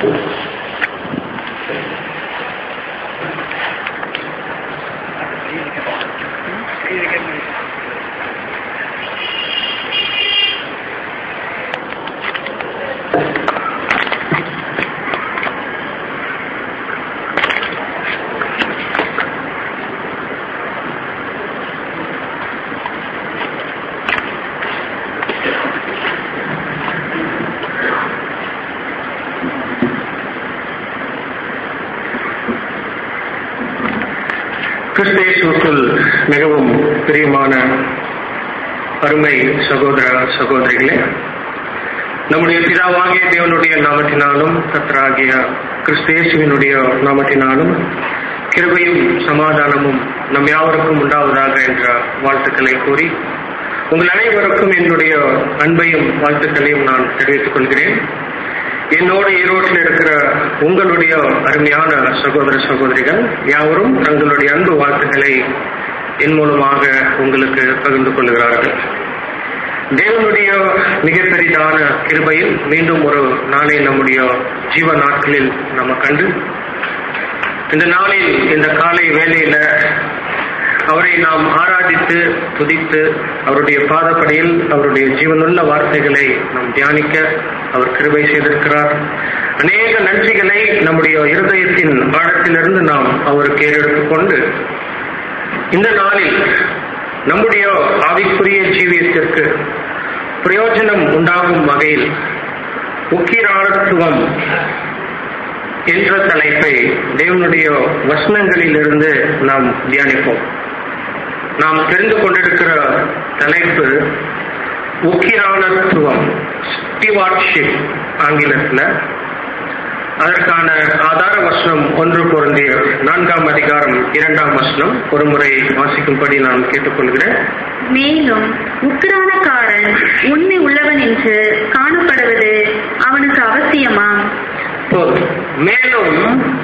கிறிஸ்தேசுக்குள் மிகவும் பிரியமான அருமை சகோதர சகோதரிகளே நம்முடைய பிதாவாகிய தேவனுடைய நாமத்தினாலும் கத்தராகிய கிறிஸ்தேசுவினுடைய நாமத்தினாலும் கிருபையும் சமாதானமும் நம் யாவருக்கும் உண்டாவதாக என்ற வாழ்த்துக்களை கூறி உங்கள் அனைவருக்கும் என்னுடைய அன்பையும் வாழ்த்துக்களையும் நான் தெரிவித்துக் கொள்கிறேன் என்னோடு ஈரோட்டில் இருக்கிற உங்களுடைய அருமையான சகோதர சகோதரிகள் யாவரும் தங்களுடைய அன்பு வாழ்த்துக்களை என் மூலமாக உங்களுக்கு பகிர்ந்து கொள்கிறார்கள் தேவனுடைய மிகப்பெரிதான கிருபையில் மீண்டும் ஒரு நாளை நம்முடைய ஜீவ நாட்களில் நம்ம கண்டு இந்த நாளில் இந்த காலை வேளையில அவரை நாம் ஆராதித்து துதித்து அவருடைய பாதப்படியில் அவருடைய ஜீவனுள்ள வார்த்தைகளை நாம் தியானிக்க அவர் கிருபை செய்திருக்கிறார் அநேக நன்றிகளை நம்முடைய இருதயத்தின் ஆழத்திலிருந்து நாம் அவருக்கு ஏறெடுத்துக் கொண்டு இந்த நாளில் நம்முடைய ஆவிக்குரிய ஜீவியத்திற்கு பிரயோஜனம் உண்டாகும் வகையில் உக்கிராரத்துவம் என்ற தலைப்பை தேவனுடைய வசனங்களிலிருந்து நாம் தியானிப்போம் நாம் தெரிந்து கொண்டிருக்கிற தலைப்பு உக்கிரானத்துவம் ஸ்டிவார்ட்ஷிப் ஆங்கிலத்தில் அதற்கான ஆதார வசனம் ஒன்று பொருந்திய நான்காம் அதிகாரம் இரண்டாம் வசனம் ஒரு முறை வாசிக்கும்படி நான் கேட்டுக்கொள்கிறேன் மேலும் உக்கிரானக்காரன் உண்மை உள்ளவன் என்று காணப்படுவது அவனுக்கு அவசியமாம் போதும் மேலும்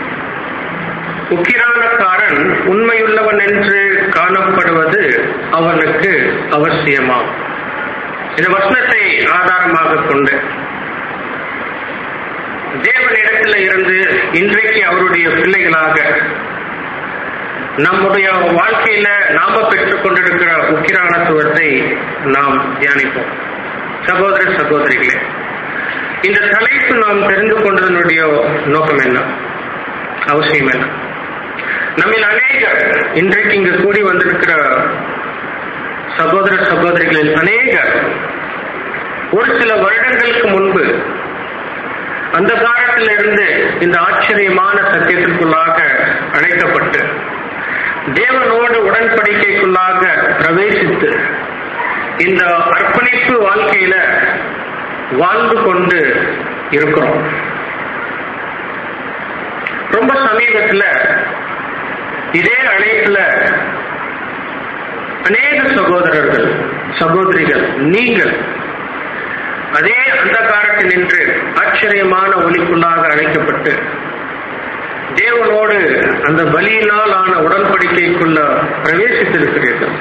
உக்கிரானக்காரன் உண்மையுள்ளவன் என்று காணப்படுவது அவனுக்கு அவசியமாம் இந்த வசனத்தை ஆதாரமாக கொண்டு தேவனிடத்தில் இருந்து இன்றைக்கு அவருடைய பிள்ளைகளாக நம்முடைய வாழ்க்கையில நாம பெற்றுக் கொண்டிருக்கிற உக்கிரானத்துவத்தை நாம் தியானிப்போம் சகோதர சகோதரிகளே இந்த தலைப்பு நாம் தெரிந்து கொண்டதனுடைய நோக்கம் என்ன அவசியம் என்ன நம்மில் அநேகர் இன்றைக்கு இங்கு கூடி வந்திருக்கிற சகோதர சகோதரிகளில் அநேகர் ஒரு சில வருடங்களுக்கு முன்பு அந்த காலத்திலிருந்து இந்த ஆச்சரியமான சத்தியத்திற்குள்ளாக அழைக்கப்பட்டு தேவனோடு உடன்படிக்கைக்குள்ளாக பிரவேசித்து இந்த அர்ப்பணிப்பு வாழ்க்கையில வாழ்ந்து கொண்டு இருக்கிறோம் ரொம்ப சமீபத்துல இதே அழைப்புல அநேக சகோதரர்கள் சகோதரிகள் நீங்கள் அதே அந்த காலத்தில் நின்று ஆச்சரியமான ஒளிக்குள்ளாக அழைக்கப்பட்டு தேவனோடு அந்த பலியினால் ஆன உடன்படிக்கைக்குள்ள பிரவேசித்திருக்கிறீர்கள்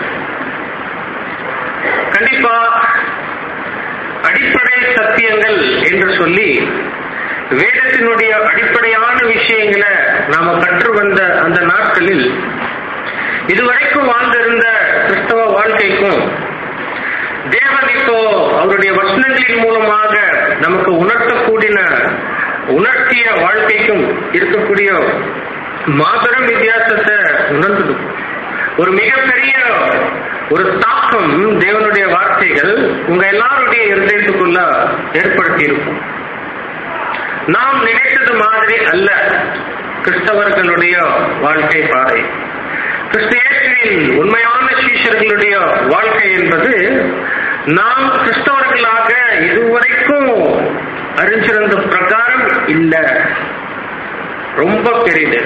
கண்டிப்பா அடிப்படை சத்தியங்கள் என்று சொல்லி வேதத்தினுடைய அடிப்படையான விஷயங்களை நாம கற்று வந்த அந்த நாட்களில் இதுவரைக்கும் வாழ்ந்திருந்த கிறிஸ்தவ வாழ்க்கைக்கும் தேவன் இப்போ அவருடைய வசனங்களின் மூலமாக நமக்கு உணர்த்தக்கூடிய உணர்த்திய வாழ்க்கைக்கும் இருக்கக்கூடிய மாபெரும் வித்தியாசத்தை உணர்ந்தது ஒரு மிகப்பெரிய ஒரு தாக்கம் தேவனுடைய வார்த்தைகள் உங்க எல்லாருடைய இருதயத்துக்குள்ள ஏற்படுத்தி இருக்கும் நாம் நினைத்தது மாதிரி அல்ல கிறிஸ்தவர்களுடைய வாழ்க்கை பாதை கிறிஸ்தேசுவின் உண்மையான சீஷர்களுடைய வாழ்க்கை என்பது நாம் கிறிஸ்தவர்களாக இதுவரைக்கும் அறிஞ்சிருந்த பிரகாரம் இல்ல ரொம்ப பெரிது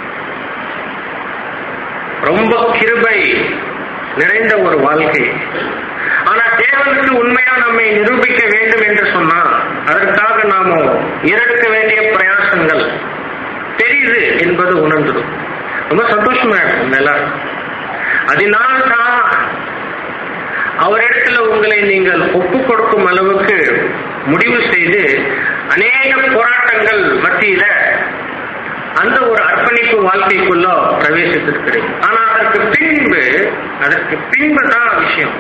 ரொம்ப கிருபை நிறைந்த ஒரு வாழ்க்கை ஆனா தேவனுக்கு உண்மையா நம்மை நிரூபிக்க வேண்டும் என்று சொன்னா அதற்காக நாம எடுக்க வேண்டிய பிரயாசங்கள் பெரிது என்பது உணர்ந்துடும் ரொம்ப சந்தோஷமா இருக்கும் எல்லாரும் அதனால்தான் அவரிடத்துல உங்களை நீங்கள் ஒப்பு கொடுக்கும் அளவுக்கு முடிவு செய்து அநேக போராட்ட போராட்டங்கள் மத்தியில அந்த ஒரு அர்ப்பணிப்பு வாழ்க்கைக்குள்ள பிரவேசித்திருக்கிறேன் ஆனா அதற்கு பின்பு அதற்கு பின்பு தான் விஷயம்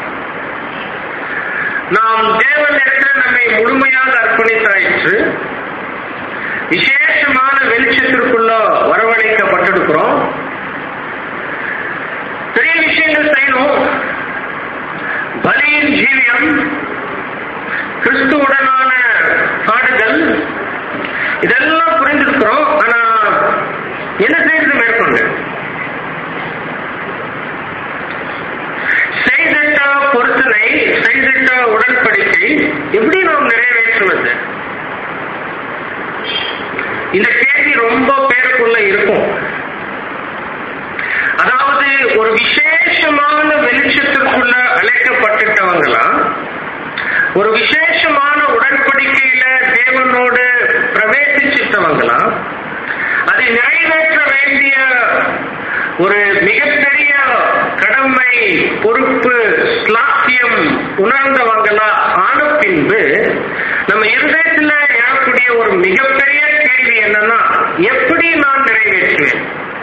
நாம் தேவனிடத்தில் நம்மை முழுமையாக அர்ப்பணித்தாயிற்று விசேஷமான வெளிச்சத்திற்குள்ள வரவழைக்கப்பட்டிருக்கிறோம் பெரிய விஷயங்கள் செய்யணும் பலியின் ஜீவியம் கிறிஸ்துவுடனான பாடுகள் இதெல்லாம் புரிந்திருக்கிறோம் ஆனா என்ன செய்யறது மேற்கொண்டு செய்திட்ட பொருத்தனை செய்திட்ட உடன்படிக்கை எப்படி நாம் நிறைவேற்றுவது இந்த கேள்வி ரொம்ப பேருக்குள்ள இருக்கும் அதாவது ஒரு விசேஷமான வெளிச்சத்திற்குள்ள அழைக்கப்பட்டுட்டவங்களா ஒரு விசேஷமான உடன்படிக்கையில தேவனோடு பிரவேசிச்சிட்டவங்களா அதை நிறைவேற்ற வேண்டிய ஒரு மிகப்பெரிய கடமை பொறுப்பு ஸ்லாக்கியம் உணர்ந்தவங்களா ஆன பின்பு நம்ம இருதயத்துல எழக்கூடிய ஒரு மிகப்பெரிய கேள்வி என்னன்னா எப்படி நான் நிறைவேற்றுவேன்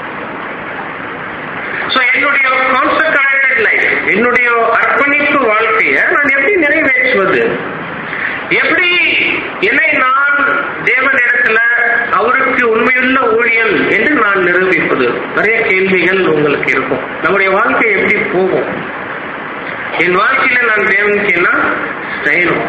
சோ என்னுடைய கான்சன்ட்ரேட்டட் லைஃப் என்னுடைய அர்ப்பணிப்பு வாழ்க்கையை நான் எப்படி நிறைவேற்றுவது எப்படி என்னை நான் தேவனிடத்துல அவருக்கு உண்மையுள்ள ஊழியல் என்று நான் நிரூபிப்பது நிறைய கேள்விகள் உங்களுக்கு இருக்கும் நம்முடைய வாழ்க்கை எப்படி போகும் என் வாழ்க்கையில நான் தேவனுக்கு என்ன செய்யணும்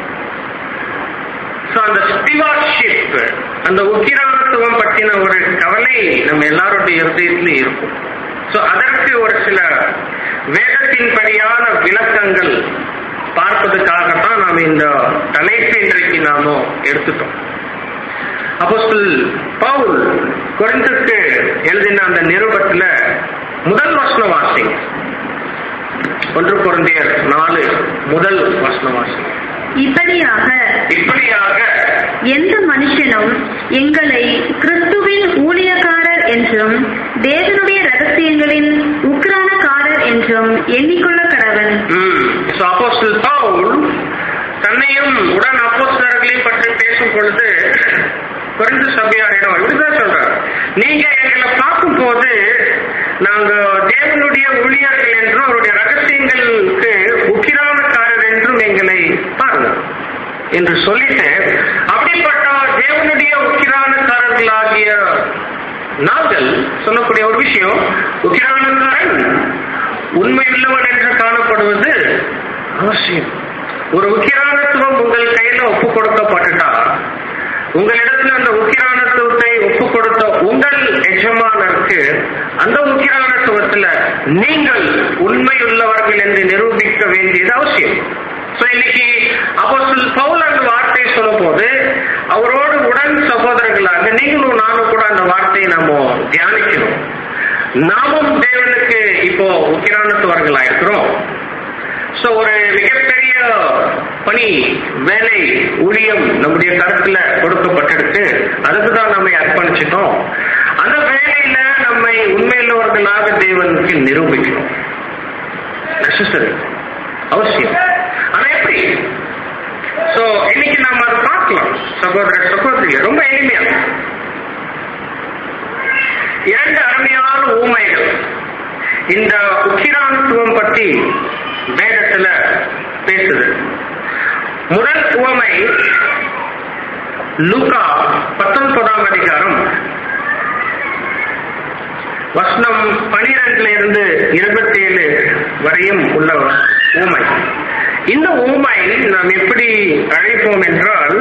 So, அந்த ஸ்டிவார்ஷிப் அந்த உக்கிரானத்துவம் பற்றின ஒரு கவலை நம்ம எல்லாருடைய இருதயத்திலும் இருக்கும் சோ அதற்கு ஒரு சில வேதத்தின்படியான விளக்கங்கள் பார்ப்பதற்காகத்தான் நாம் இந்த தலைப்பு இன்றைக்கு நாம எடுத்துட்டோம் அப்போஸ்தல் பவுல் குறைந்துக்கு எழுதின அந்த நிருபத்துல முதல் வசன வாசிங்க ஒன்று குழந்தையர் நாலு முதல் வசன வாசிங்க இப்படியாக இப்படியாக எந்த மனுஷனும் எங்களை கிறிஸ்துவின் ஊழியக்காரர் என்றும் தேவனுடைய ரகசியங்களின் உக்ரானக்காரர் என்றும் எண்ணிக்கொள்ள கடவன் ம். So, அப்போஸ்தலன் பவுல் தன்னையும் உடன் அப்போஸ்தலர்களையும் பற்றி பேசும் பொழுது குறைந்த சபையாரிடம் இப்படிதான் சொல்றார் நீங்க எங்களை பார்க்கும் போது நாங்க தேவனுடைய ஊழியர்கள் என்றும் அவருடைய ரகசியங்களுக்கு உக்கிரானக்காரர் என்றும் எங்களை பாருங்க என்று சொல்லிட்டு அப்படிப்பட்ட தேவனுடைய உக்கிரானக்காரர்களாகிய நாங்கள் சொல்லக்கூடிய ஒரு விஷயம் உக்கிரானக்காரன் உண்மையுள்ளவன் என்று காணப்படுவது அவசியம் ஒரு உக்கிரானத்துவம் உங்கள் கையில ஒப்பு கொடுக்கப்பட்டுட்டா உங்களிடத்துல அந்த உக்கிரானத்துவத்தை ஒப்பு கொடுத்த உங்கள் எஜமானருக்கு அந்த உக்கிரானத்துவத்துல நீங்கள் உண்மையுள்ளவர்கள் என்று நிரூபிக்க வேண்டியது அவசியம் So, இன்னைக்கு அப்போஸ்தலன் பவுல் அந்த வார்த்தையை சொல்லும் போது அவரோடு உடன் சகோதரர்களாக நீங்களும் நானும் கூட அந்த வார்த்தையை நம்ம தியானிக்கணும் நாமும் தேவனுக்கு இப்போ உக்கிரானத்துவர்களா இருக்கிறோம் சோ ஒரு மிகப்பெரிய பணி வேலை ஊழியம் நம்முடைய கருத்துல கொடுக்கப்பட்டிருக்கு அதுக்கு தான் நம்மை அர்ப்பணிச்சிட்டோம் அந்த வேலையில நம்மை உண்மையுள்ளவர்களாக தேவனுக்கு நிரூபிக்கணும் நெசசரி அவசியம் ஆனா எப்படி சோ இன்னைக்கு நாம அதை பார்க்கலாம் சகோதர சகோதரி ரொம்ப எளிமையா இரண்டு அருமையான ஊமைகள் இந்த உக்கிரானத்துவம் பற்றி வேதத்துல பேசுது முதல் உவமை லூகா பத்தொன்பதாம் அதிகாரம் வசனம் பனிரெண்டுல இருந்து இருபத்தி ஏழு வரையும் உள்ள ஊமை இந்த ஊமை நாம் எப்படி அழைப்போம் என்றால்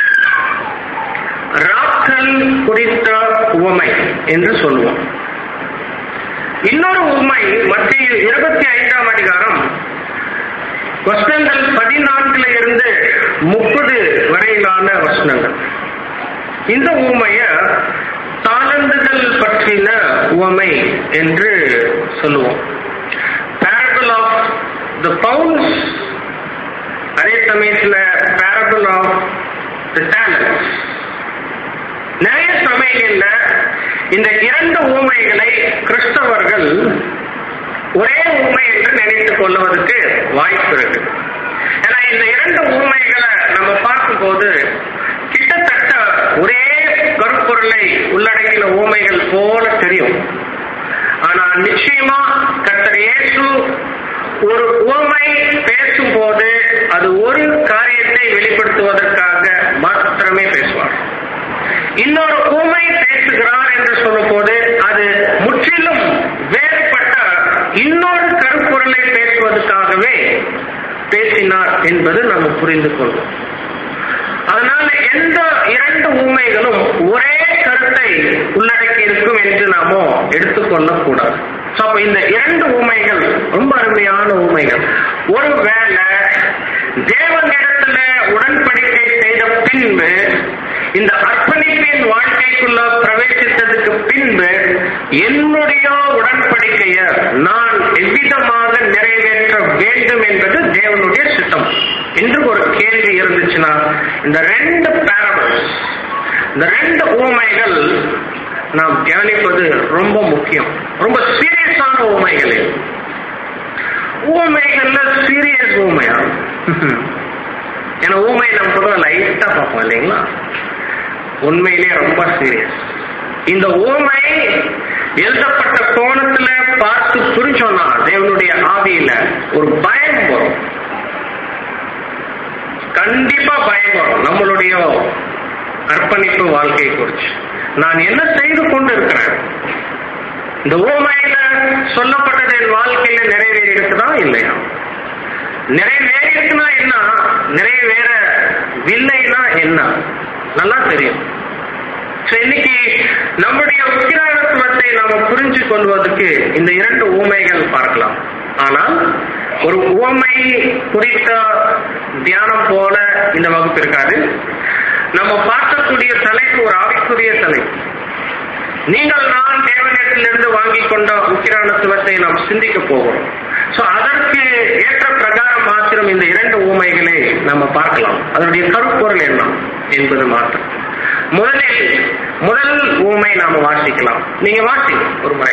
ராக்கல் குறித்த உவமை என்று சொல்லுவோம் இன்னொரு உண்மை மத்திய இருபத்தி ஐந்தாம் அதிகாரம் வசனங்கள் பதினான்குல இருந்து முப்பது வரையிலான வசனங்கள் இந்த ஊமைய தாளந்துகள் பற்றின உவமை என்று சொல்லுவோம் parable ஆஃப் த பவுன்ஸ் அதே சமயத்துல parable ஆஃப் த talents நிறைய சமயங்கள்ல இந்த இரண்டு ஊமைகளை கிறிஸ்தவர்கள் ஒரே ஊமை என்று நினைத்துக் கொள்வதற்கு வாய்ப்பு இருக்கு ஏன்னா இந்த இரண்டு ஊமைகளை நம்ம பார்க்கும்போது கிட்டத்தட்ட ஒரே இன்னொரு ஊமை பேசுகிறார் என்று சொல்லும் போது அது முற்றிலும் வேறுபட்ட இன்னொரு கருப்பொருளை பேசுவதற்காகவே பேசினார் என்பது நாம் புரிந்து கொள்வோம் அதனால எந்த இரண்டு ஊமைகளும் ஒரே கருத்தை உள்ளடக்கி இருக்கும் என்று நாமோ எடுத்துக்கொள்ள கூடாது So, அப்ப இந்த இரண்டு ஊமைகள் ரொம்ப அருமையான ஊமைகள் ஒருவேளை தேவனிடத்துல உடன்படிக்கை செய்த பின்பு இந்த அர்ப்பணிப்பின் வாழ்க்கைக்குள்ள பிரவேசித்ததுக்கு பின்பு என்னுடைய உடன்படிக்கைய நான் எவ்விதமாக நிறைவேற்ற வேண்டும் என்பது தேவனுடைய சித்தம் என்று ஒரு கேள்வி இருந்துச்சுன்னா இந்த ரெண்டு பேரபிள்ஸ் இந்த ரெண்டு ஊமைகள் நாம் தியானிப்பது ரொம்ப முக்கியம் ரொம்ப சீரியஸான ஊமைகள் இது. ஊமைகள்ல சீரியஸ் ஊமையா ஏன்னா ஊமை நம்ம பொதுவாக லைட்டா பார்ப்போம் இல்லைங்களா உண்மையிலேயே ரொம்ப சீரியஸ் இந்த ஊமை எழுதப்பட்ட கோணத்துல பார்த்து புரிஞ்சோம்னா தேவனுடைய ஆவியில ஒரு பயம் வரும் கண்டிப்பா பயம் வரும் நம்மளுடைய அர்ப்பணிப்பு வாழ்க்கையை குறிச்சு நான் என்ன செய்து கொண்டு இருக்கிறேன் இந்த ஓமையில சொல்லப்பட்டது என் வாழ்க்கையில நிறைவேறி இருக்குதா இல்லையா நிறைவேறி இருக்குன்னா என்ன நிறைவேறவில்லைன்னா என்ன நல்லா தெரியும் So, இன்னைக்கு நம்முடைய உக்கிரானத்துவத்தை நாம புரிஞ்சு கொள்வதற்கு இந்த இரண்டு ஊமைகள் பார்க்கலாம் ஆனால் ஒரு உவமை குறித்த தியானம் போல இந்த வகுப்பு இருக்காது நம்ம பார்க்கக்கூடிய தலைப்பு ஒரு ஆவிக்குரிய தலைப்பு நீங்கள் நான் தேவனிடத்திலிருந்து வாங்கி கொண்ட உக்கிரானத்துவத்தை நாம் சிந்திக்க போகிறோம் சோ அதற்கு ஏற்ற பிரகாரம் மாத்திரம் இந்த இரண்டு ஊமைகளை நம்ம பார்க்கலாம் அதனுடைய கருப்பொருள் என்ன என்பது மாத்திரம் முதலில் முதல் ஊமை நாம வாசிக்கலாம் நீங்க வாசிங்க ஒரு முறை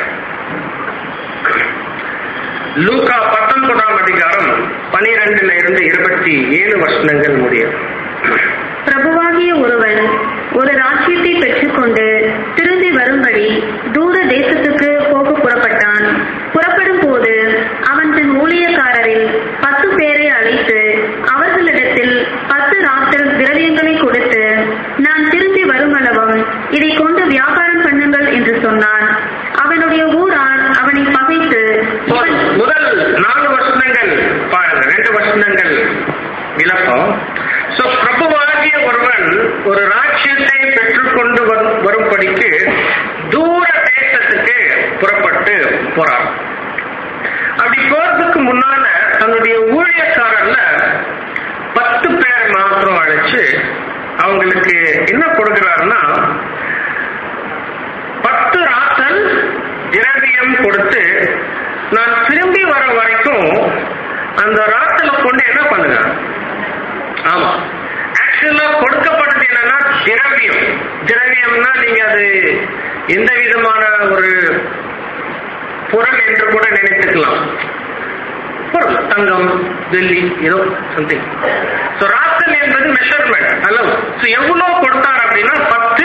லூகா பத்தொன்பதாம் அதிகாரம் பனிரெண்டுல இருந்து இருபத்தி ஏழு வசனங்கள் முடியும் பிரபுவாகிய ஒருவன் ஒரு ராஜ்யத்தை பெற்றுக்கொண்டு திரும்பி வரும்படி தூர தேசத்துக்கு போக புறப்பட்டான் புறப்படும் போது அவன் தன் ஊழியக்காரரில் பத்து பேரை அழைத்து அவர்களிடத்தில் பத்து ராத்தல் திரவியங்களை கொடுத்து நான் திரும்பி வருமளவும் இதை கொண்டு வியாபாரம் பண்ணுங்கள் என்று சொன்னான் அவனுடைய ஊரார் அவனை பகைத்து இவன் முதல் நாலு வசனங்கள் பாருங்க ரெண்டு வசனங்கள் விளக்கம் சோ பிரபுவாகிய ஒருவன் ஒரு ராஜ்யத்தை பெற்றுக்கொண்டு வரும் வரும்படிக்கு தூர தேசத்துக்கு புறப்பட்டு போறான் அப்படி போறதுக்கு முன்னால தன்னுடைய ஊழியக்காரர்ல பத்து பேர் மாத்திரம் அழைச்சு அவங்களுக்கு என்ன கொடுக்கிறாருன்னா பத்து ராத்தல் திரவியம் கொடுத்து நான் திரும்பி வர வரைக்கும் அந்த ராத்தலை கொண்டு என்ன பண்ணுங்க ஆமா ஆக்சுவலா கொடுக்கப்பட்டது என்னன்னா திரவியம் திரவியம்னா நீங்க அது எந்த விதமான ஒரு பொருள் என்று கூட நினைத்துக்கலாம் பொருள் தங்கம் வெள்ளி ஏதோ சம்திங் ஸோ ராத்தல் என்பது மெஷர்மெண்ட் அளவு ஸோ எவ்வளவு கொடுத்தார் அப்படின்னா பத்து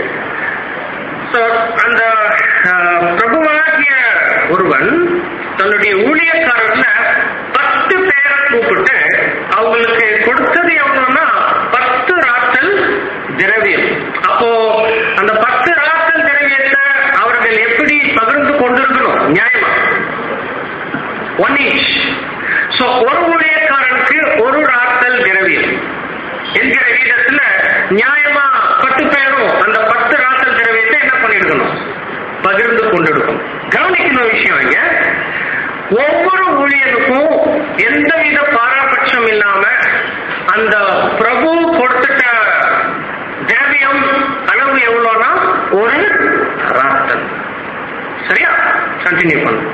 So, அந்த அஹ், பிரபுவாகிய ஒருவன் தன்னுடைய ஊழியக்காரர்ல பத்து பேரை கூப்பிட்டு அவங்களுக்கு கொடுத்தது எவ்வளவுன்னா பத்து ராத்தல் திரவியம் அப்போ அந்த பத்து ராத்தல் திரவியத்தை அவர்கள் எப்படி பகிர்ந்து கொண்டிருக்கணும் நியாயமா ஒன் ஈச் சோ ஒரு ஊழியக்காரனுக்கு ஒரு ராத்தல் திரவியம் என்கிற விதத்துல நியாயமா பத்து பேரும் அந்த பத்து ராத்தல் திரவியத்தை என்ன பண்ணிருக்கணும் பகிர்ந்து கொண்டிருக்கும் கவனிக்கணும் விஷயம் இங்க ஒவ்வொரு ஊழியனுக்கும் எந்தவித பாரபட்சம் இல்லாம அந்த பிரபு கொடுத்துட்ட திரவியம் அளவு எவ்வளோனா ஒரு ராத்தல் சரியா கண்டினியூ பண்ணும்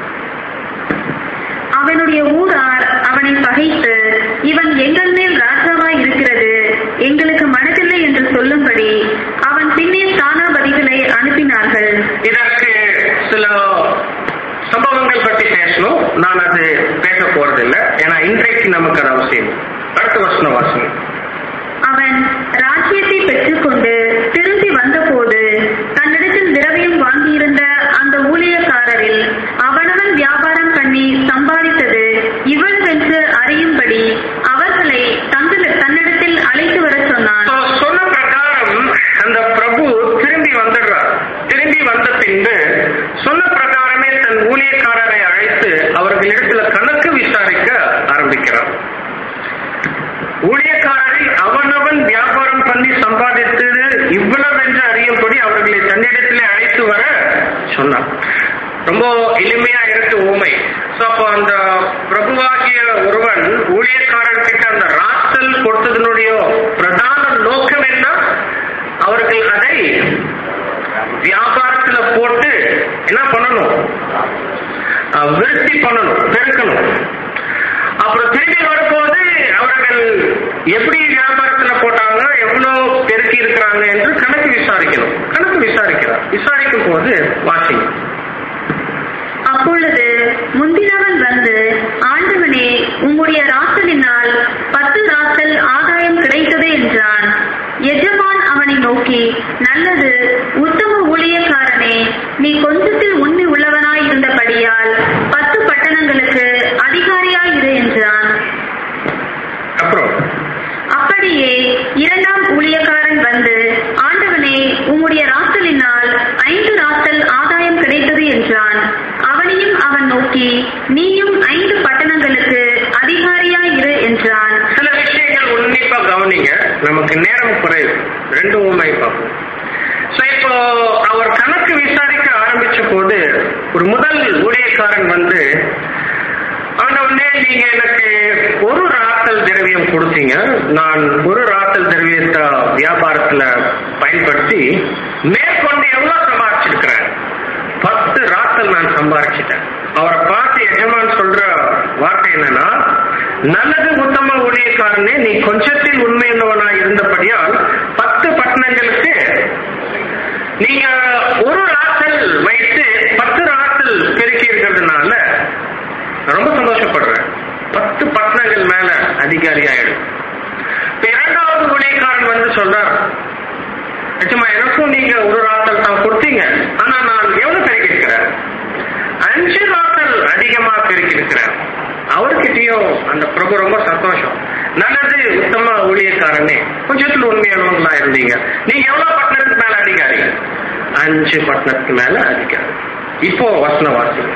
அவனுடைய ஊரார் அவனை பகைத்து இவன் எங்கள் மேல் ராஜாவாய் இருக்கிறது எங்களுக்கு மனதில்லை என்று சொல்லும்படி அவன் பின்னே ஸ்தானாபதிகளை அனுப்பினார்கள் இதற்கு சில சம்பவங்கள் பற்றி பேசணும் நான் அது பேச போறதில்லை ஏன்னா இன்றைக்கு நமக்கு அது அவசியம் அடுத்த வசனம் வாசனை அவன் ராஜ்யத்தை பெற்றுக்கொண்டு திரும்பி வந்தபோது தன்னிடத்தில் திரவியம் வாங்கியிருந்த அந்த ஊழியக்காரரில் அவனவன் வியாபாரம் பண்ணி சம்பாதித்தது இவ்வளவென்று அறியும்படி அவர்களை தங்கள் தன்னிடத்தில் அழைத்து வரச் சொன்னான் So, சொன்ன பிரகாரம் அந்த பிரபு சம்பாதித்து இவ்வளவு என்று அறியும்படி அவர்களை தன்னிடத்திலே அழைத்து வர சொன்னார் ரொம்ப எளிமையா இருக்கு ஊமை சோ அப்போ அந்த பிரபுவாகிய ஒருவன் ஊழியக்காரன் கிட்ட அந்த ராத்தல் கொடுத்ததனுடைய பிரதான நோக்கம் என்ன அவர்கள் அதை வியாபாரத்துல போட்டு என்ன பண்ணணும் அஹ், விருத்தி பண்ணணும் பெருக்கணும் அப்புறம் திரும்பி வரும்போது அவர்கள் எப்படி வியாபாரத்துல போட்டாங்க எவ்வளவு பெருக்கி இருக்கிறாங்க என்று கணக்கு விசாரிக்கணும் கணக்கு விசாரிக்கிறார் விசாரிக்கும் போது வாசிங்க அப்பொழுது முந்தினவன் வந்து ஆண்டவனே உம்முடைய ராசலினால் பத்து ராசல் ஆதாயம் கிடைத்தது என்றான் எஜமான் அவனை நோக்கி நல்லது உத்தம ஊழியக்காரனே நீ கொஞ்சத்தில் உண்மை உள்ளவனாய் இருந்தபடியால் பத்து பட்டணங்களுக்கு அதிகாரியாய் இரு என்றான் அப்புறம் அப்படியே இரண்டாம் ஊழியக்காரன் வந்து ஆண்டவனே உம்முடைய ராசலினால் ஐந்து ராசல் ஆதாயம் கிடைத்தது என்றான் அவனையும் அவன் நோக்கி நீயும் ஐந்து பட்டணங்களுக்கு அதிகாரியாய் இரு என்றான் சில விஷயங்கள் உன்னிப்பா கவனிங்க நமக்கு நேரம் குறைவு ரெண்டு உண்மை பார்ப்போம் So, இப்போ அவர் கணக்கு விசாரிக்க ஆரம்பிச்ச போது ஒரு முதல் ஊழியக்காரன் வந்து ஆண்டவனே நீங்க எனக்கு ஒரு ராத்தல் திரவியம் கொடுத்தீங்க நான் ஒரு ராத்தல் திரவியத்தை வியாபாரத்துல பயன்படுத்தி மேற்கொண்டு எவ்வளவு சம்பாதிச்சிருக்கிறேன் பத்து ராத்தல் நான் சம்பாதிச்சிட்டேன் அவரை பார்த்து எஜமான் சொல்ற வார்த்தை என்னன்னா நல்லது உத்தம ஊழியக்காரனே நீ கொஞ்சத்தில் உண்மையுள்ளவனாய் இருந்தபடியால் பத்து பட்டணங்களுக்கு நீங்க ஒரு ராத்தல் வைத்து பத்து ராத்தல் பெருக்கி இருக்கிறதுனால நான் ரொம்ப சந்தோஷப்படுறேன் பத்து பட்டணங்கள் மேல அதிகாரி ஆயிடும் இப்ப இரண்டாவது ஊழியக்காரன் வந்து சொல்றார் நிச்சயமா எனக்கும் நீங்க ஒரு ராத்தல் தான் கொடுத்தீங்க ஆனா நான் எவ்வளவு பெருக்கிருக்கிறேன் அஞ்சு ராத்தல் அதிகமா பெருக்கிருக்கிறேன் அவர்கிட்டயும் அந்த பிரபு ரொம்ப சந்தோஷம் நல்லது உத்தம ஊழியக்காரனே கொஞ்சத்துல உண்மையானவங்களா இருந்தீங்க நீங்க எவ்வளவு பட்டணத்துக்கு மேல அதிகாரி அஞ்சு பட்டணத்துக்கு மேல அதிகாரி இப்போ வசன வாசிங்க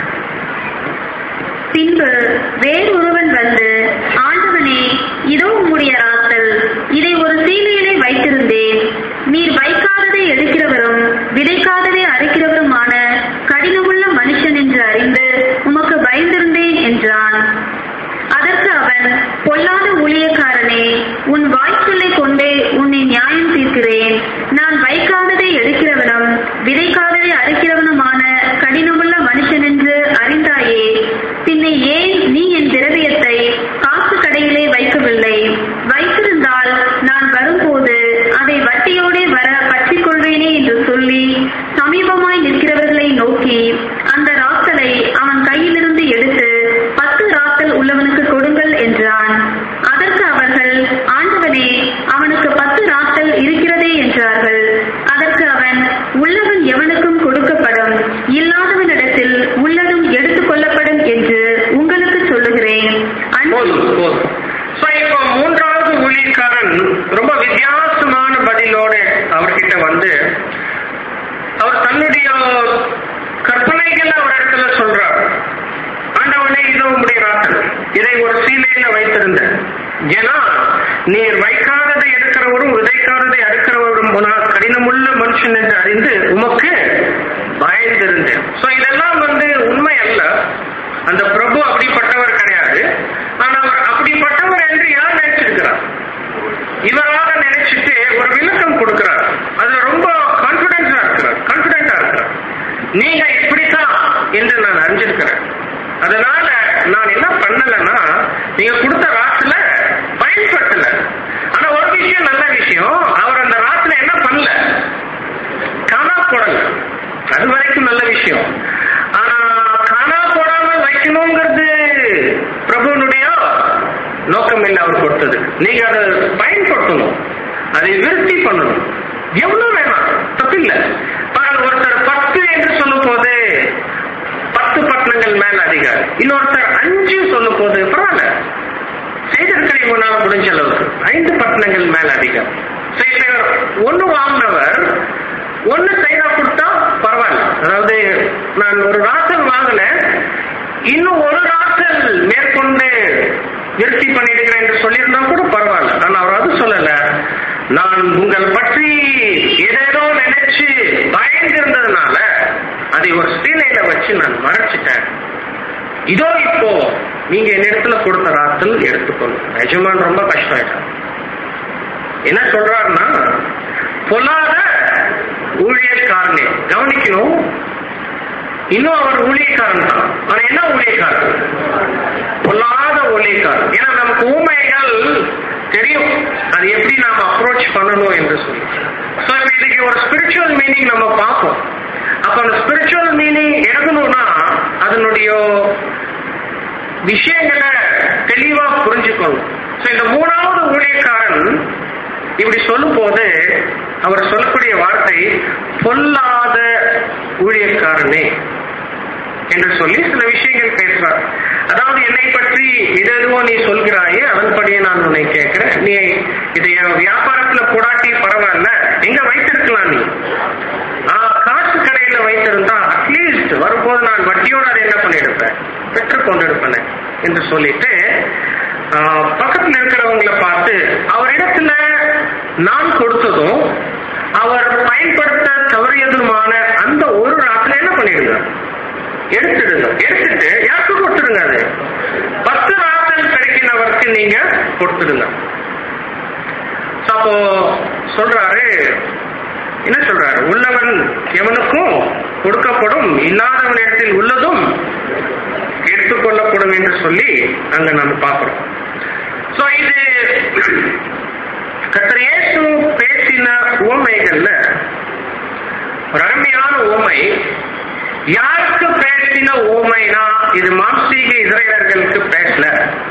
பின்பு வேறொருவன் வந்து ஆண்டவனே இதோ உம்முடைய ராத்தல் இதை ஒரு சீலையிலே வைத்திருந்தேன் நீர் வைக்காததை எடுக்கிறவரும் விதைக்காததை அறுக்கிறவருமான கடினமுள்ள மனுஷன் என்று அறிந்து உமக்கு பயந்திருந்தேன் என்றான் அதற்கு அவன் பொல்லாத ஊழியக்காரனே உன் வாய்ச்சொல்லை கொண்டே உன்னை நியாயம் தீர்க்கிறேன் நான் வைக்காததை எடுக்கிறவனும் விதைக்காததை அறுக்கிறவனுமான கடினமுள்ள மனுஷன் என்று அறிந்தாயே பின்ன ஏன் நீ என் திரவியத்தை காசு கடையிலே வைக்கவில்லை வைத்திருந்தால் நான் வரும்போது அதை வட்டியோடே வர பற்றிக் கொள்வேனே என்று சொல்லி சமீபமாய் நிற்கிறவர்களை நோக்கி அந்த ராத்தலை அவன் கையிலிருந்து எடுத்து பத்து ராத்தல் உள்ளவனுக்கு கொடுங்கள் என்றான் அதற்கு அவர்கள் ஆண்டவனே அவனுக்கு பத்து ராத்தல் இருக்கிறதே என்றார்கள் அதற்கு அவன் உள்ளவன் எவனுக்கும் கொடுக்கப்படும் இல்லாதவனிடத்தில் உள்ளதும் எடுத்துக் கொள்ளப்படும் என்று உங்களுக்கு சொல்லுகிறேன் அன்று போதும் போதும் So, இப்போ மூன்றாவது ஊழியக்காரன் ரொம்ப வித்தியாசமான பதிலோட அவர்கிட்ட வந்து அவர் தன்னுடைய கற்பனைகள் அவர் இடத்துல சொல்றார் ஆண்டவனே இதோ உம்முடைய ராத்தல் இதை ஒரு சீலையில வைத்திருந்தேன் ஏன்னா நீர் வைக்காததை எடுக்கிறவரும் விதைக்காததை அறுக்கிறவரும் போனால் கடினமுள்ள மனுஷன் என்று அறிந்து உமக்கு பயந்திருந்தேன் சோ இதெல்லாம் வந்து உண்மை அல்ல அந்த பிரபு அப்படிப்பட்டவர் கிடையாது ஆனா அவர் அப்படிப்பட்டவர் என்று யார் நினைச்சிருக்கிறார் இவராக நினைச்சிட்டு ஒரு விளக்கம் கொடுக்கிறார் அதுல ரொம்ப கான்பிடன்ஸா இருக்கிறார் கான்பிடண்டா இருக்கிறார் நீங்க இப்படித்தான் என்று நான் அறிஞ்சிருக்கிறேன் அதனால நான் என்ன பண்ணலன்னா நீங்க கொடுத்த ராத்துல பயன்படுத்தல ஆனா ஒரு விஷயம் நல்ல விஷயம் அவர் அந்த ராத்துல என்ன பண்ணல காணா போடல அது வரைக்கும் நல்ல விஷயம் ஆனா காணா போடாம வைக்கணுங்கிறது பிரபுனுடைய நோக்கம் இல்லை அவர் கொடுத்தது நீங்க அதை பயன்படுத்தணும் அதை விருத்தி பண்ணணும் எவ்வளவு வேணாம் தப்பில்லை பாருங்க ஒருத்தர் பத்து என்று சொல்லும் போது பத்து பட்டணங்கள் மேல அதிகாரி இன்னொருத்தர் அஞ்சு சொல்லும் போது பரவாயில்ல செய்திருக்கிற உங்களால முடிஞ்ச அளவுக்கு ஐந்து பட்டணங்கள் மேல அதிகம் செய்தவர் ஒண்ணு வாங்கினவர் ஒண்ணு செய்தா கொடுத்தா பரவாயில்ல அதாவது நான் ஒரு ராசல் வாங்கினேன் இன்னும் ஒரு ராசல் மேற்கொண்டு விருத்தி பண்ணிடுகிறேன் என்று சொல்லியிருந்தா கூட பரவாயில்ல ஆனா அவர் அது சொல்லல நான் உங்கள் பற்றி ஏதேதோ நினைச்சு பயந்து இருந்ததுனால அதை ஒரு சீலையில வச்சு நான் மறைச்சிட்டேன் இதோ இப்போ நீங்க என்னிடத்துல கொடுத்த ராத்தல் எடுத்துக்கணும் எஜமான் ரொம்ப கஷ்டம் என்ன சொல்றாருன்னா பொல்லாத ஊழியக்காரனே கவனிக்கணும் இன்னும் அவர் ஊழியக்காரன் தான் ஆனா என்ன ஊழியக்காரன் பொல்லாத ஊழியக்காரன் ஏன்னா நமக்கு ஊமைகள் தெரியும் அது எப்படி நாம அப்ரோச் பண்ணணும் என்று சொல்லி ஸோ இப்போ இதுக்கு ஒரு ஸ்பிரிச்சுவல் மீனிங் நம்ம பார்ப்போம் அப்ப அந்த ஸ்பிரிச்சுவல் மீனிங் எழுதணும்னா அதனுடைய விஷயங்களை தெளிவா புரிஞ்சுக்கணும் ஸோ இந்த மூணாவது ஊழியக்காரன் இப்படி சொல்லும் போது அவர் சொல்லக்கூடிய வார்த்தை பொல்லாத ஊழியக்காரனே என்று சொல்லி சில விஷயங்கள் பேசுறார் அதாவது என்னை பற்றி இது எதுவோ நீ சொல்கிறாயே அதன்படியே நான் உன்னை கேட்கிறேன் நீ இதை என் வியாபாரத்துல போடாட்டி பரவாயில்ல எங்க வைத்திருக்கலாம் நீ ஆஹ் காசு கடையில வைத்திருந்தா அட்லீஸ்ட் வரும்போது நான் வட்டியோட அதை என்ன பண்ணிருப்பேன் பெற்றுக் கொண்டிருப்பேன் என்று சொல்லிட்டு ஆஹ் பக்கத்துல இருக்கிறவங்களை பார்த்து அவரிடத்துல நான் கொடுத்ததும் அவர் பயன்படுத்த தவறியதுமான அந்த ஒரு ராத்துல என்ன பண்ணிடுங்க எடுத்துடுங்க எடுத்துட்டு யாருக்கு கொடுத்துடுங்க அது பத்து ராத்தல் கிடைக்கிறவருக்கு நீங்க கொடுத்துடுங்க So, அப்போ சொல்றாரு என்ன சொல்றாரு உள்ளவன் எவனுக்கும் கொடுக்கப்படும் இல்லாதவனிடத்தில் உள்ளதும் எடுத்துக்கொள்ளப்படும் என்று சொல்லி அங்க நம்ம பார்க்கிறோம் சோ இது கர்த்தர் இயேசு பேசின உவமைகள்ல ஒரு அருமையான உவமை யாருக்கு பேசின உவமைனா இது மாம்சீக இஸ்ரேலர்களுக்கு பேசல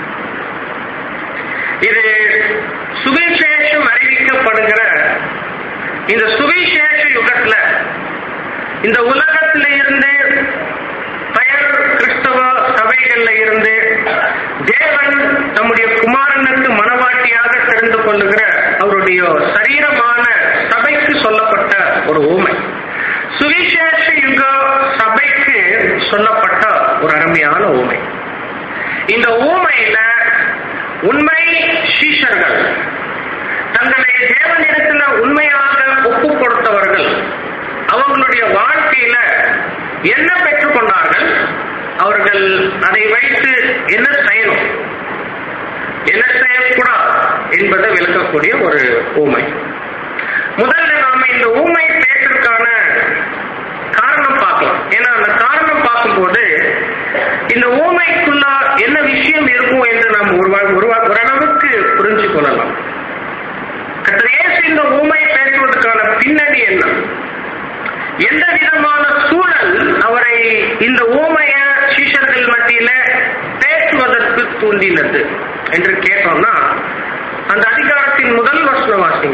இது சுவிசேஷம் அறிவிக்கப்படுகிற இந்த சுவிசேஷ யுகத்துல இந்த உலகத்தில இருந்து பெயர் கிறிஸ்தவ சபைகள்ல இருந்து தேவன் தம்முடைய குமாரனுக்கு மனவாட்டியாக தெரிந்து கொள்ளுகிற அவருடைய சரீரமான சபைக்கு சொல்லப்பட்ட ஒரு ஊமை சுவிசேஷ யுக சபைக்கு சொல்லப்பட்ட ஒரு அருமையான ஊமை இந்த ஊமையில உண்மை சீஷர்கள் தங்களை தேவனிடத்துல உண்மையாக ஒப்பு கொடுத்தவர்கள் அவங்களுடைய வாழ்க்கையில என்ன பெற்றுக்கொண்டார்கள் அவர்கள் அதை வைத்து என்ன செய்யணும் என்ன செய்யக்கூடாது என்பதை விளக்கக்கூடிய ஒரு ஊமை முதல்ல நாம இந்த ஊமை பேசுறதுக்கான காரணம் பார்க்கலாம் ஏன்னா அந்த காரணம் பார்க்கும்போது இந்த ஊமைக்குள்ள என்ன விஷயம் இருக்கும் என்று நாம் உருவா உருவா ஓரளவுக்கு புரிஞ்சு கொள்ளலாம் கத்திரேசு இந்த ஊமை பேசுவதற்கான பின்னணி என்ன எந்த விதமான சூழல் அவரை இந்த ஊமைய சீஷர்கள் மத்தியில பேசுவதற்கு தூண்டினது என்று கேட்டோம்னா அந்த அதிகாரத்தின் முதல் வசனம் வாசிங்க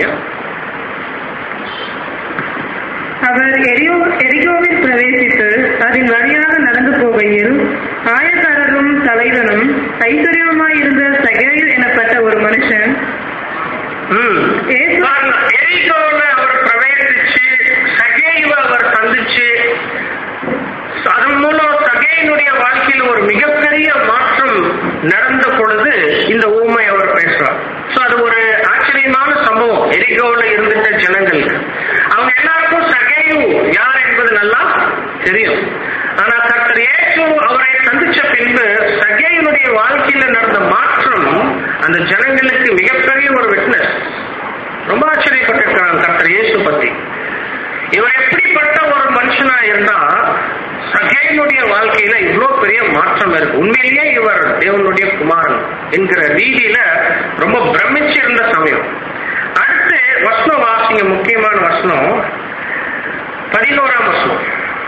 அவர் எரியோ எரிகோவில் பிரவேசித்து அதன் வழியாக நடந்து போகையில் ஆயக்காரரும் தலைவனும் ஐஸ்வர்யமாயிருந்த சகேயு எனப்பட்ட ஒரு மனுஷன் ம். ஏசு- பாருங்க, எரிகோல அவர் பிரவேசிச்சு சகேயுவ அவர் சந்திச்சு அதன் மூலம் சகேயனுடைய வாழ்க்கையில் ஒரு மிகப்பெரிய மாற்றம் நடந்த பொழுது இந்த ஊமை அவர் பேசுறார் சோ அது ஒரு ஆச்சரியமான சம்பவம் எரிகோல இருந்துட்ட ஜனங்களுக்கு அவங்க எல்லாருக்கும் சகேயு யார் என்பது நல்லா தெரியும் ஆனா கர்த்தர் இயேசு அவரை சந்திச்ச பின்பு சகேயனுடைய வாழ்க்கையில நடந்த மாற்றம் அந்த ஜனங்களுக்கு மிகப்பெரிய ஒரு விட்னஸ் ரொம்ப ஆச்சரியப்பட்டிருக்கிறாங்க கர்த்தர் இயேசு பத்தி இவர் எப்படிப்பட்ட ஒரு மனுஷனா இருந்தா சகேனுடைய வாழ்க்கையில இவ்வளவு பெரிய மாற்றம் இருக்கு உண்மையிலேயே இவர் தேவனுடைய குமாரன் என்கிற ரீதியில ரொம்ப பிரமிச்சு இருந்த சமயம் அடுத்து வசனம் வாசிங்க முக்கியமான வசனம் பதினோராம் வசனம்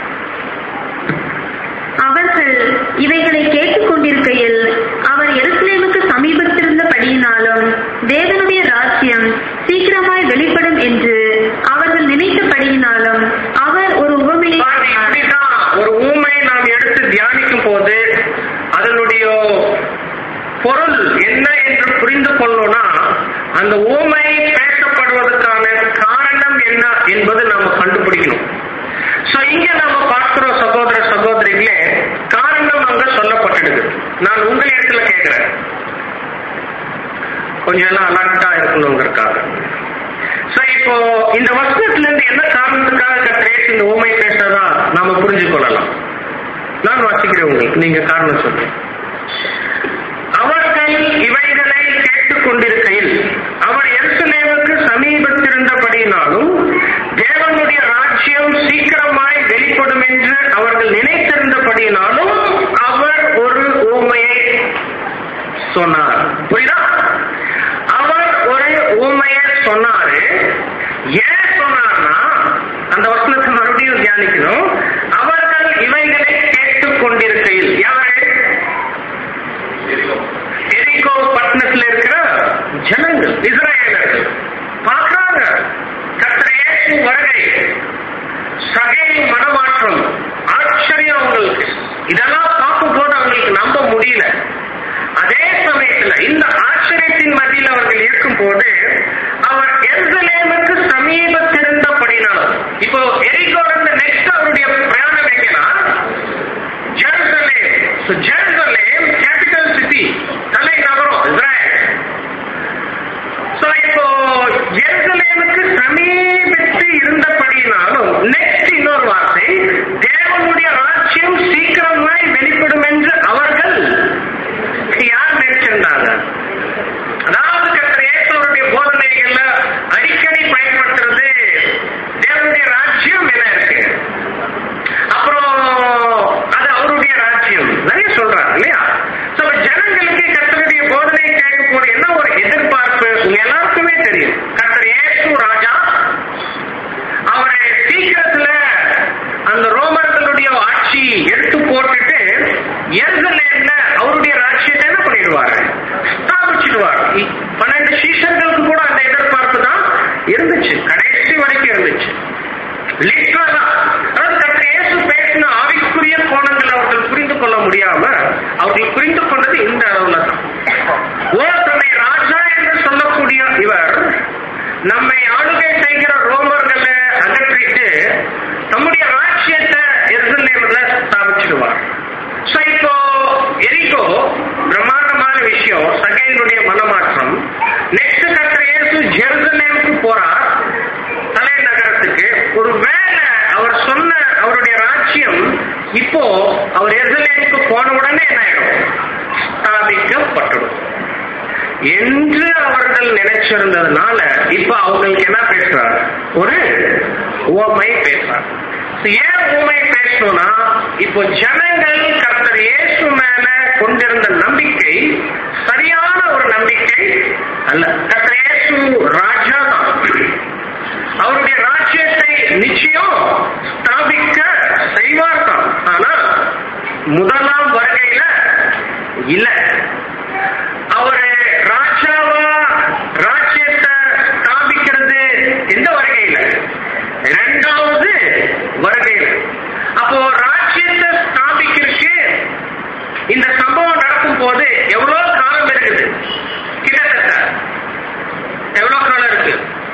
அவர்கள் இவைகளை கேட்டுக் கொண்டிருக்கையில் அவர் எருசலேமுக்கு சமீபத்திருந்தபடியினாலும் தேவனுடைய ராஜ்யம் சீக்கிரமாய் வெளிப்படும் என்று அவர்கள் நினைத்தபடியினாலும் அவர் ஒரு உவமையை பாருங்க, சொன்னார். இப்படிதான் ஒரு ஊமை நாம் எடுத்து தியானிக்கும் போது அதனுடைய பொருள் என்ன என்று புரிந்து கொள்ளணும்னா அந்த ஊமை பேசப்படுவதற்கான காரணம் என்ன என்பது நாம கண்டுபிடிக்கணும் சோ இங்க நாம பார்க்கிறோம் சகோதர சகோதரிகளே காரணம் அங்க சொல்லப்பட்டிருக்கு நான் உங்கள் இடத்துல கேட்கிறேன் கொஞ்சம் எல்லாம் அலர்ட்டா இருக்கணுங்கிறதுக்காக இப்போ இந்த வசனத்துல இருந்து என்ன காரணத்துக்காக கத்திரேஸ் இந்த ஊமை பேசுறதா நாம புரிஞ்சு கொள்ளலாம் நான் வாசிக்கிறேன் உங்களுக்கு நீங்க காரணம் சொல்லுங்க அவர்கள் இவைகளை கேட்டுக் கொண்டிருக்கையில் அவர் எருசலேமுக்கு சமீபத்திருந்தபடியினாலும் தேவனுடைய ராஜ்யம் சீக்கிரமாய் வெளிப்படும் என்று அவர்கள் நினைத்திருந்தபடியினாலும் அவர் ஒரு ஊமையை சொன்னார் புரியுதா அவர் ஒரு ஊமையை சொன்னாரு ஏன் சொன்னார்னா அந்த வசனத்தை மறுபடியும் தியானிக்கணும் அவர்கள் இவைகளை கேட்டுக் கொண்டிருக்கையில் யாரு எரிகோ பட்டணத்துல இருக்கிற ஜனங்கள் இஸ்ரேலர்கள் பார்க்கறாங்க கர்த்தர் இயேசு வருகை சகை மனமாற்றம் ஆச்சரியம் அவங்களுக்கு இதெல்லாம் பார்க்கும் போது அவங்களுக்கு நம்ப முடியல அதே சமயத்துல இந்த ஆச்சரியத்தின் மத்தியில் அவர்கள் இருக்கும் போது அவர் எருசலேமுக்கு சமீபத்திருந்தபடினாலும் இப்போ எரிகோ இருந்து நெக்ஸ்ட் அவருடைய பிரயாணம் எங்கன்னா Jerusalem So, Jerusalem capital city தலை நகரம் இஸ்ரேல் So, இப்போ எருசலேமுக்கு சமீபித்து இருந்தபடினாலும் நெக்ஸ்ட் இன்னொரு வார்த்தை தேவனுடைய ராஜ்யம் சீக்கிரமாய் வெளிப்படும் என்று அவர்கள் யார் நினைச்சிருந்தாங்க அதாவது கர்த்தர் இயேசுவருடைய போதனைகள்ல அடிக்கடி பயன்படுத்துறது தேவனுடைய ராஜ்யம் என்ன இருக்கு அப்புறம் அது அவருடைய ராஜ்யம் நிறைய சொல்றாங்க இல்லையா So, ஜனங்களுக்கு கர்த்தருடைய போதனை கேட்கும் போது என்ன ஒரு எதிர்பார்ப்பு உங்க எல்லாருக்குமே தெரியும் கர்த்தர் இயேசு ராஜா அவரை சீக்கிரத்துல அந்த ரோமர்களுடைய ஆட்சி எடுத்து போட்டுட்டு எருசலேம்ல அவருடைய ராஜ்யத்தை என்ன பண்ணிடுவாரு ஸ்தாபிச்சிடுவார் இ- பன்னெண்டு சீஷர்களுக்கு கூட அந்த எதிர்பார்ப்பு தான் இருந்துச்சு கடைசி வரைக்கும் இருந்துச்சு லிட்ரலா அதாவது கர்த்தர் இயேசு பேசின ஆவிக்குரிய கோணங்கள் அவர்கள் புரிந்து கொள்ள முடியாம அவர்கள் புரிந்து கொண்டது இந்த அளவுல தான் ஓ தன்னை ராஜா என்று சொல்லக்கூடிய இவர் நம்மை ஆளுகை செய்கிற ரோமர்களை அகற்றிட்டு நம்முடைய ராஜ்யத்தை எருசலேம்ல ஸ்தாபிச்சிடுவார் So, இப்போ எரிகோ பிரம்மாண்டமான விஷயம் சகையினுடைய மனமாற்றம் நெக்ஸ்ட் கர்த்தர் இயேசு ஜெருசலேமுக்கு போறார் தலைநகரத்துக்கு ஒரு வேளை அவர் சொன்ன அவருடைய ராஜ்யம் இப்போ அவர் எருசலேமுக்கு போன உடனே என்ன ஆயிடும் ஸ்தாபிக்கப்பட்டுடும் என்று அவர்கள் நினைச்சிருந்ததுனால இப்ப அவங்களுக்கு என்ன பேசுறார் ஒரு உவமை பேசுறார் ஏன் உவமை பேசணும்னா இப்போ ஜனங்கள் கர்த்தர் இயேசு மேல கொண்டிருந்த நம்பிக்கை சரியான ஒரு நம்பிக்கை அல்ல கர்த்தர் இயேசு ராஜா தான் அவருடைய ராஜ்யத்தை நிச்சயம் ஸ்தாபிக்க செய்வார் தான் ஆனா முதலாம் வருகையில இல்ல அவரு ராஜாவா ராஜ்யத்தை ஸ்தாபிக்கிறது எந்த வருகையில இரண்டாவது வருகையில அப்போ ராஜ்யத்தை ஸ்தாபிக்கிறதுக்கு இந்த சம்பவம் நடக்கும் போது எவ்வளவு காலம் இருக்குது கிட்டத்தட்ட எவ்வளவு காலம் இருக்கு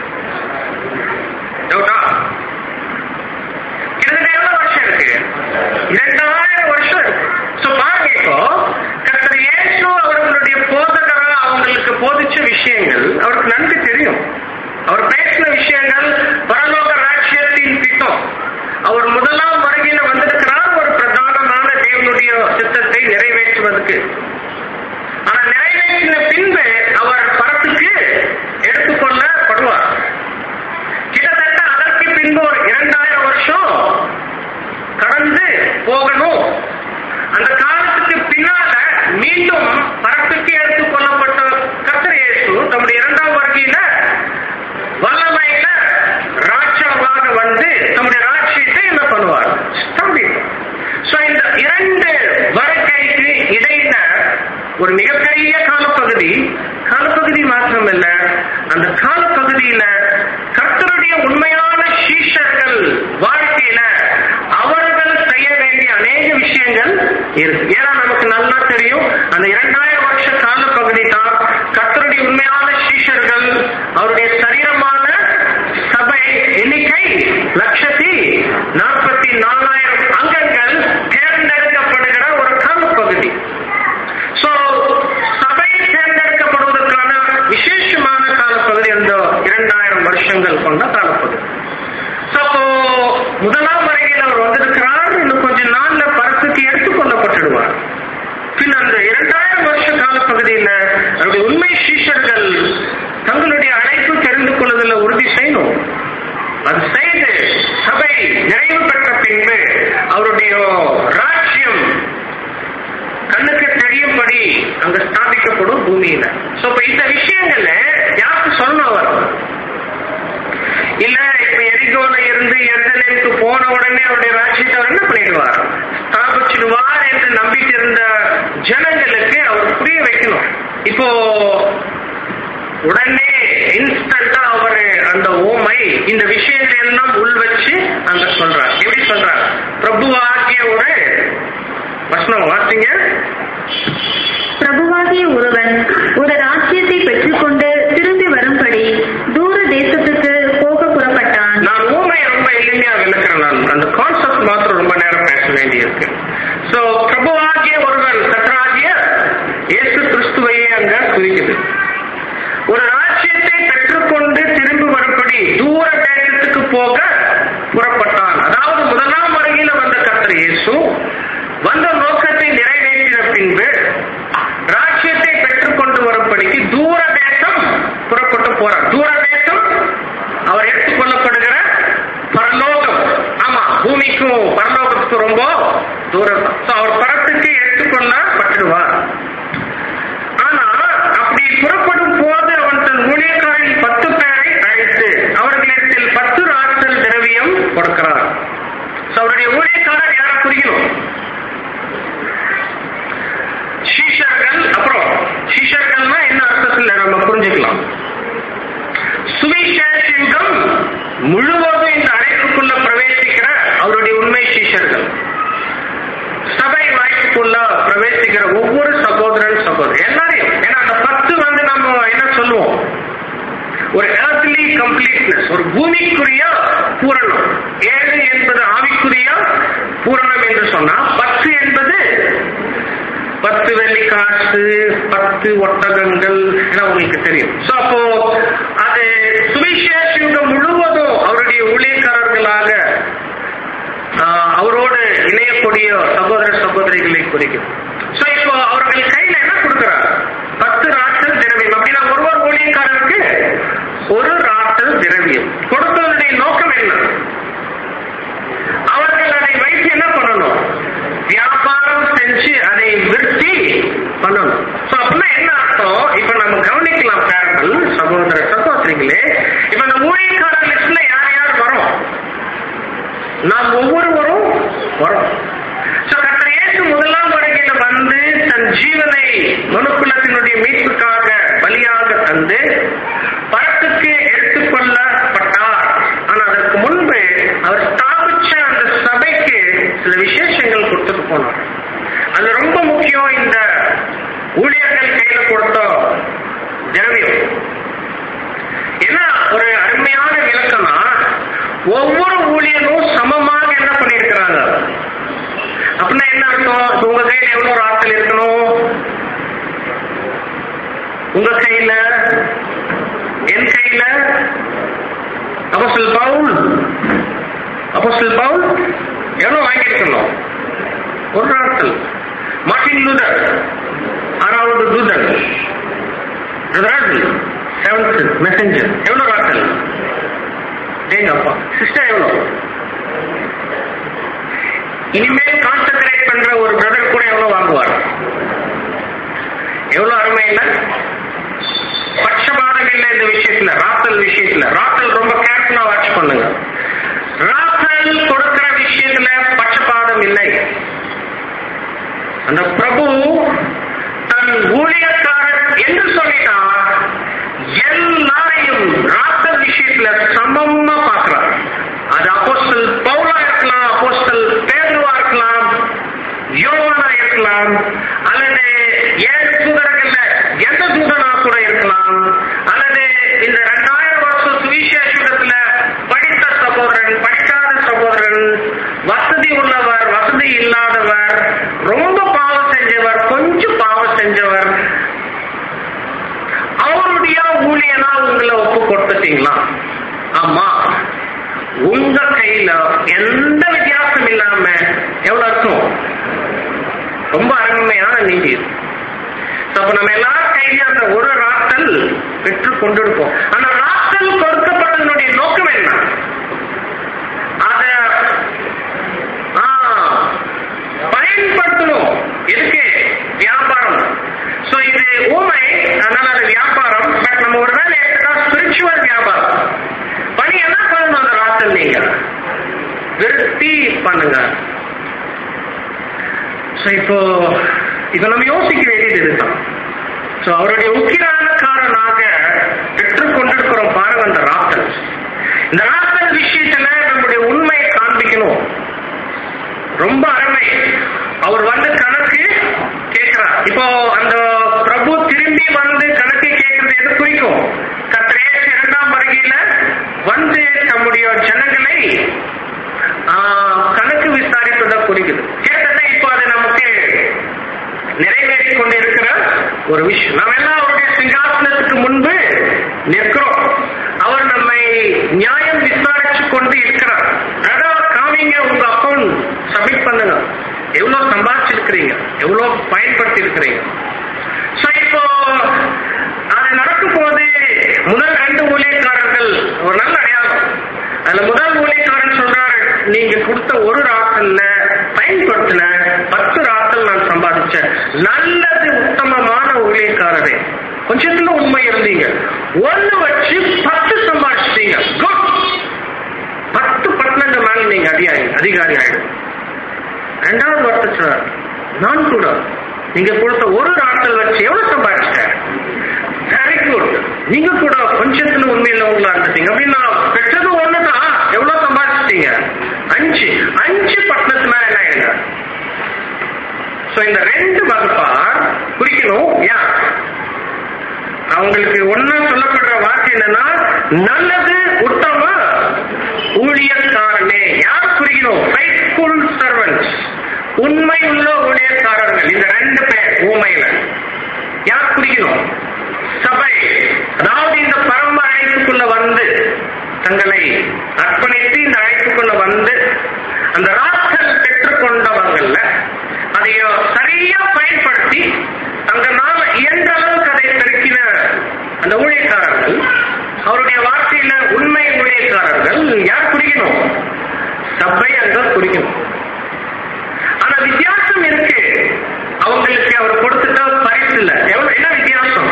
டவுட்டா கிட்டத்தட்ட எவ்வளவு வருஷம் இருக்கு இரண்டாயிரம் வருஷம் இருக்கு சோ பாருங்க இப்போ கர்த்தர் இயேசு அவர்களுடைய போதகரா அவங்களுக்கு போதிச்ச விஷயங்கள் அவருக்கு நன்கு தெரியும் அவர் பேசின விஷயங்கள் பரலோக ராஜ்யத்தின் திட்டம் அவர் முதலாம் வருகையில வந்திருக்கிறார் ஒரு பிரதானமான தேவனுடைய சித்தத்தை நிறைவேற்றுவதற்கு ஆனா நிறைவேற்றின பின்பு அவர் பரத்துக்கு எடுத்துக்கொள்ளப்படுவார் கிட்டத்தட்ட அதற்கு பின்பு ஒரு இரண்டாயிரம் வருஷம் கடந்து போகணும் அந்த காலத்துக்கு பின்னால மீண்டும் பரப்புக்கு எடுத்துக் கொள்ளப்பட்ட கர்த்தர் இயேசு தம்முடைய இரண்டாம் வருகையில வல்லமையில ராஜாவாக வந்து தம்முடைய ராஜ்யத்தை என்ன பண்ணுவார் ஸ்தாபிப்பார் சோ இந்த இரண்டு வருகைக்கு இடையில ஒரு மிகப்பெரிய காலப்பகுதி காலப்பகுதி மாத்திரமல்ல அந்த காலப்பகுதியில கர்த்தருடைய உண்மையான சீஷர்கள் வாழ்க்கையில அவர்கள் செய்ய வேண்டிய அநேக விஷயங்கள் இருக்கு ஏன்னா நமக்கு நல்லா தெரியும் அந்த இரண்டாயிரம் வருஷ காலப்பகுதி தான் கர்த்தருடைய உண்மையான சீஷர்கள் அவருடைய சரீரமான சபை எண்ணிக்கை லட்சத்தி நாற்பத்தி நாலாயிரம் அங்கங்கள் தேர்ந்தெடுக்கப்படுகிற ஒரு காலப்பகுதி சோ சபை தேர்ந்தெடுக்கப்படுவதற்கான விசேஷமான காலப்பகுதி அந்த இரண்டாயிரம் முதலாம் வருகையில் அவர் வந்திருக்கிறார் இன்னும் கொஞ்ச நாள்ல பரத்துக்கு எடுத்துக்கொள்ளப்பட்டுடுவார் பின் அந்த இரண்டாயிரம் வருஷ கால பகுதியில் அவருடைய உண்மை சீஷர்கள் தங்களுடைய அழைப்பு தெரிந்து கொள்வதில் உறுதி செய்யணும் அது செய்து சபை நிறைவு பெற்ற பின்பு அவருடைய ராஜ்யம் கண்ணுக்கு தெரியும்படி அங்க ஸ்தாபிக்கப்படும் பூமியில சோ இப்ப இந்த விஷயங்கள்ல யாருக்கு சொல்லணும் அவர் இல்ல இப்ப எரிகோல இருந்து எருசலேமுக்கு போன உடனே அவருடைய ராஜ்யத்தை அவர் என்ன பண்ணிடுவார் ஸ்தாபிச்சிடுவார் என்று நம்பிட்டு இருந்த ஜனங்களுக்கு அவர் புரிய வைக்கணும் இப்போ உடனே இன்ஸ்டன்டா அவர் அந்த ஓமை இந்த விஷயங்களை எல்லாம் உள் வச்சு அங்க சொல்றார் எப்படி சொல்றார் பிரபுவாகிய ஒரு வசனம் வாசிங்க பிரபுவாகிய ஒருவன் ஒரு ராஜ்யத்தை பெற்றுக்கொண்டு திரும்பி வரும்படி தூர தேசத்துக்கு போக புறப்பட்டான் நான் ஊமையை ரொம்ப எளிமையா விளக்குறேன் நான் அந்த கான்செப்ட் மாத்திரம் ரொம்ப நேரம் பேச வேண்டியிருக்கு சோ பிரபுவாகிய ஒருவன் கற்றாகிய இயேசு கிறிஸ்துவையே அங்க குறிக்குது ஒரு ராஜ்யத்தை பெற்றுக்கொண்டு திரும்பி வரும்படி தூர தேசத்துக்கு போக புறப்பட்டான் அதாவது முதலாம் வருகையில வந்த கர்த்தர் இயேசு வந்த நோக்கத்தை நிறைவேற்றின பின்பு ராஜ்யத்தை பெற்றுக்கொண்டு வரும்படிக்கு தூர தேசம் புறப்பட்டு போறார் தூர தேசம் அவர் எடுத்துக்கொள்ளப்படுகிற பரலோகம் ஆமா பூமிக்கும் பரலோகத்துக்கும் ரொம்ப தூரம் So, அவர் பரத்துக்கு எடுத்துக்கொள்ளப்பட்டுடுவார் ஆனா அப்படி புறப்படும் போது அவன் தன் ஊழியக்காரில் பத்து பேரை அழைத்து அவர்களிடத்தில் பத்து ராசல் திரவியம் கொடுக்கிறார் So, அவருடைய ஊழியக்காரர் யாரை குறிக்கணும் சீஷர்கள் அப்புறம் சீஷர்கள்னா என்ன அர்த்தத்தில் நம்ம புரிஞ்சுக்கலாம் சுவிசேஷம் முழுவதும் இந்த அழைப்புக்குள்ள பிரவேசிக்கிற அவருடைய உண்மை சீஷர்கள் சபை வாய்ப்புக்குள்ள பிரவேசிக்கிற ஒவ்வொரு சகோதரன் சகோதரி எல்லாரையும் ஏன்னா அந்த பத்து வந்து நம்ம என்ன சொல்லுவோம் ஒரு earthly கம்ப்ளீட்னஸ் ஒரு பூமிக்குரிய பூரணம் ஏழு என்பது ஆவிக்குரிய பூரணம் என்று சொன்னா பத்து என்பது பத்து வெள்ளி காசு பத்து ஒட்டகங்கள் எல்லாம் உங்களுக்கு தெரியும் சோ அப்போ அது சுவிசேஷம் முழுவதும் அவருடைய ஊழியக்காரர்களாக ஆஹ், அவரோடு இணையக்கூடிய சகோதர சகோதரிகளை குறிக்கும் சோ இப்போ அவர்கள் கையில என்ன கொடுக்கிறார் பத்து ராட்டல் திரவியம் அப்படின்னா ஒருவர் ஊழியக்காரருக்கு ஒரு ராட்டல் திரவியம் கொடுப்பதனுடைய நோக்கம் என்ன அவர்கள் அதை வைத்து என்ன பண்ணணும் வியாபாரம் செஞ்சு அதை விருத்தி பண்ணணும் சோ அப்படின்னா என்ன அர்த்தம் இப்ப நம்ம கவனிக்கலாம் பேரங்கள் சகோதர சகோதரிகளே இப்ப இந்த ஊழியக்கார லிஸ்ட்ல யார் யார் வரும் நாம் ஒவ்வொருவரும் வரோம் சோ கர்த்தர் இயேசு முதலாம் வருகையில வந்து தன் ஜீவனை மனுக்குலத்தினுடைய மீட்புக்காக பலியாக தந்து பரத்துக்கு எடுத்துக்கொள்ளப்பட்டார் ஆனா அதற்கு முன்பு அவர் ஸ்தாபிச்ச அந்த சபைக்கு சில விசேஷங்கள் கொடுத்துட்டு போனார் அது ரொம்ப முக்கியம் இந்த ஊழியர்கள் கையில கொடுத்த திரவியம் என்ன ஒரு அருமையான விளக்கம்னா ஒவ்வொரு ஊழியரும் சமமாக என்ன பண்ணியிருக்கிறாங்க அப்படின்னா என்ன அர்த்தம் இப்ப உங்க கையில எவ்வளவு ஆட்கள் இருக்கணும் உங்க கையில என் கையில அப்போஸ்தலர் பவுல் அப்போஸ்தலர் பவுல் எவ்வளவு வாங்கியிருக்கணும் ஒரு ஆட்கள் மார்ட்டின் லூதர் ஆறாவது தூதன் செவன்த் மெசஞ்சர் எவ்வளவு ஆட்கள் டேங்க அப்பா சிஸ்டர் எவ்வளவு இனிமேல் கான்சென்ட்ரேட் பண்ற ஒரு பிரதர் கூட எவ்வளவு வாங்குவார் எவ்வளவு அருமை இல்ல பட்சபாதம் இல்லை இந்த விஷயத்துல ராத்தல் விஷயத்துல ராத்தல் ரொம்ப கேர்ஃபுல்லா வாட்ச் பண்ணுங்க ராத்தல் கொடுக்கிற விஷயத்துல பட்சபாதம் இல்லை அந்த பிரபு தன் ஊழியக்காரர் என்று சொல்லிட்டான் எல்லாரையும் ராத்தல் விஷயத்துல சமமா பார்க்கிறார் அது அப்போஸ்தல் பவுலா இருக்கலாம் அப்போஸ்தல் பேதுருவா இருக்கலாம் யோவானா இருக்கலாம் அல்லது ஏழு தூதர்கள்ல எந்த தூதனா கூட இருக்கலாம் அல்லது இந்த ரெண்டாயிரம் வருஷம் சுவிசேஷத்துல படித்த சகோதரன் படிக்காத சகோதரன் வசதி உள்ளவர் வசதி இல்லாதவர் ரொம்ப பாவம் செஞ்சவர் கொஞ்சம் பாவம் செஞ்சவர் அவருடைய ஊழியனா உங்களை ஒப்பு கொடுத்துட்டீங்களா ஆமா உங்க கையில உண்மையில எந்த வித்தியாசம் இல்லாம எவ்வளவு அர்த்தம் ரொம்ப அருமையான நீதி இது. So, அப்ப நம்ம எல்லாரும் கையில அந்த ஒரு ராத்தல் பெற்று கொண்டிருப்போம் அந்த ராத்தல் கொடுக்கப்பட்டதனுடைய நோக்கம் என்ன அத ஆ, பயன்படுத்தணும் எதுக்கு வியாபாரம் சோ இது ஊமை அதனால அது வியாபாரம் பட் நம்ம ஒரு வேலை எடுத்துட்டா ஸ்பிரிச்சுவல் வியாபாரம் பண்ணி என்ன பண்ணணும் அந்த ராத்தல் நீங்க விருத்தி பண்ணுங்க சோ இப்போ இப்ப நம்ம யோசிக்க வேண்டியது இதுதான் சோ அவருடைய உக்கிரானக்காரனாக பெற்றுக் கொண்டிருக்கிறோம் பாருங்க அந்த ராத்தல் இந்த ராத்தல் விஷயத்துல நம்முடைய உண்மையை காண்பிக்கணும் ரொம்ப அருமை அவர் வந்து கணக்கு கேட்கிறார் இப்போ அந்த பிரபு திரும்பி வந்து கணக்கு கேட்கறது எது குறிக்கும் கத்திரே இரண்டாம் வருகையில வந்து தம்முடைய ஜனங்களை ஆஹ், கணக்கு விசாரிப்பதை குறிக்குது கேட்டதை இப்போ அது நமக்கு நிறைவேறி கொண்டிருக்கிற ஒரு விஷயம் நம்ம எல்லாம் அவருடைய சிங்காசனத்துக்கு முன்பு நிற்கிறோம் அவர் நம்மை நியாயம் விசாரிச்சு கொண்டு இருக்கிறார் அதாவது காமிங்க உங்க அக்கௌண்ட் சப்மிட் பண்ணுங்க எவ்வளவு சம்பாதிச்சிருக்கிறீங்க எவ்வளவு பயன்படுத்தி இருக்கிறீங்க சோ இப்போ அது நடக்கும் போது முதல் ரெண்டு ஊழியக்காரர்கள் ஒரு நல்ல அடையாளம் அதுல முதல் ஊழியக்காரன் சொல்றாரு நீங்க கொடுத்த ஒரு ராத்தல்ல பயன்படுத்தின பத்து ராத்தல் நான் சம்பாதிச்சேன் நல்லது உத்தமமான ஊழியக்காரரே கொஞ்சத்துல உண்மை இருந்தீங்க ஒண்ணு வச்சு பத்து சம்பாதிச்சிட்டீங்க Good. பத்து பட்டணங்கள் மேல நீங்க அதிகாரி அதிகாரி ஆயிடும் ரெண்டாவது வார்த்தை சார் நான் கூட நீங்க கொடுத்த ஒரு நாட்கள் வச்சு எவ்வளவு சம்பாதிச்சிட்டேன் வெரி குட் நீங்க கூட கொஞ்சத்துல உண்மையில உங்களா இருந்துட்டீங்க அப்படின்னா பெற்றது ஒண்ணுதான் எவ்வளவு சம்பாதிச்சிட்டீங்க அஞ்சு அஞ்சு பட்டணத்து மேல என்ன ஆயிடுங்க சோ இந்த ரெண்டு வகுப்பார் குறிக்கணும் யார் அவங்களுக்கு ஒன்னா சொல்லப்படுற வார்த்தை என்னன்னா நல்லது உத்தம ஊழியக்காரனே யார் குறிக்கணும் ஃபைட்ஃபுல் சர்வன்ஸ் உண்மை உள்ள ஊழியக்காரர்கள் இந்த ரெண்டு பேர் ஊமையில யார் குறிக்கணும் சபை அதாவது இந்த பரம அழைப்புக்குள்ள வந்து தங்களை அர்ப்பணித்து இந்த அழைப்புக்குள்ள வந்து அந்த ராக்கள் பெற்றுக்கொண்டவங்கல்ல அதைய சரியா பயன்படுத்தி தங்களால் இயன்ற அளவுக்கு அதை பெருக்கின அந்த ஊழியக்காரர்கள் அவருடைய வார்த்தையில உண்மை ஊழியக்காரர்கள் யார் குறிக்கணும் சபை அங்க குறிக்கணும் ஆனா வித்தியாசம் இருக்கு அவங்களுக்கு அவர் கொடுத்துட்ட பரிசு இல்ல எவ்வளவு என்ன வித்தியாசம்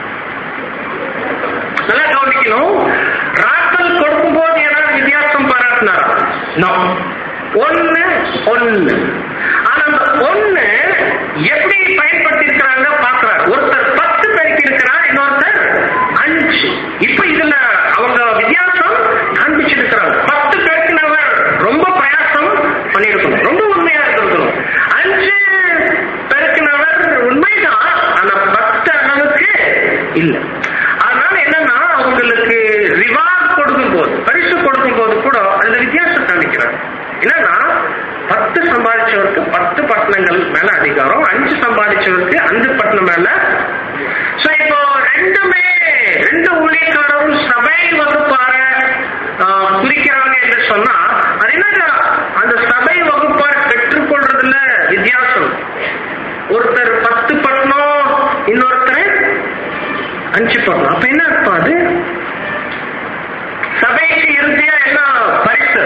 நல்லா கவனிக்கணும் ராத்தல் கொடுக்கும் போது ஏதாவது வித்தியாசம் பாராட்டினாரா நோ ஒண்ணு ஒண்ணு ஆனா அந்த ஒண்ணு எப்படி பயன்படுத்தி இருக்கிறாங்க பாக்குறாரு ஒருத்தர் பத்து பேருக்கு இருக்கிறார் இன்னொருத்தர் அஞ்சு இப்ப இதுல அவங்க வித்தியாசம் காண்பிச்சிருக்கிறாங்க பத்து பேருக்கு நம்ம ரொம்ப பிரயாசம் பண்ணிருக்கணும் ரொம்ப உண்மையா இருந்திருக்கணும் அஞ்சு பெருக்கினவர் உண்மைதான் ஆனா பத்து அளவுக்கு இல்ல அதனால என்னன்னா அவங்களுக்கு ரிவார்ட் கொடுக்கும் போது பரிசு கொடுக்கும் போது கூட அந்த வித்தியாசம் காமிக்கிறார் என்னன்னா பத்து சம்பாதிச்சவருக்கு பத்து பட்டணங்கள் மேல அதிகாரம் அஞ்சு சம்பாதிச்சவருக்கு அஞ்சு பட்டணம் மேல சோ இப்போ ரெண்டுமே ரெண்டு ஊழியக்காரரும் சபை வகுப்பார ஆஹ், குறிக்கிறாங்க என்று சொன்னா அது என்ன அந்த சபை வகுப்பார் பெற்றுக்கொள்றதுல வித்தியாசம் ஒருத்தர் பத்து பட்டணம் இன்னொருத்தர் அஞ்சு பட்டணம் அப்ப என்ன அர்த்தம் அது சபைக்கு இறுதியா என்ன பரிசு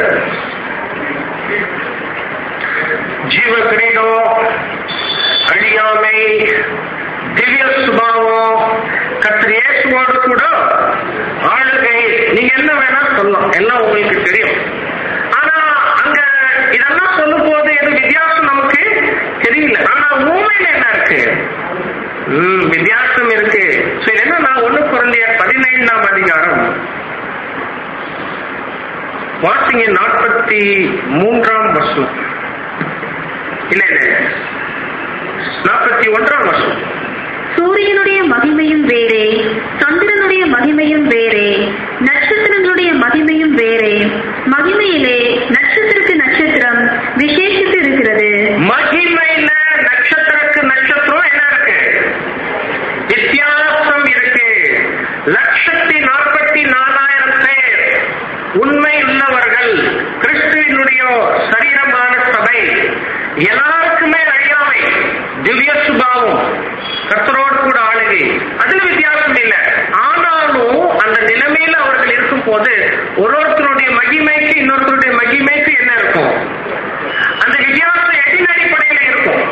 ஜீவ கிரீடம் அழியாமை திவ்ய சுபாவம் கத்திர இயேசுவோடு கூட ஆளுகை நீங்க என்ன வேணா சொல்லலாம் எல்லாம் உங்களுக்கு தெரியும் ஆனா அங்க இதெல்லாம் சொல்லும் போது எது வித்தியாசம் நமக்கு தெரியல ஆனா ஊமையில என்ன இருக்கு ம், வித்தியாசம் இருக்கு சரி என்னன்னா ஒண்ணு குறைந்த பதினைந்தாம் அதிகாரம் வாசிங்க நாற்பத்தி மூன்றாம் வருஷம் இல்ல இல்ல நாற்பத்தி ஒன்றாம் வருஷம் சூரியனுடைய மகிமையும் வேறே சந்திரனுடைய மகிமையும் வேறே நட்சத்திரங்களுடைய மகிமையும் வேறே மகிமையிலே நட்சத்திரக்கு நட்சத்திரம் விசேஷித்து இருக்கிறது மகிமையில நட்சத்திரக்கு நட்சத்திரம் என்ன இருக்கு வித்தியாசம் இருக்கு லட்சத்தி நாற்பத்தி நாலாயிரம் பேர் உண்மை உள்ள உள்ளவர்கள் கிறிஸ்துவினுடைய சரீரமான சபை எல்லாருக்குமே அறியாமை திவ்ய சுபாவம் கர்த்தரோடு கூட ஆளுகை அதுல வித்தியாசம் இல்லை ஆனாலும் அந்த நிலைமையில அவர்கள் இருக்கும் போது ஒரு ஒருத்தருடைய மகிமைக்கு இன்னொருத்தருடைய மகிமைக்கு என்ன இருக்கும் அந்த வித்தியாசம் எதின் அடிப்படையில இருக்கும்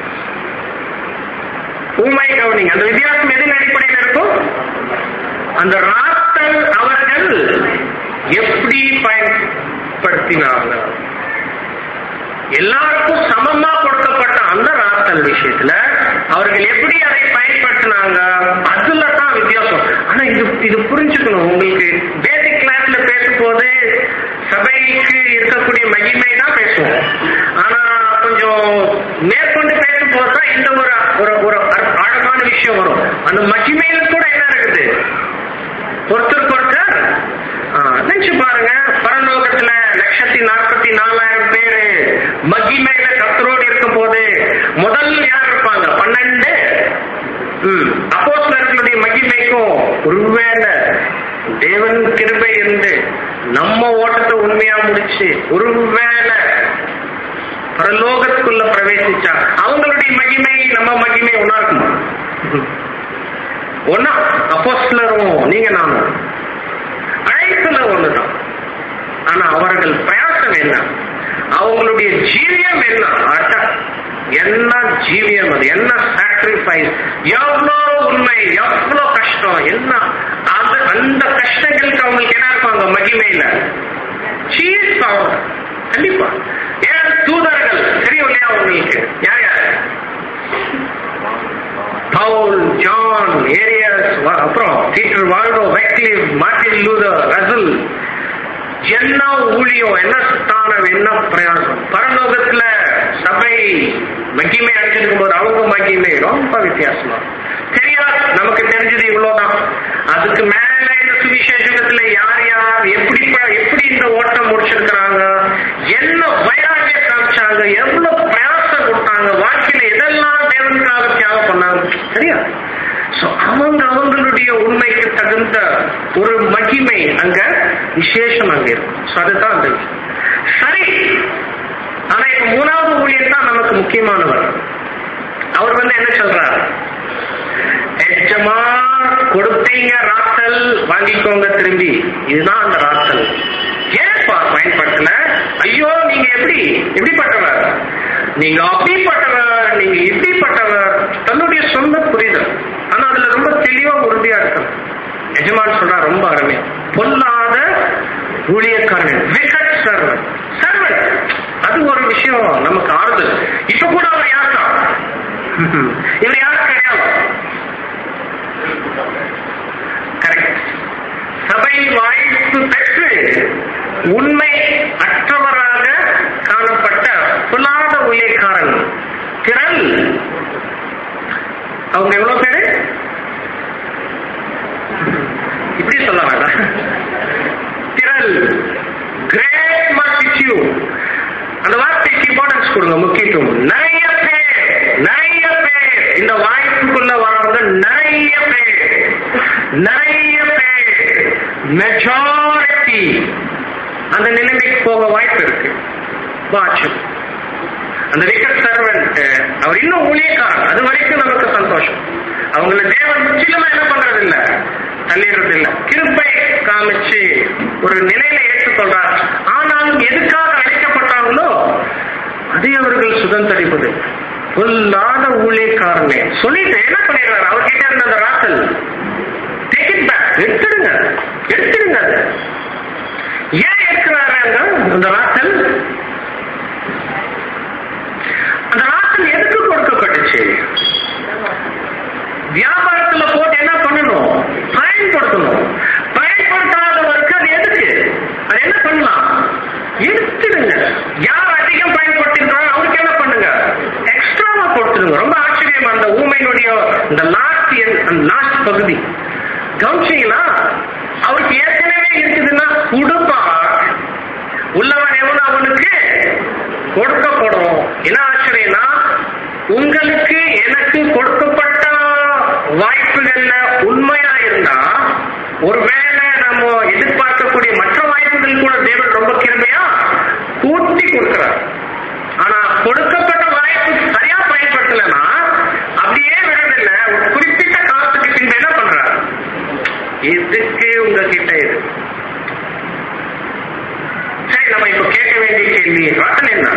ஊமை கவனிங்க அந்த வித்தியாசம் எதின் அடிப்படையில் இருக்கும் அந்த ராத்தல் அவர்கள் எப்படி பயன்படுத்தினாங்க எல்லாருக்கும் சமமா கொடுக்கப்பட்ட அந்த ராத்தல் விஷயத்துல அவர்கள் எப்படி அதை பயன்படுத்தினாங்க அதுல தான் வித்தியாசம் ஆனா இது இது புரிஞ்சுக்கணும் உங்களுக்கு பேசிக் கிளாஸ்ல பேசும்போது சபைக்கு இருக்கக்கூடிய மகிமை தான் பேசுவோம் ஆனா கொஞ்சம் மேற்கொண்டு பேசும்போது தான் இந்த ஒரு ஒரு ஒரு ஆழமான விஷயம் வரும் அந்த மகிமையில கூட என்ன இருக்குது ஒருத்தருக்கு ஒருத்தர் ஆ, நினைச்சு பாருங்க பரலோகத்துல லட்சத்தி நாற்பத்தி நாலாயிரம் பேரு மகிமையில கத்தரோடு இருக்கும் போது முதல் யார் இருப்பாங்க பன்னெண்டு அப்போஸ்லர்களுடைய மகிமைக்கும் ஒருவேளை தேவன் கிருபை இருந்து நம்ம ஓட்டத்தை உண்மையா முடிச்சு ஒருவேளை பரலோகத்துக்குள்ள பிரவேசிச்சா அவங்களுடைய மகிமை நம்ம மகிமை ஒன்னா இருக்குமா ஒன்னா அப்போஸ்லரும் நீங்க நானும் அழைப்புல ஒண்ணுதான் ஆனா அவர்கள் பிரயாசம் என்ன அவங்களுடைய ஜீவியம் என்ன அதான் என்ன ஜீவியம் அது என்ன சாக்ரிஃபைஸ் எவ்வளோ உண்மை எவ்வளோ கஷ்டம் என்ன அது அந்த கஷ்டங்களுக்கு அவங்களுக்கு என்ன இருப்பாங்க மகிமையில சீஸ் ஆகும் கண்டிப்பா ஏன் தூதர்கள் தெரியும் இல்லையா உங்களுக்கு யார் யார் பவுல் ஜான் ஏரியஸ் வ- அப்புறம் Peter Waldo Wycliffe Martin Luther Russell என்ன ஊழியம் என்ன ஸ்தானம் என்ன பிரயாசம் பரலோகத்துல சபை மகிமை அடைஞ்சிருக்கும் போது அவங்க மகிமை ரொம்ப வித்தியாசமா தெரியாது நமக்கு தெரிஞ்சது இவ்வளவுதான் அதுக்கு மேல இந்த சுவிசேஷத்துல யார் யார் எப்படி ப- எப்படி இந்த ஓட்டம் முடிச்சிருக்கிறாங்க என்ன வைராகிய காமிச்சாங்க எவ்வளவு பிரயாசம் கொடுத்தாங்க வாழ்க்கையில எதெல்லாம் தேவனுக்காக தியாகம் பண்ணாங்க சரியா சோ அவங்க அவங்களுடைய உண்மைக்கு தகுந்த ஒரு மகிமை அங்க விசேஷம் அங்க இருக்கும் சோ அதுதான் அந்த விஷயம். சரி ஆனா இப்ப மூணாவது ஊழியர் தான் நமக்கு முக்கியமானவர் அவர் வந்து என்ன சொல்றாரு எஜமா கொடுத்தீங்க ராத்தல் வாங்கிக்கோங்க திரும்பி இதுதான் அந்த ராத்தல் ஏன்பா பயன்படுத்தல ஐயோ நீங்க எப்படி எப்படிப்பட்டவர் நீங்க அப்படிப்பட்டவர் நீங்க இப்படிப்பட்டவர் தன்னுடைய சொந்த புரிதல் ஆனா அதுல ரொம்ப தெளிவா உறுதியா இருக்கணும் எஜமான் சொல்றா ரொம்ப அருமையா பொல்லாத ஊழியக்காரன் விகட் சர்வன் சர்வன் அது ஒரு விஷயம் நமக்கு ஆறுதல் இப்ப கூட அவர் யார் தான் இவர் யாரும் கிடையாது கரெக்ட் சபை வாய்ப்பு பெற்று உண்மை அற்றவராக காணப்பட்ட புலாத ஊழியக்காரன் திரள் அவங்க எவ்வளவு பேரு இப்படி சொல்ல வேண்டாம் திரள் கிரேட் மல்டிடியூட் அந்த வார்த்தைக்கு இம்பார்ட்டன்ஸ் கொடுங்க முக்கியத்துவம் நிறைய பேர் நிறைய பேர் இந்த வாய்ப்புக்குள்ள வரவங்க நிறைய பேர் நிறைய பேர் மெஜாரிட்டி அந்த நிலைமைக்கு போக வாய்ப்பு இருக்கு வாட்சம் அந்த விக்கட் சர்வெண்ட் அவர் இன்னும் ஊழியக்காரன் அது வரைக்கும் நமக்கு சந்தோஷம் அவங்கள தேவன் முற்றிலுமா என்ன பண்றது இல்ல தள்ளிடுறது இல்ல கிருப்பை காமிச்சு ஒரு நிலையில ஏற்றுக்கொள்றார் ஆனாலும் எதுக்காக அழைக்கப்பட்டாங்களோ அதை அவர்கள் சுதந்தரிப்பது பொல்லாத ஊழியக்காரனே சொல்லிட்டு என்ன பண்ணிடுறாரு அவர்கிட்ட இருந்த அந்த ராத்தல் டேக் இட் பேக் எடுத்துடுங்க எடுத்துடுங்க அதை ஏன் இருக்கிறாரு அங்க அந்த ராத்தல் அந்த ராத்தல் எதுக்கு கொடுக்கப்பட்டுச்சு வியாபாரத்துல போட்டு என்ன பண்ணணும் பயன்படுத்தணும் பயன்படுத்தாதவருக்கு அது எதுக்கு அது என்ன பண்ணலாம் எடுத்துடுங்க யார் அதிகம் பயன்படுத்தின்றாங்க அவருக்கு என்ன பண்ணுங்க எக்ஸ்ட்ராவா கொடுத்துடுங்க ரொம்ப ஆச்சரியம் அந்த ஊமையினுடைய இந்த லாஸ்ட் லாஸ்ட் பகுதி கவனிச்சீங்களா அவருக்கு ஏற்கனவே இருக்குதுன்னா கொடுப்பா உள்ளவன் எவன் அவனுக்கு கொடுக்கப்படும் என்ன ஆச்சரியம்னா உங்களுக்கு எனக்கு கொடுக்கப்பட்ட வாய்ப்புகள்ல உண்மையா இருந்தா ஒருவேளை நம்ம எதிர்பார்க்கக்கூடிய மற்ற வாய்ப்புகள் கூட தேவன் ரொம்ப கேள்வி ராத்தல் என்ன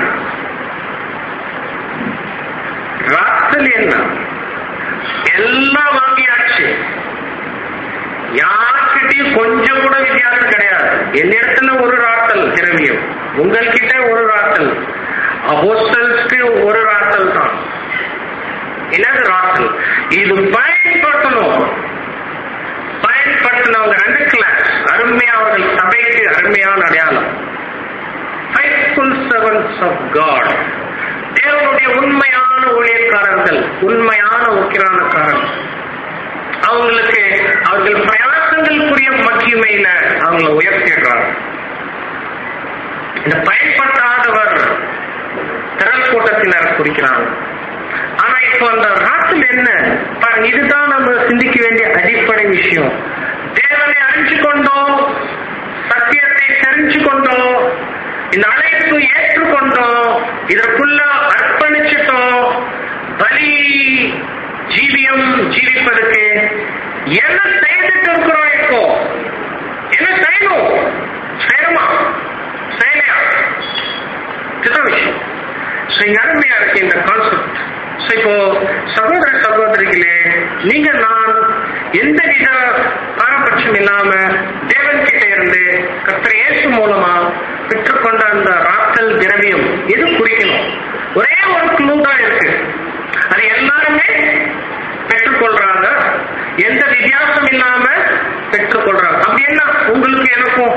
ராத்தல் என்ன எல்லாம் வாங்கியாச்சு யார்கிட்டயும் கொஞ்சம் கூட வித்தியாசம் கிடையாது என்னிடத்துல ஒரு ராத்தல் திரவியம் உங்கள்கிட்ட ஒரு ராத்தல் அப்போஸ்தலருக்கு ஒரு ராத்தல் தான் என்னது ராத்தல் இது பயன்படுத்தணும் பயன்படுத்தினவங்க ரெண்டு கிளாஸ் அருமையா அவர்கள் சபைக்கு அருமையான அடையாளம் ஃபைட்ஃபுல் சர்வன்ஸ் ஆஃப் காட் தேவனுடைய உண்மையான ஊழியக்காரர்கள் உண்மையான உக்கிரானக்காரர்கள் அவங்களுக்கு அவர்கள் பிரயாசங்களுக்குரிய மகிமையில அவங்களை உயர்த்திடுறாங்க இந்த பயன்பட்டாதவர் திரள் கூட்டத்தினர் குறிக்கிறாங்க ஆனா இப்போ அந்த ராத்தில் என்ன பாருங்க இதுதான் நம்ம சிந்திக்க வேண்டிய அடிப்படை விஷயம் தேவனை அறிஞ்சு கொண்டோம் சத்தியத்தை தெரிஞ்சு கொண்டோம் இந்த அழைப்பு ஏற்றுக்கொண்டோம் இதற்குள்ள அர்ப்பணிச்சிட்டோம் பலி ஜீவியம் ஜீவிப்பதற்கு என்ன செய்துட்டு இருக்கிறோம் இப்போ என்ன செய்யணும் செய்யணுமா செய்யலையா இதுதான் விஷயம் ஸோ இங்க அருமையா இருக்கு இந்த கான்செப்ட் ஸோ இப்போ சகோதர சகோதரிகளே நீங்க நான் எந்த வித பாரபட்சம் இல்லாம தேவன் கிட்ட இருந்து கர்த்தர் இயேசு மூலமா பெற்றுக்கொண்ட அந்த ராத்தல் திரவியம் எது குறிக்கணும் ஒரே ஒரு க்ளூ தான் இருக்கு அது எல்லாருமே பெற்றுக்கொள்றாங்க எந்த வித்தியாசம் இல்லாம பெற்றுக்கொள்றாங்க அப்படி என்ன உங்களுக்கு எனக்கும்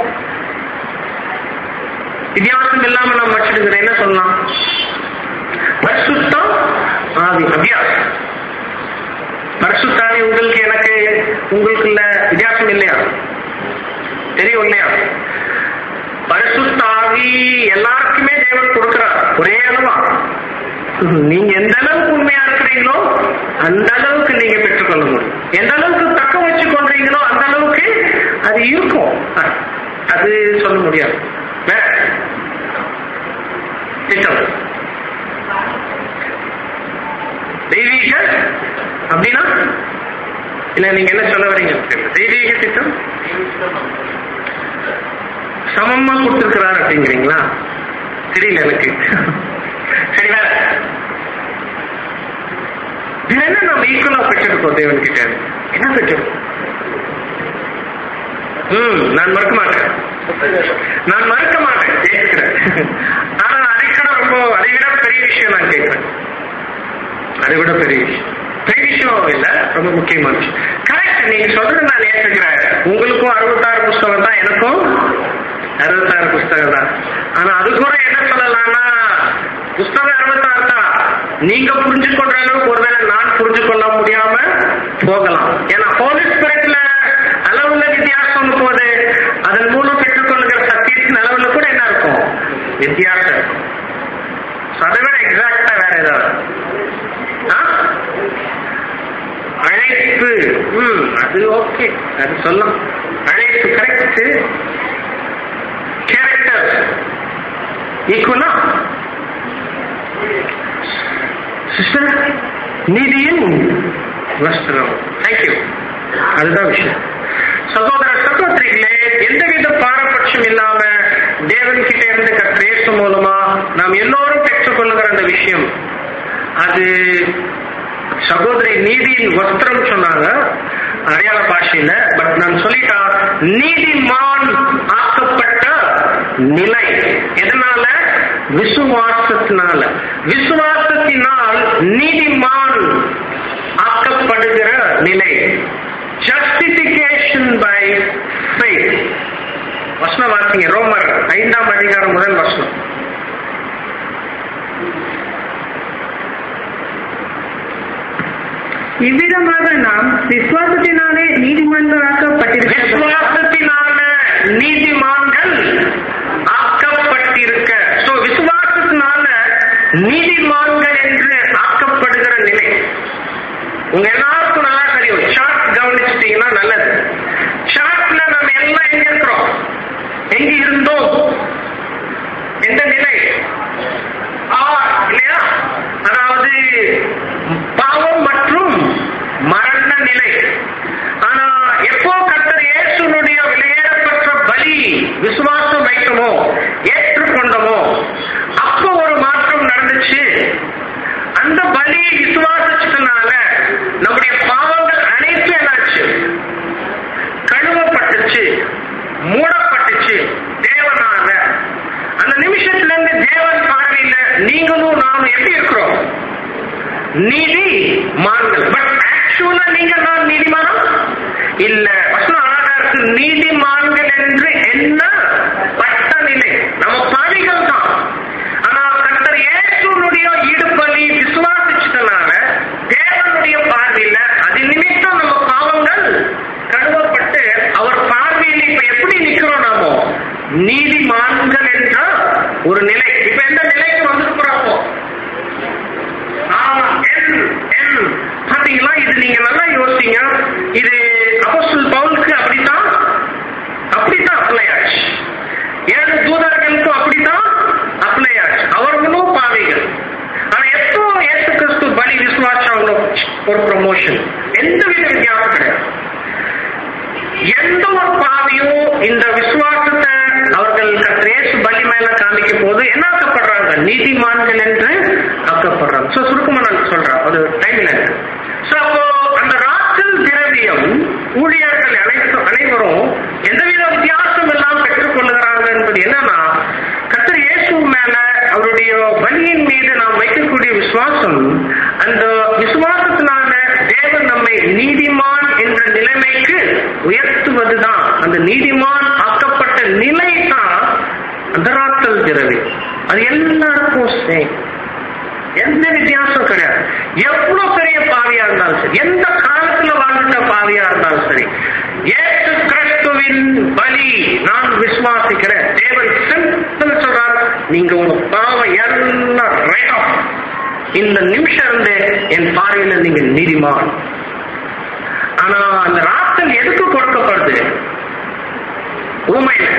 வித்தியாசம் இல்லாம நம்ம வச்சிருக்கிறேன் என்ன சொல்லலாம் பரிசுத்தம் ஆதி அபியாசம் பரிசுத்தாவி உங்களுக்கு எனக்கு உங்களுக்குள்ள வித்தியாசம் இல்லையா தெரியும் இல்லையா பரிசுத்தாவி எல்லாருக்குமே தேவன் கொடுக்கிறார் ஒரே அளவா நீங்க எந்த அளவுக்கு உண்மையா இருக்கிறீங்களோ அந்த அளவுக்கு நீங்க பெற்றுக்கொள்ள முடியும் எந்த அளவுக்கு தக்க வச்சு கொள்றீங்களோ அந்த அளவுக்கு அது இருக்கும் அ- அது சொல்ல முடியாது வேற திட்டம் தெய்வீக அப்படின்னா இல்ல நீங்க என்ன சொல்ல வரீங்க தெரியல. தெய்வீக திட்டம் சமமா கொடுத்திருக்கிறார் அப்படிங்கிறீங்களா தெரியல எனக்கு சரி வேற இது என்ன நம்ம ஈக்குவலா பெற்றிருக்கோம் தேவன் கிட்ட என்ன பெற்றிருக்கோம் ம் நான் மறுக்க மாட்டேன் நான் மறுக்க மாட்டேன் கேட்கிறேன் ஆனா அதைவிட ரொம்ப அதை விட பெரிய விஷயம் நான் கேட்கிறேன் அதை விட பெரிய விஷயம் பெரிய விஷயம் இல்ல ரொம்ப முக்கியமான விஷயம் கரெக்ட் நீங்க சொல்றது நான் ஏற்றுக்கிறேன் உங்களுக்கும் அறுபத்தாறு புஸ்தகம் தான் எனக்கும் அறுபத்தாறு புஸ்தகம் தான் ஆனா அது கூட என்ன சொல்லலாம்னா புஸ்தகம் அறுபத்தாறு தான் நீங்க புரிஞ்சு கொள்ற அளவுக்கு ஒருவேளை நான் புரிஞ்சு கொள்ள முடியாம போகலாம் ஏன்னா ஹோலி ஸ்பிரிட்ல அளவுல வித்தியாசம் போது அதன் மூலம் பெற்றுக்கொள்கிற சத்தியத்தின் அளவுல கூட என்ன இருக்கும் வித்தியாசம் இருக்கும் So அதை விட எக்ஸாக்டா வேற ஏதாவது ஆ? அழைப்பு ம் அது ஓகே அது சொல்லலாம் அழைப்பு கரெக்ட் கேரக்டர் ஈக்குவலா சிஸ்டர் நீதியின் வஸ்திரம் தேங்க்யூ அதுதான் விஷயம் சகோதர சகோதரிகளே எந்தவித பாரபட்சம் இல்லாம தேவன் கிட்ட இருந்து பேச மூலமா நாம் எல்லோரும் பெற்றுக்கொள்ளுகிற அந்த விஷயம் அது சகோதரி நீதியின் வஸ்திரம் சொன்னாங்க அடையாள பாஷையில பட் நான் சொல்லிட்டா நீதிமான் ஆக்கப்பட்ட நிலை எதனால விசுவாசத்தினால விசுவாசத்தினால் நீதிமான் ஆக்கப்படுகிற நிலை ஜஸ்டிபிகேஷன் பை ஃபெய்த் வசனம் வாசிங்க ரோமர் ஐந்தாம் அதிகாரம் முதல் வசனம் இவ்விதமாக நாம் விசுவாசத்தினாலே நீதிமன்றமாக்கப்பட்டிருக்கிறோம் விசுவாசத்தினால நீதிமான்கள் ஆக்கப்பட்டிருக்க சோ விசுவாசத்தினால நீதிமான்கள் என்று ஆக்கப்படுகிற நிலை உங்க எல்லாருக்கும் நல்லா தெரியும் சார்ட் கவனிச்சிட்டீங்கன்னா நல்லது சார்ட்ல நம்ம எல்லாம் எங்க இருக்கிறோம் எங்க இருந்தோம் எந்த நிலை ஆர் இல்லையா அதாவது பாவம் மற்றும் மரண நிலை ஆனா எப்போ கர்த்தர் இயேசுனுடைய விலையேறப்பட்ட பலி விசுவாசம் வைக்கமோ ஏற்றுக்கொண்டமோ நிமிஷத்துல இருந்து தேவன் பார்வையில நீங்களும் நானும் எப்படி இருக்கிறோம் நீதி மான்கள் பட் ஆக்சுவலா நீங்க நான் நீதிமானா இல்ல வசனம் அழகா இருக்கு நீதிமான்கள் என்று என்ன பட்ட நிலை நம்ம பாவிகள் தான் ஆனா கர்த்தர் இயேசுனுடைய ஈடுபலி விசுவாசிச்சதுனால தேவனுடைய பார்வையில அது நிமித்தம் நம்ம பாவங்கள் கழுவப்பட்டு அவர் பார்வையில் இப்ப எப்படி நிக்கிறோம் நாமோ நீதிமான்கள் என்ற ஒரு நிலை இப்ப எந்த நிலைக்கு வந்துருக்கிறோம் அப்போ ஆமா, என், என். பாத்தீங்களா இது நீங்க நல்லா யோசிங்க இது அப்போஸ்தலன் பவுலுக்கு அப்படித்தான் அப்படித்தான் அப்ளை ஆச்சு ஏழு தூதர்களுக்கும் அப்படித்தான் அப்ளை ஆச்சு அவர்களும் பாவிகள் ஆனா எப்போ ஏசு கிறிஸ்து பலி விசுவாசாங்களோ ஒரு ப்ரொமோஷன் எந்த வித வித்தியாசம் கிடையாது எந்த ஒரு பாவியும் இந்த விசுவாசத்தை அவர்கள் கத்திரேசு பலி மேல காமிக்க போது என்ன ஆக்கப்படுறாங்க நீதிமான்கள் என்று ஆக்கப்படுறாங்க சோ சுருக்கமா நான் சொல்றேன் அது டைம் இல்லை சோ அப்போ அந்த ராச்சல் திரவியம் ஊழியர்கள் அனைத்து அனைவரும் எந்தவித வித்தியாசம் எல்லாம் பெற்றுக் கொள்ளுகிறாங்க என்பது என்னன்னா கர்த்தர் இயேசு மேல அவருடைய பலியின் மீது நாம் வைக்கக்கூடிய விசுவாசம் அந்த விசுவாசத்தினால தேவன் நம்மை நீதிமான் என்ற நிலைமைக்கு உயர்த்துவதுதான் அந்த நீதிமான் ஆக்கப்பட்ட நிலை தான் அந்தராத்தல் திரவி அது எல்லாருக்கும் சேம் எந்த வித்தியாசம் கிடையாது எவ்வளவு பெரிய பாவியா இருந்தாலும் சரி எந்த காலத்துல வாழ்ந்த பாவியா இருந்தாலும் சரி ஏசு கிறிஸ்துவின் பலி நான் விசுவாசிக்கிறேன் தேவன் சிம்பிள் சொல்றார் நீங்க உங்க பாவம் எல்லாம் right off. இந்த நிமிஷம் இருந்து என் பார்வையில நீங்க நீதிமான் ஆனா அந்த ராத்தல் எதுக்கு கொடுக்கப்படுது ஊமையில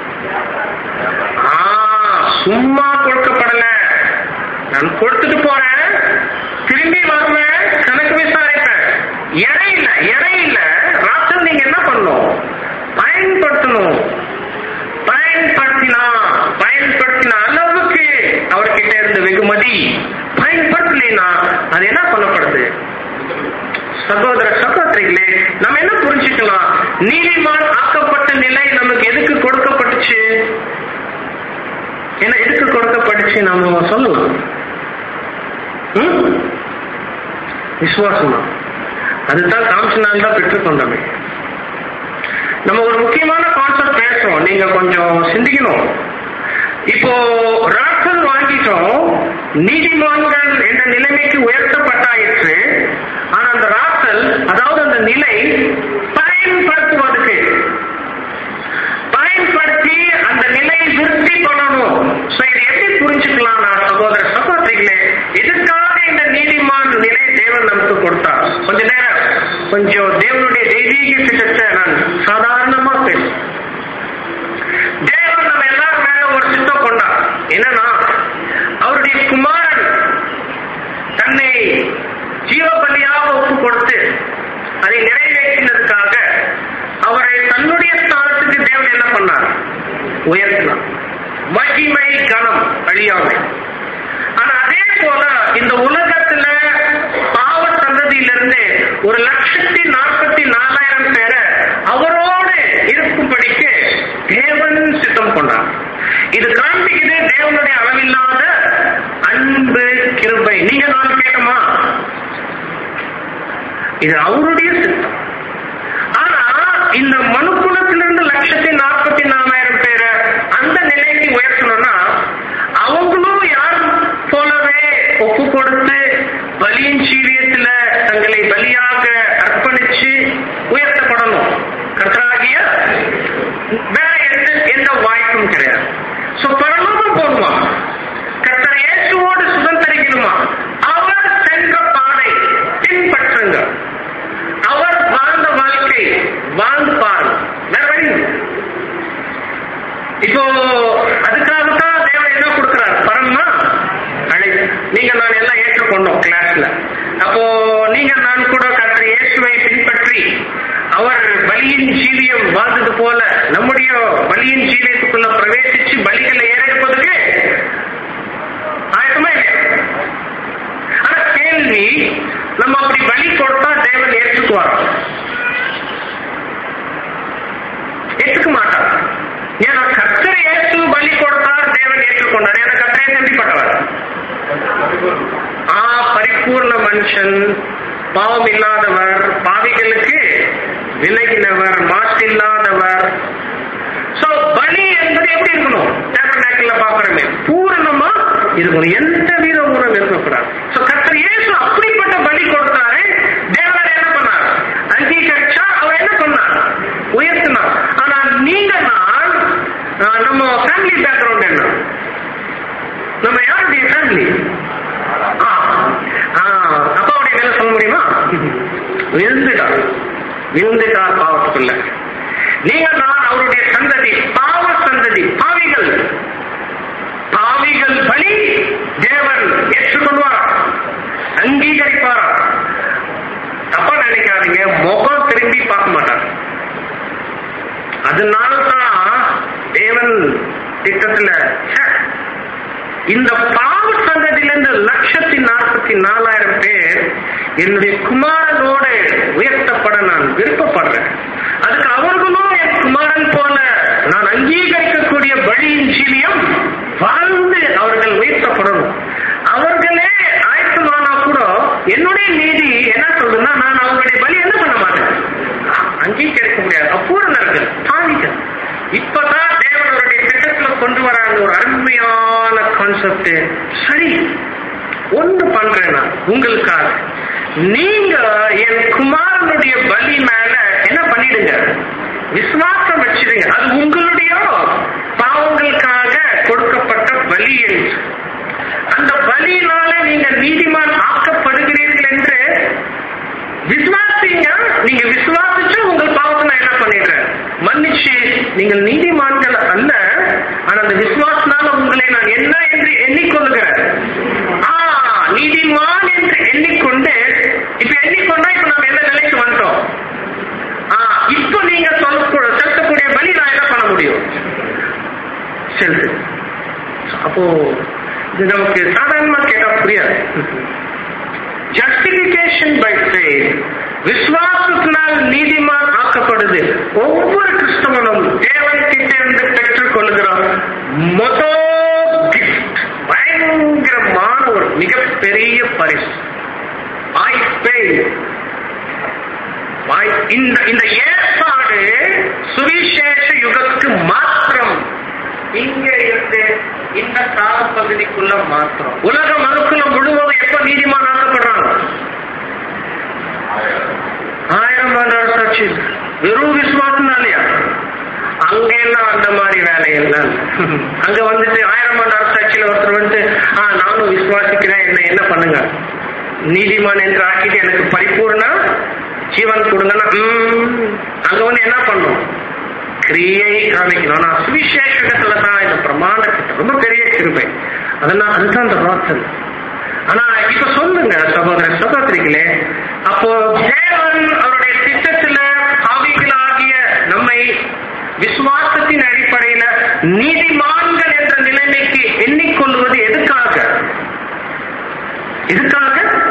ஆ சும்மா கொடுக்கப்படல நான் கொடுத்துட்டு போறேன் திரும்பி வருவேன் கணக்கு விசாரிப்பேன் இறை இல்ல இறை இல்ல ராத்தல் நீங்க என்ன பண்ணணும் பயன்படுத்தணும் பயன்படுத்தினா பயன்படுத்தின அளவுக்கு அவர்கிட்ட இருந்த வெகுமதி பயன்படுத்தலைன்னா அது என்ன பண்ணப்படுது சகோதர சகோதரிகளே நம்ம என்ன புரிஞ்சுக்கலாம் நீதிமான் ஆக்கப்பட்ட நிலை நமக்கு எதுக்கு கொடுக்கப்பட்டுச்சு என்ன எதுக்கு கொடுக்கப்பட்டுச்சு நாம சொல்லலாம் ம்? விசுவாசமா அதுதான் காமிச்சனால் தான் பெற்றுக்கொண்டோமே நம்ம ஒரு முக்கியமான கான்செப்ட் பேசுறோம் நீங்க கொஞ்சம் சிந்திக்கணும் இப்போ ராட்சல் வாங்கிட்டோம் நீதிமான்கள் என்ற நிலைமைக்கு உயர்த்தப்பட்டாயிற்று ஆனா அந்த ராட்சல் அதாவது அந்த நிலை பயன்படுத்துவதற்கு பயன்படுத்தி அந்த நிலையை விருத்தி பண்ணணும் So, இதை எப்படி புரிஞ்சுக்கலாம் நான் சகோதர சகோதரிகளே இதுக்காக இந்த நீதிமான் நிலை தேவன் நமக்கு கொடுத்தார் கொஞ்ச நேரம் கொஞ்சம் தேவனுடைய தெய்வீக திட்டத்தை நான் சாதாரணமா பேசுறேன் தேவன் நம்ம எல்லாரும் மேல ஒரு சித்தம் கொண்டார் என்னன்னா அவருடைய குமாரன் தன்னை ஜீவபலியாக ஒப்பு கொடுத்து அதை நிறைவேற்றினதுக்காக அவரை தன்னுடைய ஸ்தானத்துக்கு தேவன் என்ன பண்ணார் உயர்த்தினார் மகிமை கனம் அழியாமை ஆனா அதே போல இந்த உலகத்துல பாவ சந்ததியிலிருந்து ஒரு லட்சத்தி நாற்பத்தி நாலாயிரம் பேரை அவரோடு இருக்கும்படிக்கு தேவன் சித்தம் கொண்டார் இது காண்பிக்குது தேவனுடைய அளவில்லாத அன்பு கிருபை நீங்க நான் கேட்டோமா இது அவருடைய சித்தம் ஆனா இந்த மனுக்குலத்திலிருந்து லட்சத்தி நாற்பத்தி நாலாயிரம் பேரை அந்த நிலைக்கு உயர்த்தணும்னா அவங்களும் யார் போலவே ஒப்பு கொடுத்து பலியின் சீரியத்துல தங்களை பலியாக அர்ப்பணிச்சு உயர்த்தப்படணும் கர்த்தராகிய வேற எந்த எந்த வாய்ப்பும் கிடையாது சோ பரலோகம் போடுமா கர்த்தர் இயேசுவோடு சுதந்திரிக்கணுமா அவர் சென்ற பாதை பின்பற்றுங்க அவர் வாழ்ந்த வாழ்க்கை வாழ்ந்து பாருங்க வேற வழி இல்லை. இப்போ அதுக்காகத்தான் தேவன் என்ன கொடுக்கிறார் பரமா அழைப்பு நீங்க நான் எல்லாம் ஏற்றுக்கொண்டோம் கிளாஸ்ல அப்போ நீங்க நான் கூட கற்ற இயேசுவை பின்பற்றி அவர் பலியின் ஜீவியம் வாழ்ந்தது போல நம்முடைய பலியின் ஜீவியத்துக்குள்ள பிரவேசிச்சு பலிகளை ஏறெடுப்பதற்கு ஆயத்தமா இல்லையா ஆனா கேள்வி நம்ம அப்படி பலி கொடுத்தா தேவன் ஏற்றுக்குவார் ஏற்றுக்க மாட்டார் ஏன்னா கர்த்தர் இயேசு பலி கொடுத்தார் தேவன் மனுஷன் பாவம் இல்லாதவர் பாவிகளுக்கு விலகினவர் மாசில்லாதவர் சோ பலி என்பது எப்படி இருக்கணும் டேபர்நாக்கிள்ல பாக்குறோமே பூரணமா இருக்கணும் எந்த வித உணவு இருக்கக்கூடாது சோ கர்த்தர் இயேசு அப்படிப்பட்ட பலி கொடுத்தாரு தேவன் என்ன பண்ணார் அங்கீகரிச்சா அவர் என்ன பண்ணார் உயர்த்தினார் ஆனா நீங்க நான் ஆஹ், நம்ம ஃபேமிலி பேக்ரவுண்ட் என்ன நம்ம யாருடைய ஃபேமிலி அப்பாவுடைய வேலை சொல்ல முடியுமா விழுந்துட்டார் விழுந்துட்டார் பாவத்துக்குள்ள நீங்க நான் அவருடைய சந்ததி பாவ சந்ததி பாவிகள் பாவிகள் பலி தேவன் ஏற்றுக்கொள்வார் அங்கீகரிப்பார் தப்பா நினைக்காதீங்க முகம் திரும்பி பார்க்க மாட்டார் அதனால்தான் தேவன் திட்டத்துல ச்சே, இந்த பாவ சந்ததியிலிருந்து லட்சத்தி நாற்பத்தி நாலாயிரம் பேர் என்னுடைய குமாரனோடு உயர்த்தப்பட நான் விருப்பப்படுறேன் அதுக்கு அவர்களும் என் குமாரன் போல நான் அங்கீகரிக்கக்கூடிய பலியின் ஜீவியம் வாழ்ந்து அவர்கள் உயர்த்தப்படணும் அவர்களே ஆயத்தமானா கூட என்னுடைய நீதி என்ன சொல்றதுன்னா நான் அவங்களுடைய பலி என்ன பண்ண மாட்டேன் அங்கீகரிக்க முடியாது அபூரணர்கள் பாவிகள் இப்பதான் தேவனுடைய திட்டத்துல கொண்டு வராங்க ஒரு அருமையான கான்செப்ட் சரி ஒண்ணு பண்றேன் நான் உங்களுக்காக நீங்க என் குமாரனுடைய பலி மேல என்ன பண்ணிடுங்க விசுவாசம் வச்சிடுங்க அது உங்களுடைய பாவங்களுக்காக கொடுக்கப்பட்ட பலி என்று அந்த பலியினால நீங்க நீதிமான் ஆக்கப்படுகிறீர்கள் என்று விசுவாசிங்க நீங்க விசுவாசிச்சு உங்கள் பாவத்தை நான் என்ன பண்ணிடுறேன் மன்னிச்சு நீங்கள் நீதிமான்கள் அல்ல ஆனா அந்த விசுவாசனால உங்களை நான் என்ன என்று எண்ணிக்கொள்கிறேன் ஆ நீதிமான் என்று எண்ணிக்கொண்டு இப்ப எண்ணிக்கொண்டா இப்ப நம்ம எந்த நிலைக்கு வந்துட்டோம் ஆ இப்போ நீங்க சொல்ல செலுத்தக்கூடிய பலி நான் என்ன பண்ண முடியும் செலுத்து அப்போ இது நமக்கு சாதாரணமா கேட்டா புரியாது ஜஸ்டிபிகேஷன் பை ஃபெய்த் விசுவாசத்தினால் நீதிமான் ஆக்கப்படுது ஒவ்வொரு கிறிஸ்தவனும் தேவன் கிட்ட இருந்து பெற்றுக் கொள்கிறான் முதல் gift, பயங்கரமான ஒரு மிகப்பெரிய பரிசு I paid. I- இந்த இந்த ஏற்பாடு சுவிசேஷ யுகத்துக்கு மாத்திரம் இங்க இருந்து இந்த கால பகுதிக்குள்ள மாத்திரம் உலகம் அணுக்குள்ள முழுவதும் எப்ப நீதிமான் ஆக்கப்படுறாங்க ஆயிரம் ஆண்டு சாட்சி வெறும் விசுவாசம்னாலயா அங்க எல்லாம் அந்த மாதிரி வேலை எல்லாம் அங்க வந்துட்டு ஆயிரம் ஆண்டு அரசாட்சியில ஒருத்தர் வந்துட்டு ஆ நானும் விசுவாசிக்கிறேன் என்ன என்ன பண்ணுங்க நீதிமான் என்று ஆக்கிட்டு எனக்கு பரிபூர்ண ஜீவன் கொடுங்கன்னா ம், அங்க வந்து என்ன பண்ணும் கிரியை காமிக்கணும் ஆனா சுவிசேஷத்துல தான் இந்த பிரமாண ரொம்ப பெரிய கிருபை அதெல்லாம் அதுதான் அந்த வாசல் ஆனா இப்ப சொல்லுங்க சகோதர சகோதரிகளே அப்போ தேவன் அவருடைய திட்டத்துல ஆவிகளாகிய நம்மை விசுவாசத்தின் அடிப்படையில நீதிமான்கள் என்ற நிலைமைக்கு எண்ணிக்கொள்வது எதுக்காக எதுக்காக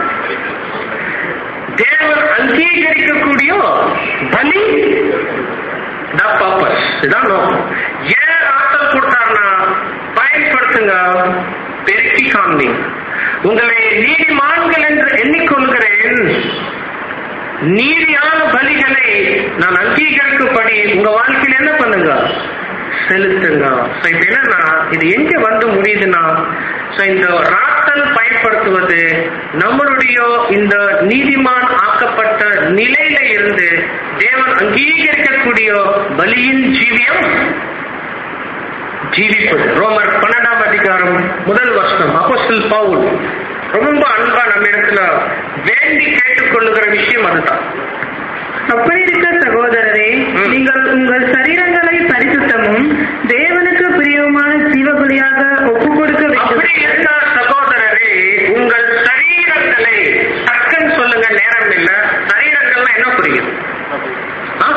தேவன் அங்கீகரிக்கக்கூடிய பலி the purpose இதான் நோக்கம் ஏன் ஆற்றல் கொடுத்தாருன்னா பயன்படுத்துங்க பெருக்கி காண்பீங்க உங்களை நீதிமான்கள் என்று எண்ணிக்கொள்கிறேன் நீதியான பலிகளை நான் அங்கீகரிக்கப்படி உங்க வாழ்க்கையில் என்ன பண்ணுங்க செலுத்துங்க So, இப்ப என்னன்னா இது எங்க வந்து முடியுதுன்னா so, இந்த ராத்தல் பயன்படுத்துவது நம்மளுடைய இந்த நீதிமான் ஆக்கப்பட்ட நிலையில இருந்து தேவன் அங்கீகரிக்கக்கூடிய பலியின் ஜீவியம் ஜீவிப்பது ரோமர் பன்னெண்டாம் அதிகாரம் முதல் வருஷம் அப்போஸ்தல் பவுல் ரொம்ப அன்பா நம்ம இடத்துல வேண்டி கேட்டுக்கொள்ளுகிற விஷயம் அதுதான் அப்படி இருக்க சகோதரரே ம். நீங்கள் உங்கள் சரீரங்களை பரிசுத்தமும் தேவனுக்கு பிரியமான ஜீவபலியாக ஒப்புக் கொடுக்க அப்படி வேண்டும் இருந்த சகோதரரே உங்கள் சரீரங்களை டக்குன்னு சொல்லுங்க நேரம் இல்ல சரீரங்கள்னா என்ன புரியுது ஆ?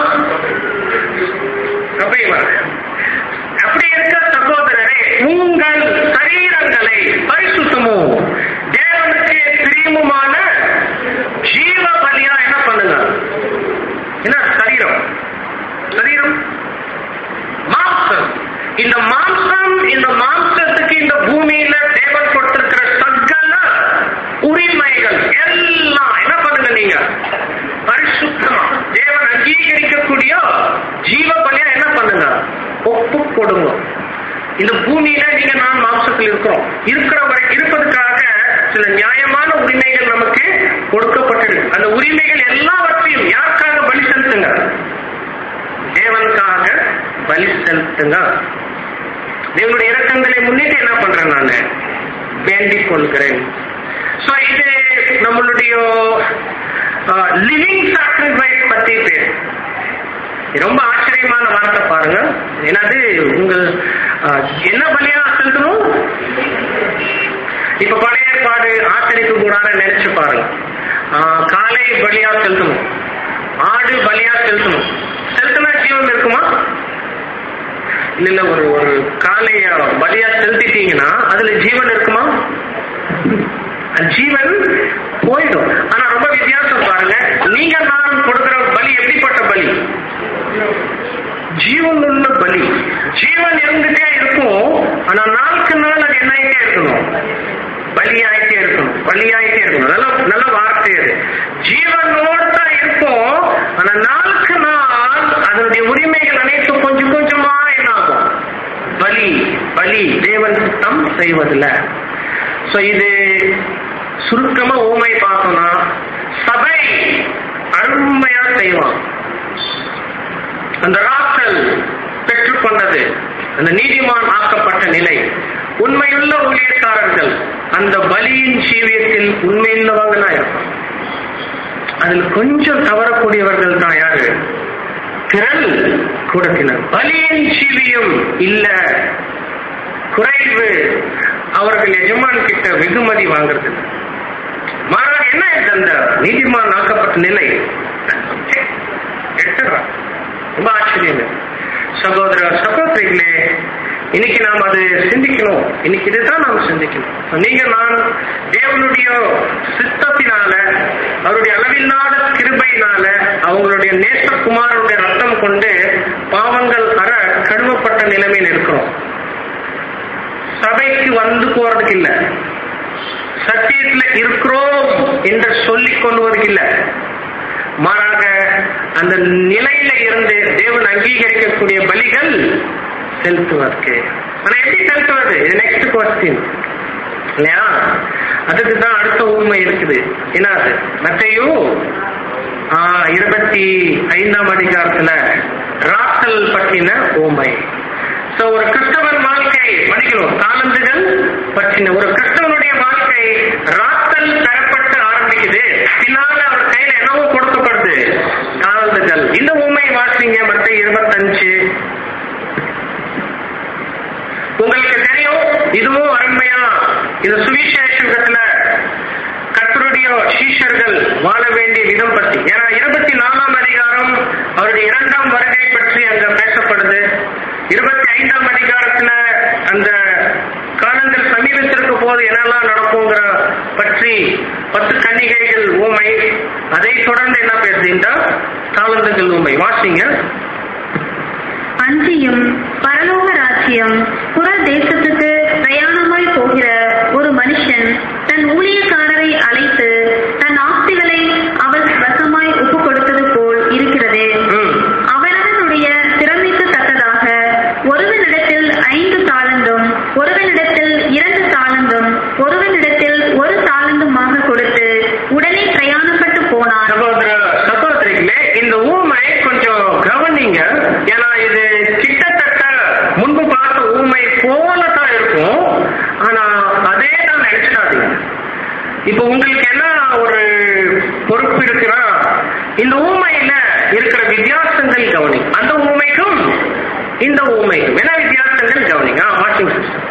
சபை வர. அப்படி இருக்க சகோதரரே உங்கள் சரீரங்களை பரிசுத்தமும் தேவனுக்கு பிரியமுமான ஜீவ பலியா என்ன பண்ணுங்க என்ன சரீரம் சரீரம் மாம்சம் இந்த மாம்சம் இந்த மாம்ச பூமியில நீங்க நான் மாம்சத்தில் இருக்கிறோம் இருக்கிற வரை இருப்பதற்காக சில நியாயமான உரிமைகள் நமக்கு கொடுக்கப்பட்டிருக்கு அந்த உரிமைகள் எல்லாவற்றையும் யாருக்காக பலி செலுத்துங்க தேவனுக்காக பலி செலுத்துங்க தேவனுடைய இறக்கங்களை முன்னிட்டு என்ன பண்றேன் நான் வேண்டிக் கொள்கிறேன் சோ இது நம்மளுடைய லிவிங் சாக்ரிஃபைஸ் பத்தி பேர் இது ரொம்ப ஆச்சரியமான வார்த்தை பாருங்க என்னது உங்கள் ஆஹ், என்ன பலியா செலுத்தணும் இப்ப பழைய ஏற்பாடு ஆச்சரிக்க கூடாத நினைச்சு பாருங்க ஆஹ், காலை பலியா செலுத்தணும் ஆடு பலியா செலுத்தணும் செலுத்தினா ஜீவன் இருக்குமா இல்ல இல்ல ஒரு ஒரு காலைய பலியா செலுத்திட்டீங்கன்னா அதுல ஜீவன் இருக்குமா அந்த ஜீவன் போயிடும் ஆனா ரொம்ப வித்தியாசம் பாருங்க நீங்க நான் கொடுக்கிற பலி எப்படிப்பட்ட பலி ஜீவன் உள்ள பலி ஜீவன் இருந்துட்டே இருக்கும் ஆனா நாளுக்கு நாள் அது என்ன ஆயிட்டே இருக்கணும் பலியாயிட்டே இருக்கணும் பலியாயிட்டே இருக்கணும் நல்ல நல்ல வார்த்தை அது ஜீவனோட தான் இருக்கும் ஆனா நாளுக்கு நாள் அதனுடைய உரிமைகள் அனைத்தும் கொஞ்சம் கொஞ்சமா என்ன ஆகும் பலி பலி தேவன் சுத்தம் செய்வதில்ல சோ இது சுருக்கமா ஊமை பார்த்தோம்னா சபை அருமையா செய்வான் அந்த ராத்தல் பெற்றுக்கொண்டது அந்த நீதிமான் ஆக்கப்பட்ட நிலை உண்மையுள்ள ஊழியக்காரர்கள் அந்த பலியின் ஜீவியத்தில் உண்மையுள்ளவங்களா இருப்பாங்க அதில் கொஞ்சம் தவறக்கூடியவர்கள் தான் யாரு திரள் கூடத்தினர் பலியின் ஜீவியம் இல்ல குறைவு அவர்கள் எஜமான் கிட்ட வெகுமதி வாங்குறது மாறாக என்ன ஆயிடுது அந்த நீதிமான் ஆக்கப்பட்ட நிலை எடுத்துடுறான் ரொம்ப ஆச்சரியம் இது. சகோதர சகோதரிகளே இன்னைக்கு நாம் அது சிந்திக்கணும் இன்னைக்கு இதுதான் நாம் சிந்திக்கணும் நீங்க நான் தேவனுடைய சித்தத்தினால அவருடைய அளவில்லாத கிருபையினால அவங்களுடைய நேசகுமாரனுடைய ரத்தம் கொண்டு பாவங்கள் அற கழுவப்பட்ட நிலைமையில் இருக்கிறோம் சபைக்கு வந்து போறதுக்கு இல்ல சத்தியத்துல இருக்கிறோம் என்று சொல்லிக் கொள்வதற்கு இல்ல மாறாக அந்த நிலையில இருந்து தேவன் அங்கீகரிக்கக்கூடிய பலிகள் செலுத்துவதற்கு ஆனா எப்படி செலுத்துவது இது நெக்ஸ்ட் கொஸ்டின் இல்லையா அதுக்கு தான் அடுத்த ஊமை இருக்குது என்ன அது மத்தையும் இருபத்தி ஐந்தாம் அதிகாரத்துல ராத்தல் பற்றின ஊமை சோ ஒரு கிறிஸ்தவன் வாழ்க்கை மன்னிக்கணும் தாளந்துகள் பற்றின ஒரு கிறிஸ்தவனுடைய வாழ்க்கை ராத்தல் தரப்பட்டு ஆரம்பிக்குது பின்னால அவர் கையில என்னவோ கொடுக்கப்படுது தாளந்துகள் இந்த உண்மை வாசிங்க மத்த இருபத்தஞ்சு உங்களுக்கு தெரியும் இதுவும் அருமையா இந்த சுவிசேஷத்துல கர்த்தருடைய சீஷர்கள் வாழ வேண்டிய விதம் பற்றி ஏன்னா இருபத்தி நாலாம் அதிகாரம் அவருடைய இரண்டாம் வருகை பற்றி அங்க பேசப்படுது இருபத்தி ஐந்தாம் அதிகாரத்துல அந்த காலங்கள் சமீபத்திற்கு போது என்னெல்லாம் நடக்குங்கிற பற்றி பத்து கன்னிகைகள் ஊமை அதை தொடர்ந்து என்ன பேசுகின்ற தாளந்துகள் ஊமை வாசிங்க அன்றியும் பரலோக ராஜ்யம் புற தேசத்துக்கு பிரயாணமாய் போகிற ஒரு மனுஷன் தன் ஊழியக்காரரை அழைத்து தன் ஆஸ்திகளை அவர் வசமாய் ஒப்புக் கொடுத்தது போல் இருக்கிறது ம் அவனவனுடைய திறமைக்கு தக்கதாக ஒருவனிடத்தில் ஐந்து தாளந்தும் ஒருவனிடத்தில் இரண்டு தாளந்தும் ஒருவனிடத்தில் ஒரு தாளந்துமாக கொடுத்து உடனே பிரயாணப்பட்டு போனான் சகோதர சகோதரிகளே இந்த ஊமை கொஞ்சம் கவனிங்க ஏன்னா இது கிட்டத்தட்ட முன்பு பார்த்த ஊமை போல தான் இருக்கும் ஆனா அதே தான் நினைச்சிடாதீங்க இப்போ உங்களுக்கு என்ன ஒரு பொறுப்பு இருக்குன்னா இந்த ஊமையில இருக்கிற வித்தியாசங்கள் கவனி அந்த ஊமைக்கும் இந்த ஊமைக்கும் என்ன வித்தியாசங்கள் கவனிங்க வாஷிங் சிஸ்டம்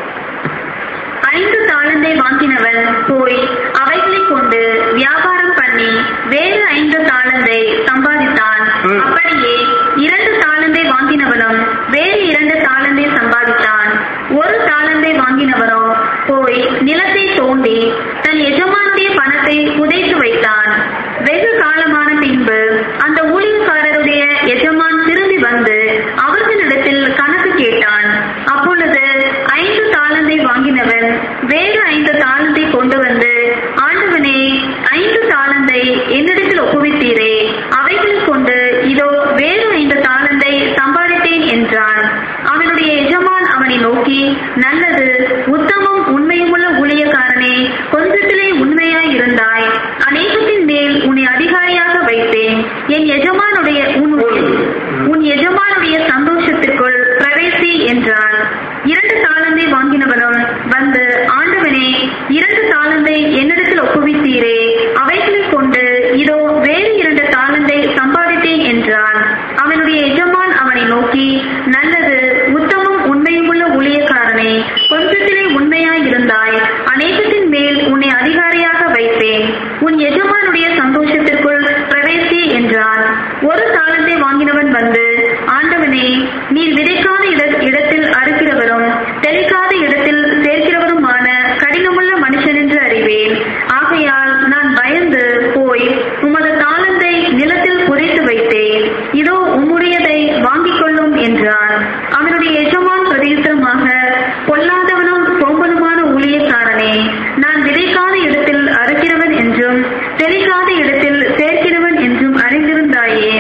ஐந்து தாளந்தை வாங்கினவன் போய் அவைகளை கொண்டு வியாபாரம் பண்ணி வேறு ஐந்து தாளந்தை சம்பாதித்தான் ம். அப்படியே இரண்டு தாளந்தை வாங்கினவனும் வேறு இரண்டு தாளந்தை சம்பாதித்தான் ஒரு தாளந்தை வாங்கினவனோ போய் நிலத்தை தோண்டி தன் எஜமானுடைய பணத்தை புதைத்து வைத்தான் வெகு காலமான பின்பு அந்த ஊழியக்காரருடைய எஜமான் திரும்பி வந்து அவர்களிடத்தில் கணக்கு கேட்டான் அப்பொழுது ஐந்து தாளந்தை வாங்கினவன் வேறு ஐந்து தாளந்தை கொண்டு வந்து ஆண்டவனே ஐந்து தாளந்தை என்னிடத்தில் ஒப்புவித்தீரே அவைகளை கொண்டு இதோ வேறு ஐந்து தாளந்தை சம்பாதித்தேன் என்றான் அவனுடைய எஜமான் அவனை நோக்கி நல்லது உத்தமம் உண்மையுமுள்ள ஊழியக்காரனே கொஞ்சத்திலே உண்மையாய் இருந்தாய் அநேகத்தின் மேல் உன்னை அதிகாரியாக வைத்தேன் என் எஜமானுடைய உன் உன் எஜமானுடைய சந்தோஷத்திற்குள் பிரவேசி என்றான் இரண்டு தாளந்தை வாங்கினவனும் வந்து ஆண்டவனே இரண்டு தாளந்தை என்னிடத்தில் ஒப்புவித்தீரே அவைகளைக் கொண்டு இதோ வேறு இரண்டு தாளந்தை சம்பாதித்தேன் என்றான் அவனுடைய எஜமான் அவனை நோக்கி நல்லது உத்தமம் உண்மையுமுள்ள ஊழியக்காரனே கொஞ்சத்திலே உண்மையாய் இருந்தாய் அநேகத்தின் மேல் உன்னை அதிகாரியாக வைப்பேன் உன் எஜமானுடைய சந்தோஷத்திற்குள் பிரவேசி என்றான் ஒரு தாளத்தை வாங்கினவன் வந்து ஆண்டவனே நீர் விதைக்காத இட- இடத்தில் அறுக்கிறவரும் தெளிக்காத இடத்தில் சேர்க்கிறவருமான கடினமுள்ள மனுஷன் என்று அறிவேன் ஆகையால் நான் பயந்து போய் உமது தாளந்தை நிலத்தில் புதைத்து வைத்தேன் இதோ உம்முடையதை வாங்கிக் கொள்ளும் என்றான் அவனுடைய எஜமான் பிரதியுத்தரமாக பொல்லாதவனும் சோம்பலுமான ஊழியக்காரனே நான் விதைக்காத இடத்தில் அறுக்கிறவன் என்றும் தெளிக்காத இடத்தில் சேர்க்கிறவன் என்றும் அறிந்திருந்தாயே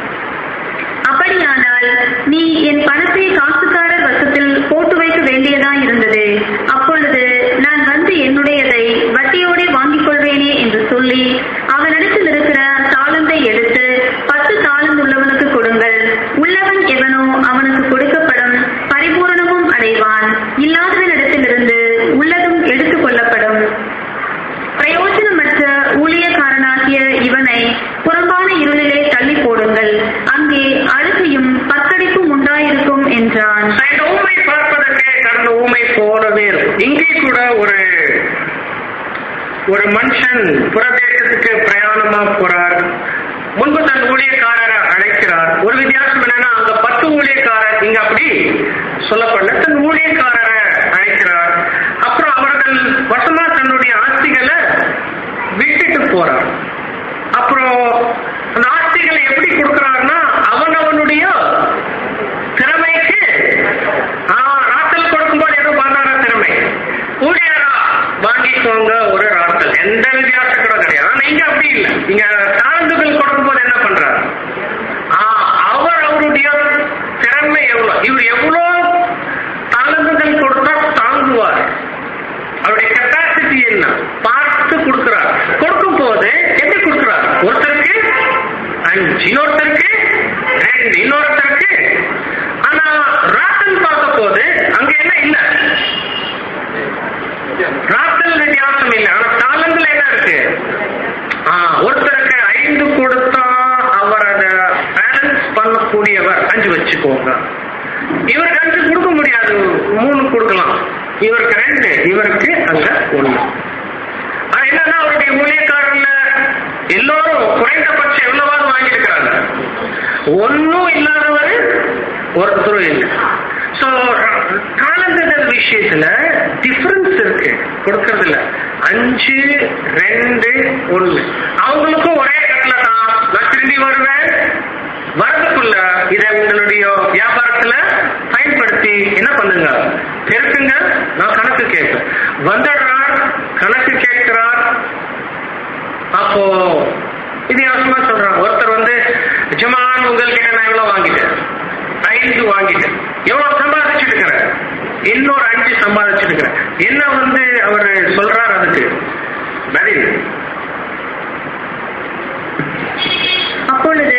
அப்படியானால் நீ என் பணத்தை காசுக்காரர் வசத்தில் போட்டு வைக்க வேண்டியதா இருந்தது அப்பொழுது நான் வந்து என்னுடையதை வட்டியோடே வாங்கிக் கொள்வேனே என்று சொல்லி அவனிடத்தில் இருக்கிற தாளந்தை எடுத்து பத்து தாளந்து உள்ளவனுக்கு கொடுங்கள் உள்ளவன் எவனோ அவனுக்கு கொடுக்கப்படும் பரிபூரணமும் அடைவான் இல்லாதவனிடத்திலிருந்து உள்ளதும் எடுத்துக் கொள்ளப்படும் பிரயோஜனமற்ற ஊழியக்காரனாகிய இவனை புறம்பான இருளிலே தள்ளி போடுங்கள் அங்கே அழுகையும் பற்கடிப்பும் உண்டாயிருக்கும் என்றான் இந்த ஊமை பார்ப்பதற்கே கடந்த ஊமை போலவே இருக்கும் இங்கே கூட ஒரு ஒரு மனுஷன் புறதேசத்துக்கு பிரயாணமா போறார் முன்பு தன் ஊழியக்காரரை அழைக்கிறார் ஒரு வித்தியாசம் என்னன்னா அங்க பத்து ஊழியக்காரர் இங்க அப்படி சொல்லப்படல தன் ஊழியக்காரரை அழைக்கிறார் அப்புறம் அவர்கள் வசமா தன்னுடைய ஆஸ்திகளை விட்டுட்டு போறார் அப்புறம் அந்த ஆஸ்திகளை எப்படி கொடுக்கிறார்னா அவன் அவனுடைய திறமைக்கு ஆ, ராத்தல் கொடுக்கும்போது ஏதோ பண்ணாரா திறமை ஊழியரா வாங்கிக்கோங்க ஒரு ராத்தல் எந்த வித்தியாசம் கூட கிடையாது ஆனா இங்க அப்படி இல்லை இங்க தாழ்ந்துகள் கொடுக்கும்போது என்ன பண்றாரு ஆ, அவர் அவருடைய திறமை எவ்வளவு இவர் எவ்வளவு தாழ்ந்துகள் கொடுத்தா தாங்குவார் அவருடைய கெப்பாசிட்டி என்ன பார்த்து கொடுக்கிறார் கொடுக்கும் போது எப்படி கொடுக்கிறார் ஒருத்தருக்கு அஞ்சு இன்னொருத்தருக்கு ரெண்டு இன்னொருத்தருக்கு ஆனா ராத்தல் பார்க்க போது அங்க என்ன இல்ல ராத்தல் வித்தியாசம் இல்லை ஆனா தாளங்கள் என்ன இருக்கு ஆ, ஒருத்தருக்கு ஐந்து கொடுத்தா அவர் அதை பேலன்ஸ் பண்ணக்கூடியவர் அஞ்சு வச்சுக்கோங்க இவருக்கு அஞ்சு கொடுக்க முடியாது மூணு கொடுக்கலாம் இவருக்கு ரெண்டு இவருக்கு அங்க ஒண்ணு ஆனா என்னன்னா அவருடைய ஊழியக்காரர்ல எல்லோரும் குறைந்தபட்சம் எவ்வளவாவது வாங்கியிருக்கிறாங்க ஒன்னும் இல்லாதவர் ஒருத்தரும் இல்லை சோ காலங்கள் விஷயத்துல டிஃபரன்ஸ் இருக்கு கொடுக்கறதுல அஞ்சு ரெண்டு ஒண்ணு அவங்களுக்கும் ஒரே கட்டல தான் நான் திரும்பி வருவேன் வரதுக்குள்ள இதை உங்களுடைய வியாபாரத்துல பயன்படுத்தி என்ன பண்ணுங்க பெருக்குங்க நான் கணக்கு கேட்பேன் வந்துடுறார் கணக்கு கேட்கிறார் அப்போ வித்தியாசமா சொல்றான் ஒருத்தர் வந்து ஜமான் உங்கள்கிட்ட நான் எவ்வளவு வாங்கிட்டேன் ஐந்து வாங்கிட்டேன் எவ்வளவு சம்பாதிச்சிருக்கிறேன் இன்னொரு அஞ்சு சம்பாதிச்சிருக்கிறேன் என்ன வந்து அவர் சொல்றார் அதுக்கு பதில் அப்பொழுது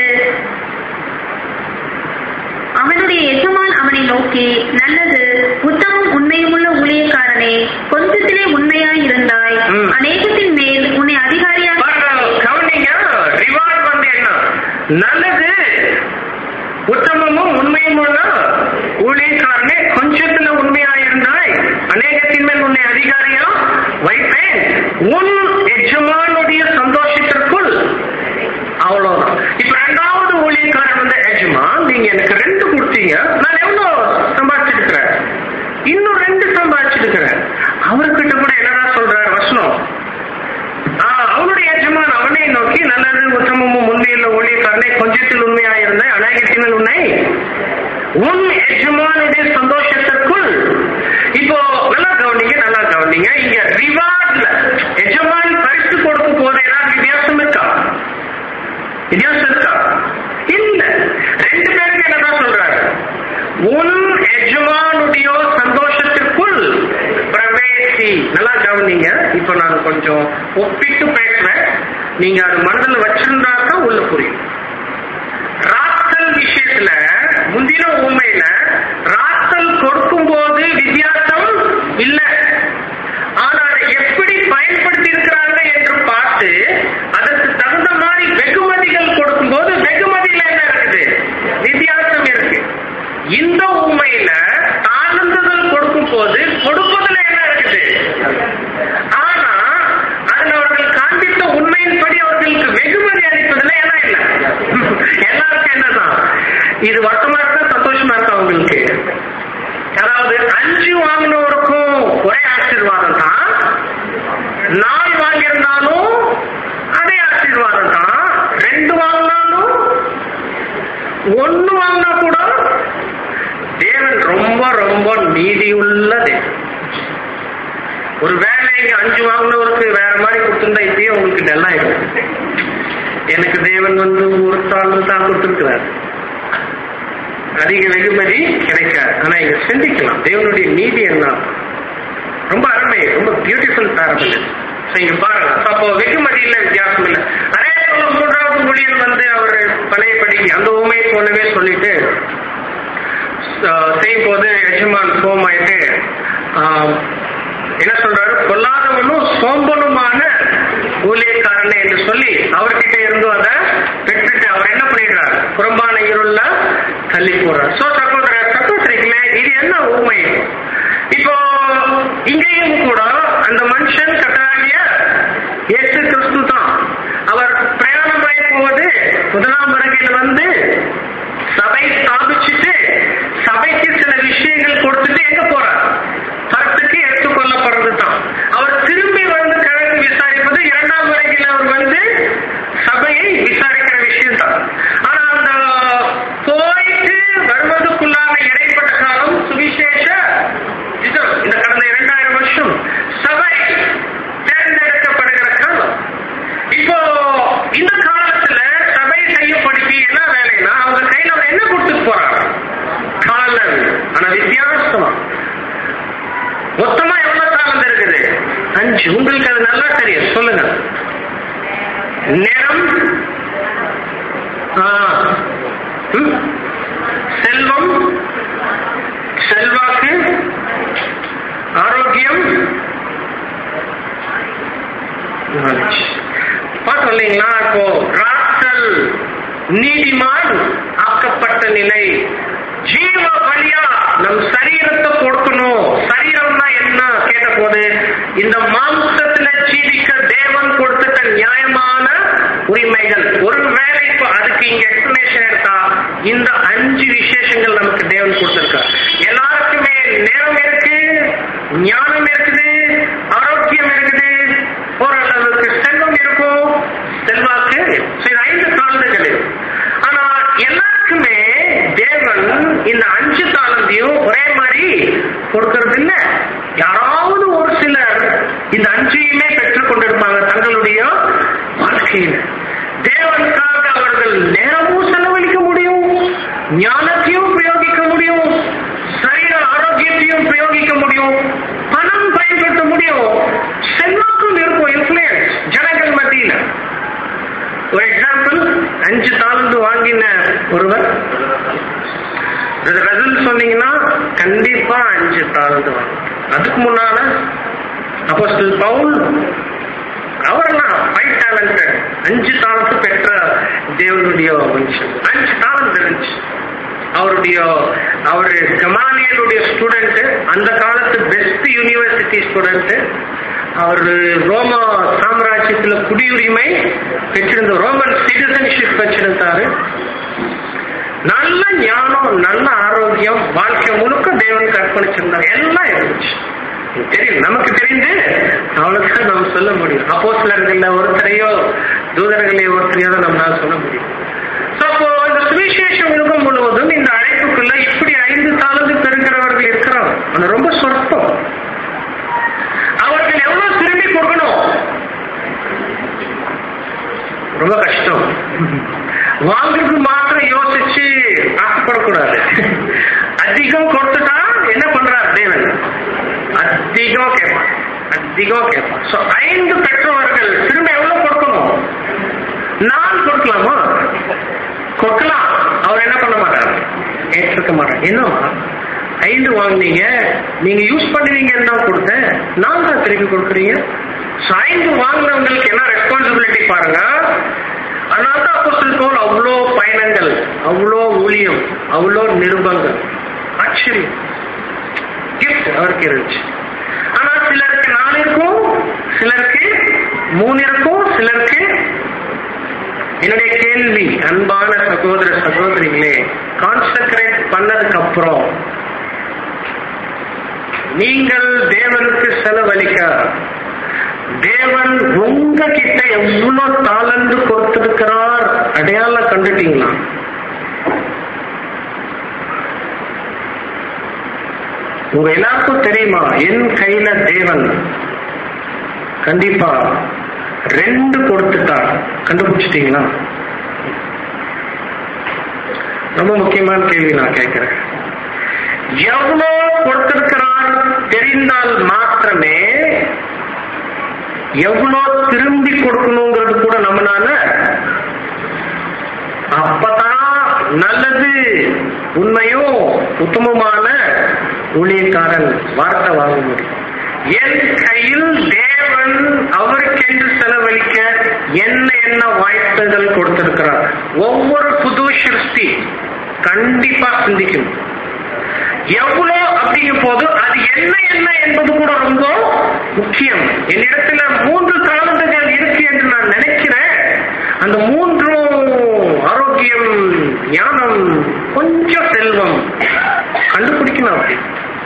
அவனுடைய எஜமான் அவனை நோக்கி நல்லது உத்தமம் உண்மையுமுள்ள ஊழியக்காரனே கொஞ்சத்திலே உண்மையாய் இருந்தாய் ம். அநேகத்தின் மேல் உன்னை அதிகாரியாக பாருங்க, கவனிங்க ரிவார்ட் வந்து என்ன நல்லது உத்தமமும் உண்மையும் உள்ள ஊழியக்காரனே கொஞ்சத்துல உண்மையா இருந்தாய் அநேகத்தின் மேல் உன்னை அதிகாரியா வைப்பேன் உன் எஜமானுடைய சந்தோஷத்திற்குள் அவ்வளவுதான் இப்ப ரெண்டாவது ஊழியக்காரன் வந்து எஜமான் நீங்க எனக்கு ரெண்டு கொடுத்தீங்க நான் எவ்வளவு சம்பாதிச்சிருக்கிறேன் இன்னும் ரெண்டு சம்பாதிச்சிருக்கிறேன் அவர்கிட்ட கூட என்னதான் சொல்றாரு வசனம் ஆ, அவனுடைய எஜமான் அவனை நோக்கி நல்லது உத்தமமும் முன்மையுள்ள ஊழியக்காரனை கொஞ்சத்தில் உண்மையாயிருந்த அநேகத்தினால் உன்னை உன் எஜமானுடைய சந்தோஷத்திற்குள் இப்போ நல்லா கவனிங்க நல்லா கவனிங்க இங்க ரிவார்ட்ல எஜமான் பரிசு கொடுக்கும் போது ஏதாவது வித்தியாசம் இருக்கா வித்தியாசம் இருக்கா இல்ல ரெண்டு பேருக்கு என்னதான் சொல்றாரு உன் எஜமானுடைய சந்தோஷத்திற்குள் நீங்க இப்ப நான் கொஞ்சம் ஒப்பிட்டு பேசுறேன் நீங்க அது மனதில் வச்சிருந்தா தான் உள்ள புரியும் ராத்தல் விஷயத்துல முந்தின உண்மையில ராத்தல் கொடுக்கும் போது வித்தியாசம் இல்ல ஆனா அதை எப்படி பயன்படுத்தி இருக்கிறாங்க என்று பார்த்து அதற்கு தகுந்த மாதிரி வெகுமதிகள் கொடுக்கும் போது வெகுமதியில என்ன இருக்குது வித்தியாசம் இருக்கு இந்த உண்மையில தாழ்ந்துதல் கொடுக்கும் போது கொடுப்பதுல என்ன இருக்குது ஆனா அதுல அவர்கள் காண்பித்த உண்மையின்படி அவர்களுக்கு வெகுமதி அளிப்பதுல என்ன இல்லை எல்லாருக்கும் என்னதான் இது வருத்தமா இருக்கா சந்தோஷமா இருக்கா அவங்களுக்கு அதாவது அஞ்சு வாங்கினவருக்கும் ஒரே ஆசீர்வாதம் தான் நாலு வாங்கியிருந்தாலும் அதே ஆசீர்வாதம் தான் ரெண்டு வாங்கினாலும் ஒண்ணு வாங்கினா கூட தேவன் ரொம்ப ரொம்ப நீதியுள்ள தேவன் ஒரு வேலை இங்க அஞ்சு வாங்கினவருக்கு வேற மாதிரி கொடுத்துருந்தா இப்பயே உங்களுக்கு நல்லா இருக்கும் எனக்கு தேவன் வந்து ஒரு தாள் தான் கொடுத்துருக்கிறார் அதிக வெகுமதி கிடைக்காது ஆனா இங்க சிந்திக்கலாம் தேவனுடைய நீதி என்ன ரொம்ப அருமை ரொம்ப பியூட்டிஃபுல் பேரபிள் ஸோ இங்க பாருங்க So, அப்போ வெகுமதியில வித்தியாசம் இல்லை அதே போல மூன்றாவது ஊழியர் வந்து அவர் பழையபடி அந்த உண்மையை போலவே சொல்லிட்டு ஆஹ், செய்யும் போது எஜமான் சோமாயிட்டு ஆஹ், என்ன சொல்றாரு பொல்லாதவனும் சோம்பனுமான ஊழியக்காரன் என்று சொல்லி அவர்கிட்ட இருந்து அதை பெற்றுட்டு அவர் என்ன பண்ணிடுறார் புறம்பான இருள்ல தள்ளி போறார் சோ சகோதர சகோதரிகளே இது என்ன உண்மை இப்போ இங்கேயும் கூட அந்த மனுஷன் கட்டாகிய இயேசு கிறிஸ்து தான் அவர் பிரயாணம் ஆகி போவது முதலாம் வருகையில் வந்து சபை ஸ்தாபிச்சுட்டு சபைக்கு சில விஷயங்கள் கொடுத்துட்டு எங்க போறார் பரத்துக்கு எடுத்துக்கொள்ளப்படுறது தான் அவர் திரும்பி வந்து கிழக்கு விசாரிப்பது இரண்டாம் வரையில் அவர் வந்து சபையை விசாரிக்கிற விஷயம் தான் ஆனா அந்த போயிட்டு வருவதற்குள்ளான இடைப்பட்ட காலம் சுவிசேஷ யுகம். இந்த கடந்த இரண்டாயிரம் வருஷம் சபை தேர்ந்தெடுக்கப்படுகிற காலம் இப்போ இந்த காலத்துல சபை செய்யப்படுத்தி என்ன வேலைன்னா அவங்க கையில அவர் என்ன கொடுத்துட்டு போறாங்க காலம் ஆனா வித்தியாசம் மொத்தமா எவ்வளவு காலம் இருக்குது அஞ்சு உங்களுக்கு அது நல்லா தெரியும் சொல்லுங்க நிறம் ஆ, ம், செல்வம் செல்வாக்கு ஆரோக்கியம் பார்த்தோம் இல்லைங்களா இப்போ ராத்தல் நீதிமான் ஆக்கப்பட்ட நிலை ஜீவ பலியா நம் சரீரத்தை கொடுக்கணும் சரீரம்னா என்ன கேட்ட போது இந்த மாம்சத்துல ஜீவிக்க தேவன் கொடுத்த நியாயமான உரிமைகள் ஒருவேளை இப்போ அதுக்கு இங்க எக்ஸ்பிளனேஷன் எடுத்தா இந்த அஞ்சு விசேஷங்கள் நமக்கு தேவன் கொடுத்திருக்கார் எல்லாருக்குமே நேரம் இருக்கு ஞானம் இருக்குது ஆரோக்கியம் இருக்குது ஓரளவுக்கு செல்வம் இருக்கும் செல்வாக்கு So, இது ஐந்து தாழ்ந்துகள் ஆனா எல்லாருக்குமே தேவன் இந்த அஞ்சு தாளந்தையும் ஒரே மாதிரி கொடுக்கறது இல்ல யாராவது ஒரு சிலர் இந்த அஞ்சையுமே பெற்றுக் கொண்டிருப்பாங்க தங்களுடைய வாழ்க்கையில தேவனுக்காக அவர்கள் நேரமும் செலவழிக்க முடியும் ஞானத்தையும் பிரயோகிக்க முடியும் சரீர ஆரோக்கியத்தையும் பிரயோகிக்க முடியும் பணம் பயன்படுத்த முடியும் செல்வாக்கும் இருக்கும் இன்ஃபுளுயன்ஸ் ஜனங்கள் மத்தியில ஒரு எக்ஸாம்பிள் அஞ்சு தாழ்ந்து வாங்கின ஒருவர் ரசல் சொன்னீங்கன்னா கண்டிப்பா அஞ்சு தாழ்ந்து வாங்க அதுக்கு முன்னால அப்போஸ்தல் பவுல் அவரெல்லாம் ஃபைவ் டேலண்ட் அஞ்சு தாளத்து பெற்ற தேவனுடைய மனுஷன் அஞ்சு தாளம் இருந்துச்சு அவருடைய அவர் கமானியனுடைய ஸ்டூடெண்ட் அந்த காலத்து பெஸ்ட் யூனிவர்சிட்டி ஸ்டூடெண்ட் அவர் ரோம சாம்ராஜ்யத்துல குடியுரிமை பெற்றிருந்த ரோமன் சிட்டிசன்ஷிப் பெற்றிருந்தாரு நல்ல ஞானம் நல்ல ஆரோக்கியம் வாழ்க்கை முழுக்க தேவனுக்கு அர்ப்பணிச்சிருந்தார் எல்லாம் இருந்துச்சு தெரியும் நமக்கு தெரிந்து அவனுக்கு நாம் சொல்ல முடியும் அப்போ சிலர்கள ஒருத்தரையோ தூதர்களையோ ஒருத்தரையோ தான் நம்மளால சொல்ல முடியும் So, அப்போ இந்த சுவிசேஷ உலகம் முழுவதும் இந்த அழைப்புக்குள்ள இப்படி ஐந்து தாளந்து பெறுகிறவர்கள் இருக்கிறாங்க அது ரொம்ப சொற்பம் அவர்கள் எவ்வளவு திரும்பி கொடுக்கணும் ரொம்ப கஷ்டம் வாங்குறது மாத்திரம் யோசிச்சு ஆசைப்படக்கூடாது அதிகம் கொடுத்துட்டா என்ன பண்றார் தேவன் அதிகம் கேட்பான் அதிகம் கேட்பான் So, ஐந்து பெற்றவர்கள் திரும்ப எவ்வளவு கொடுக்கணும் நான் கொடுக்கலாமா கொடுக்கலாம் அவர் என்ன பண்ண மாட்டார் ஏற்றுக்க மாட்டார் என்னவா ஐந்து வாங்குனீங்க நீங்க யூஸ் பண்ணுவீங்கன்னு தான் கொடுத்தேன் நான் தான் திருப்பி கொடுக்குறீங்க So, ஐந்து வாங்கினவங்களுக்கு என்ன ரெஸ்பான்சிபிலிட்டி பாருங்க அதனால தான் அப்போஸ்தலர் பவுல் அவ்வளோ பயணங்கள் அவ்வளோ ஊழியம் அவ்வளோ நிருபங்கள் ஆச்சரியம் கிஃப்ட் அவருக்கு இருந்துச்சு ஆனா சிலருக்கு நாலு இருக்கும் சிலருக்கு மூணு இருக்கும் சிலருக்கு என்னுடைய கேள்வி அன்பான சகோதர சகோதரிகளே கான்சென்ட்ரேட் பண்ணதுக்கு அப்புறம் நீங்கள் தேவனுக்கு செலவழிக்க தேவன் உங்ககிட்ட எவ்வளவு தாளந்து கொடுத்திருக்கிறார் அடையாளம் கண்டுட்டீங்களா உங்க எல்லாருக்கும் தெரியுமா என் கையில தேவன் கண்டிப்பா ரெண்டு கொடுத்துட்டார் கண்டுபிடிச்சிட்டீங்களா ரொம்ப முக்கியமான கேள்வி நான் கேட்கிறேன் எவ்வளோ கொடுத்திருக்கிறார் தெரிந்தால் மாத்திரமே எவ்வளோ திரும்பி கொடுக்கணுங்கிறது கூட நம்மனால அப்பதான் நல்லது உண்மையும் உத்தமமான ஊழியக்காரன் வார்த்தை வாங்க முடியும் என் கையில் தேவன் அவருக்கென்று செலவழிக்க என்ன என்ன வாய்ப்புகள் கொடுத்திருக்கிறார் ஒவ்வொரு புது சிருஷ்டி கண்டிப்பா சிந்திக்கணும் எவ்வளோ அப்படிங்கும் போது அது என்ன என்ன என்பது கூட ரொம்ப முக்கியம் என்னிடத்துல மூன்று தாளந்துகள் இருக்கு என்று நான் நினைக்கிறேன் அந்த மூன்றும் ஆரோக்கியம் ஞானம் கொஞ்சம் செல்வம் கண்டுபிடிக்கணும் அப்படி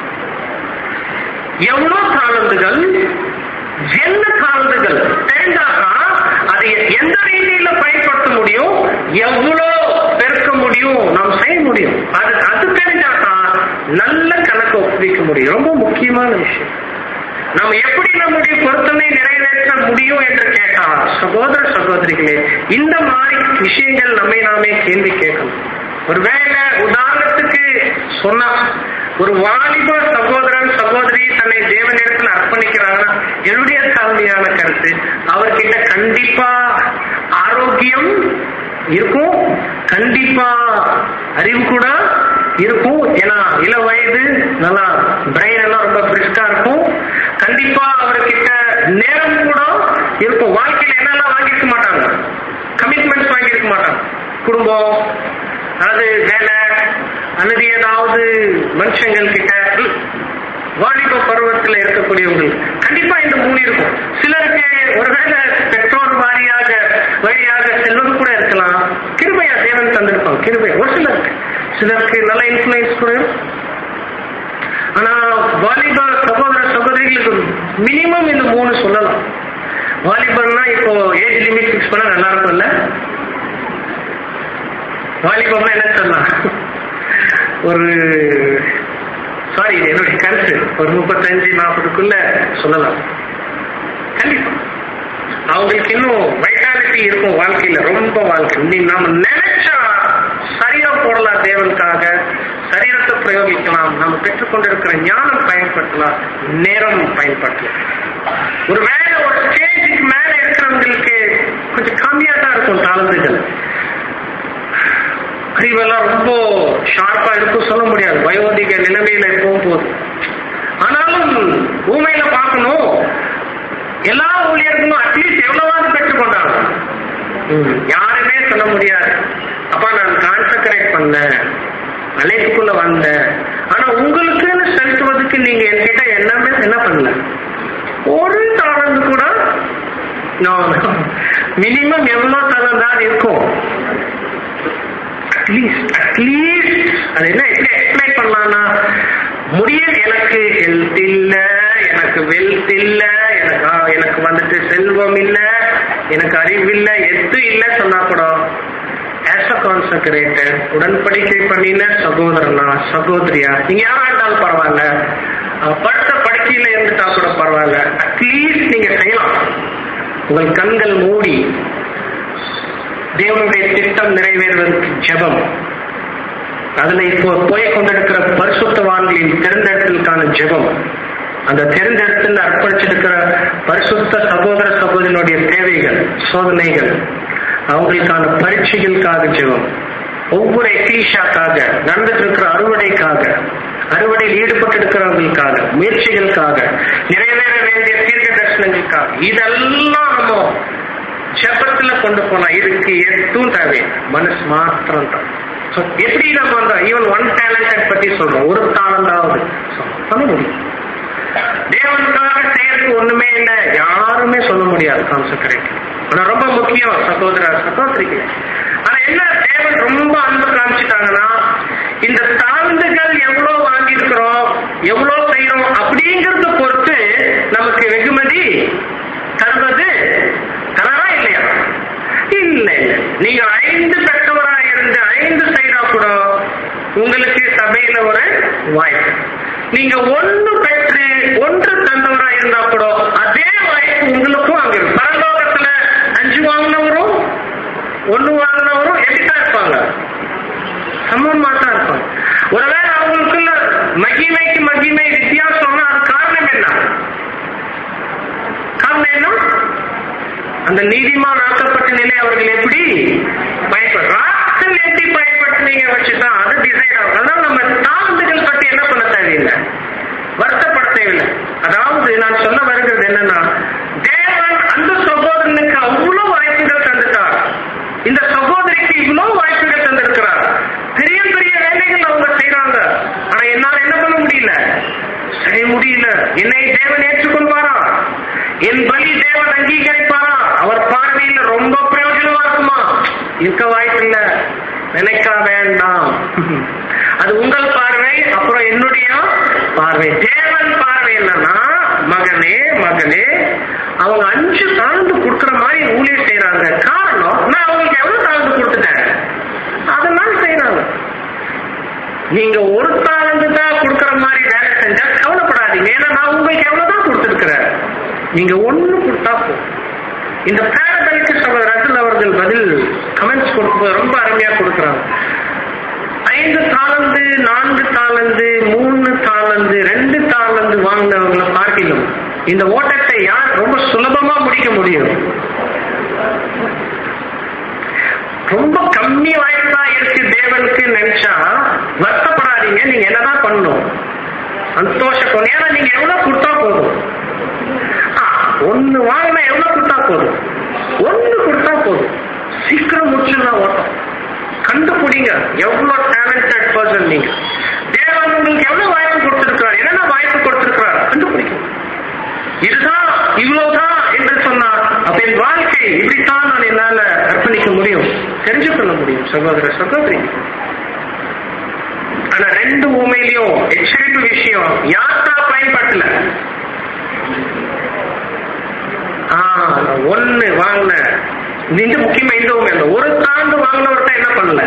எவ்வளவு தாளந்துகள் என்ன தாளந்துகள் தெரிஞ்சாக்கா அதை எந்த ரீதியில பயன்படுத்த முடியும் எவ்வளவு பெருக்க முடியும் நாம் செய்ய முடியும் அது அது தெரிஞ்சாக்கா நல்ல கணக்கு ஒப்புவிக்க முடியும் ரொம்ப முக்கியமான விஷயம் நம்ம எப்படி நம்முடைய பொருத்தனை நிறைவேற்ற முடியும் என்று கேட்டா சகோதர சகோதரிகளே இந்த மாதிரி விஷயங்கள் நம்மை நாமே கேள்வி கேட்கணும் ஒருவேளை உதாரணத்துக்கு சொன்னா ஒரு வாலிப சகோதரன் சகோதரி தன்னை தேவனிடத்தில் அர்ப்பணிக்கிறாங்கன்னா என்னுடைய தாழ்மையான கருத்து அவர்கிட்ட கண்டிப்பா ஆரோக்கியம் இருக்கும் கண்டிப்பா அறிவு கூட இருக்கும் ஏன்னா இள வயது நல்லா பிரெயின் எல்லாம் ரொம்ப பிரிஸ்கா இருக்கும் கண்டிப்பா அவர்கிட்ட நேரம் கூட இருக்கும் வாழ்க்கையில என்னெல்லாம் வாங்கியிருக்க மாட்டாங்க கமிட்மெண்ட்ஸ் வாங்கியிருக்க மாட்டாங்க குடும்பம் அதாவது வேலை அல்லது ஏதாவது மனுஷங்கள் கிட்ட ம், வாலிப பருவத்துல இருக்கக்கூடியவங்க கண்டிப்பா இந்த மூணு இருக்கும் சிலருக்கு ஒருவேளை பெற்றோர் வாரியாக வழியாக செல்வது கூட இருக்கலாம் கிருபையா தேவன் தந்திருப்பாங்க கிருபையா ஒரு சிலருக்கு சிலருக்கு நல்ல இன்ஃபுளுன்ஸ் கூட இருக்கும். ஆனா வாலிப சகோதர சகோதரிகளுக்கு மினிமம் இந்த மூணு சொல்லலாம் வாலிபர்னா இப்போ ஏஜ் லிமிட் ஃபிக்ஸ் பண்ணா நல்லா இருக்கும்ல வாலிபம்னா என்ன சொல்லலாம் ஒரு சாரி இது என்னுடைய கருத்து ஒரு முப்பத்தஞ்சு நாற்பதுக்குள்ள சொல்லலாம் கண்டிப்பா அவங்களுக்கு இன்னும் வைட்டாலிட்டி இருக்கும் வாழ்க்கையில ரொம்ப வாழ்க்கை நீ நாம நினைச்சா சரீரம் போடலாம் தேவனுக்காக சரீரத்தை பிரயோகிக்கலாம் நாம் பெற்றுக்கொண்டிருக்கிற ஞானம் பயன்படுத்தலாம் நேரம் பயன்படுத்தலாம் ஒரு வேலை ஒரு ஸ்டேஜுக்கு மேல இருக்கிறவங்களுக்கு கொஞ்சம் கம்மியா தான் இருக்கும் தாளந்துகள் அறிவெல்லாம் ரொம்ப ஷார்ப்பா இருக்கும் சொல்ல முடியாது வயோதிக நிலைமையில போகும்போது ஆனாலும் ஊமையில பார்க்கணும் எல்லா ஊழியர்களும் அட்லீஸ்ட் எவ்வளவாவது பெற்றுக்கொண்டாங்க ம், யாருமே சொல்ல முடியாது அப்பா நான் கான்சன்ட்ரேட் பண்ணேன் அழைப்புக்குள்ள வந்தேன் ஆனா உங்களுக்குன்னு செலுத்துவதற்கு நீங்க என்கிட்ட என்னமே என்ன பண்ணல ஒரு தாளந்து கூட மினிமம் எவ்வளவு தாளம் தான் இருக்கும் அட்லீஸ்ட் அட்லீஸ்ட் அது என்ன எப்படி எக்ஸ்பிளைன் பண்ணலாம்னா முடியல எனக்கு ஹெல்த் இல்ல எனக்கு வெல்த் இல்ல எனக்கு ஆ, எனக்கு வந்துட்டு செல்வம் இல்ல எனக்கு அறிவு இல்ல எது இல்ல சொன்னா கூட ஆஸ் அ கான்சன்ட்ரேட்டர் உடன்படிக்கை பண்ணின சகோதரனா சகோதரியா நீங்க யாரா இருந்தாலும் பரவாயில்ல அஹ், படுத்த படுக்கையில இருந்துட்டா கூட பரவாயில்ல அட்லீஸ்ட் நீங்க செய்யலாம் உங்கள் கண்கள் மூடி தேவனுடைய திட்டம் நிறைவேறுவதற்கு ஜெபம் அதுல இப்போ போய் கொண்டிருக்கிற பரிசுத்தவான்களின் தேர்ந்தெடுத்தலுக்கான ஜெபம் அந்த தெரிந்தெடுத்து அர்ப்பணிச்சிருக்கிற பரிசுத்த சகோதர சகோதரனுடைய தேவைகள் சோதனைகள் அவங்களுக்கான பரீட்சைகளுக்காக ஜெபம் ஒவ்வொரு எக்லீஷாக்காக நடந்துட்டு இருக்கிற அறுவடைக்காக அறுவடையில் ஈடுபட்டு இருக்கிறவங்களுக்காக முயற்சிகளுக்காக நிறைவேற வேண்டிய தீர்க்க தரிசனங்களுக்காக இதெல்லாம் நம்ம ஜெபத்துல கொண்டு போனா இதுக்கு எதுவும் தேவை மனசு மாத்திரம் தான் So, எப்படி நம்ம அந்த ஈவன் ஒன் டேலண்ட் பத்தி சொல்றோம் ஒரு தாளந்தாவது பண்ண முடியும் தேவனுக்காக செய்யறதுக்கு ஒண்ணுமே இல்லை யாருமே சொல்ல முடியாது கான்சென்ட்ரேட் ஆனா ரொம்ப முக்கியம் சகோதர சகோதரிக்கு ஆனா என்ன தேவன் ரொம்ப அன்பு காமிச்சிட்டாங்கன்னா இந்த தாழ்ந்துகள் எவ்வளவு வாங்கியிருக்கிறோம் எவ்வளவு செய்யறோம் அப்படிங்கறத பொறுத்து நமக்கு வெகுமதி தருவது தரா இல்லையா இல்ல இல்ல நீங்க ஐந்து பெற்றவரா இருந்து ஐந்து செய்தா கூட உங்களுக்கு சபையில ஒரு வாய்ப்பு நீங்க ஒன்று பெற்று ஒன்று தந்தவரா இருந்தா கூட அதே வாய்ப்பு உங்களுக்கும் அங்க இருக்கு பரலோகத்துல அஞ்சு வாங்கினவரும் ஒண்ணு வாங்கினவரும் எப்படித்தான் இருப்பாங்க சமமா தான் இருப்பாங்க ஒருவேளை அவங்களுக்குள்ள மகிமைக்கு மகிமை வித்தியாசம்னா அது காரணம் என்ன காரணம் என்ன அந்த நீதிமான் ஆக்கப்பட்ட நிலை அவர்கள் எப்படி பயன்படுற ராக்கள் எப்படி பயன்படுத்துனீங்க வச்சுதான் அது டிசைட் ஆகும் அதனால நம்ம தாழ்ந்துகள் பற்றி என்ன பண்ண தேவையில்லை வருத்தப்பட தேவையில்லை அதாவது நான் சொல்ல வருகிறது என்னன்னா தேவன் அந்த சகோதரனுக்கு அவ்வளவு வாய்ப்புகள் தந்துட்டார் இந்த சகோதரிக்கு இவ்வளவு வாய்ப்புகள் தந்திருக்கிறார் பெரிய பெரிய வேலைகள் அவங்க செய்யறாங்க ஆனா என்னால என்ன பண்ண முடியல செய்ய முடியல என்னை தேவன் ஏற்றுக்கொள்வாரா என் பலி தேவன் அங்கீகரிப்பாரா அவர் பார்வையில் ரொம்ப பிரயோஜனமா இருக்குமா இருக்க வாய்ப்பில்ல நினைக்க வேண்டாம் அது உங்கள் பார்வை அப்புறம் என்னுடைய பார்வை தேவன் பார்வை என்னன்னா மகனே மகளே அவங்க அஞ்சு தாழ்ந்து கொடுக்குற மாதிரி ஊழியர் செய்யறாங்க காரணம் நான் அவங்களுக்கு எவ்வளவு தாழ்ந்து கொடுத்துட்டேன் அதெல்லாம் செய்யறாங்க நீங்க ஒரு தாழ்ந்து தான் கொடுக்குற மாதிரி வேலை செஞ்சா கவலைப்படாதீங்க ஏன்னா நான் உங்களுக்கு எவ்வளவுதான் கொடுத்துருக்கிறேன் நீங்க ஒண்ணு கொடுத்தா போதும் இந்த பேரபலிக்கு சகோதரர் ரசல் அவர்கள் பதில் கமெண்ட்ஸ் கொடுக்கும்போது ரொம்ப அருமையா கொடுக்குறாங்க ஐந்து தாளந்து நான்கு தாளந்து மூணு தாளந்து ரெண்டு தாளந்து வாங்கினவங்களை பார்க்கிலும் இந்த ஓட்டத்தை யார் ரொம்ப சுலபமா முடிக்க முடியும் ரொம்ப கம்மி வாய்ப்பா இருக்கு தேவனுக்கு நினைச்சா வருத்தப்படாதீங்க நீங்க என்னதான் பண்ணணும் சந்தோஷப்படும் ஏன்னா நீங்க எவ்வளவு கொடுத்தா போதும் ஆ, ஒண்ணு வாங்கினா எவ்வளவு கொடுத்தா போதும் ஒண்ணு கொடுத்தா போதும் சீக்கிரம் முடிச்சிடலாம் ஓட்டம் கண்டுபிடிங்க எவ்வளவு டேலண்டட் பர்சன் நீங்க தேவன் உங்களுக்கு எவ்வளவு வாய்ப்பு கொடுத்திருக்கிறார் என்னென்ன வாய்ப்பு கொடுத்திருக்கிறார் கண்டுபிடிங்க இதுதான் இவ்வளவுதான் என்று சொன்னார் அப்ப என் வாழ்க்கை இப்படித்தான் நான் என்னால அர்ப்பணிக்க முடியும் தெரிஞ்சு கொள்ள முடியும் சகோதர சகோதரி ஆனா ரெண்டு உண்மையிலையும் எச்சரிப்பு விஷயம் யாத்தா பயன்படல ஆஹ் நான் ஒண்ணு வாங்கின இந்த முக்கியமா இந்த உண்மை இல்லை ஒரு தாண்டு வாங்கினவர்கிட்ட என்ன பண்ணல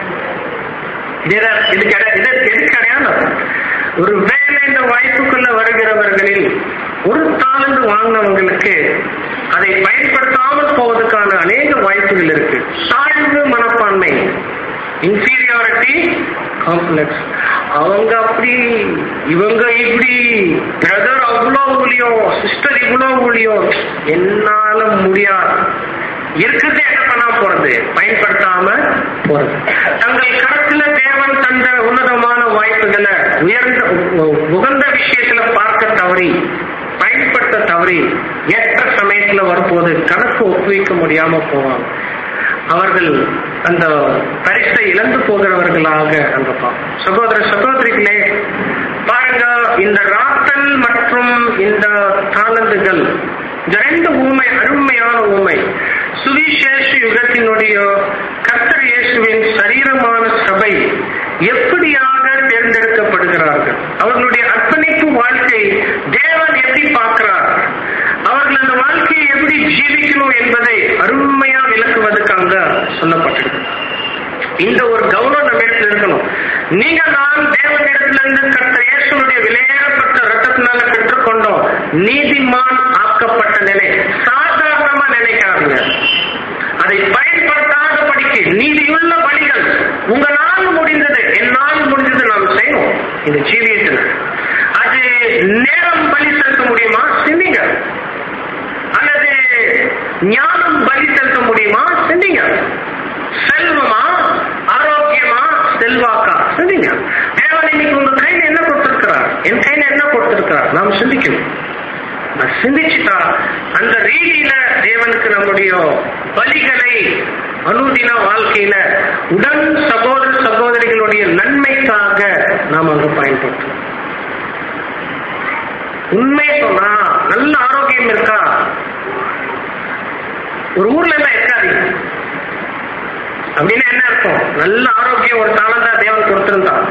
இது- இது கிடையாது இது எது கிடையாது ஒரு வேலை இந்த வாய்ப்புக்குள்ள வருகிறவர்களில் ஒரு தாளந்து வாங்கினவங்களுக்கு அதை பயன்படுத்தாமல் போவதற்கான அநேக வாய்ப்புகள் இருக்கு தாழ்வு மனப்பான்மை இன்ஃபீரியாரிட்டி காம்ப்ளெக்ஸ் அவங்க அப்படி இவங்க இப்படி பிரதர் அவ்வளோ ஊழியம் சிஸ்டர் இவ்வளோ ஊழியம் என்னால முடியாது இருக்கிறது என்ன பண்ணா போறது பயன்படுத்தாம போறது தங்கள் கருத்துல தேவன் தந்த உன்னதமான வாய்ப்புகளை உயர்ந்த உ- உகந்த விஷயத்துல பார்க்க தவறி பயன்படுத்த தவறி ஏற்ற சமயத்துல வரும்போது கணக்கு ஒப்புவிக்க முடியாம போவாங்க அவர்கள் அந்த பரிசை இழந்து போகிறவர்களாக அங்க பார்ப்போம் சகோதர சகோதரிகளே பாருங்க இந்த ராத்தல் மற்றும் இந்த தாளந்துகள் இந்த ரெண்டு ஊமை அருமையான ஊமை சுவிசேஷ யுகத்தினுடைய கர்த்தர் இயேசுவின் சரீரமான சபை எப்படியாக தேர்ந்தெடுக்கப்படுகிறார்கள் அவர்களுடைய அர்ப்பணிப்பு வாழ்க்கை தேவன் எப்படி பார்க்கிறார் அவர்கள் அந்த வாழ்க்கையை எப்படி ஜீவிக்கணும் என்பதை அருமையா விளக்குவதற்காக சொல்லப்பட்டிருக்கு இந்த ஒரு கௌரவம் நம்ம இடத்துல இருக்கணும் நீங்க நான் தேவனிடத்திலிருந்து கர்த்தர் இயேசுனுடைய விலையேறப்பட்ட ரத்தத்தினால பெற்றுக்கொண்டோம் நீதிமான் ஆக்கப்பட்ட நிலை சாதாரணமா நினைக்காதீங்க அதை பயன்படுத்தாத படிக்கு நீதியுள்ள பலிகள் உங்களால் முடிந்தது என்னால் முடிந்தது நாம் செய்யணும் இந்த ஜீவியத்தில் அது நேரம் பலி ஞானம் பலி செலுத்த முடியுமா செஞ்சீங்க செல்வமா ஆரோக்கியமா செல்வாக்கா செஞ்சீங்க தேவன் இன்னைக்கு உங்க கையில என்ன கொடுத்திருக்கிறார் என் கையில என்ன கொடுத்திருக்கிறார் நாம் சிந்திக்கணும் நான் சிந்திச்சுட்டா அந்த ரீதியில தேவனுக்கு நம்முடைய பலிகளை அனுதின வாழ்க்கையில உடன் சகோதர சகோதரிகளுடைய நன்மைக்காக நாம் அங்க பயன்படுத்தணும் உண்மை சொன்னா நல்ல ஆரோக்கியம் இருக்கா ஒரு ஊர்ல எல்லாம் இருக்காதீங்க அப்படின்னு என்ன அர்த்தம் நல்ல ஆரோக்கியம் ஒரு தாளந்தா தேவன் கொடுத்திருந்தான்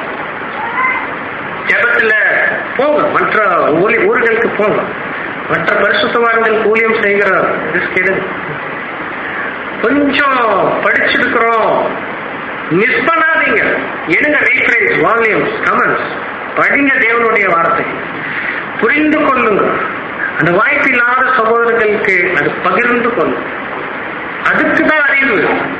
ஜபத்துல போங்க மற்ற ஊழி ஊர்களுக்கு போங்க மற்ற பரிசுத்தவான்கள் ஊழியம் செய்கிற ரிஸ்க் எடுங்க கொஞ்சம் படிச்சிருக்கிறோம் மிஸ் பண்ணாதீங்க எடுங்க ரீஃபரன்ஸ் வால்யூம்ஸ் கமெண்ட்ஸ் படிங்க தேவனுடைய வார்த்தை புரிந்து கொள்ளுங்க அந்த வாய்ப்பு இல்லாத சகோதரர்களுக்கு அது பகிர்ந்து கொள்ளும் அதுக்கு தான் அறிவு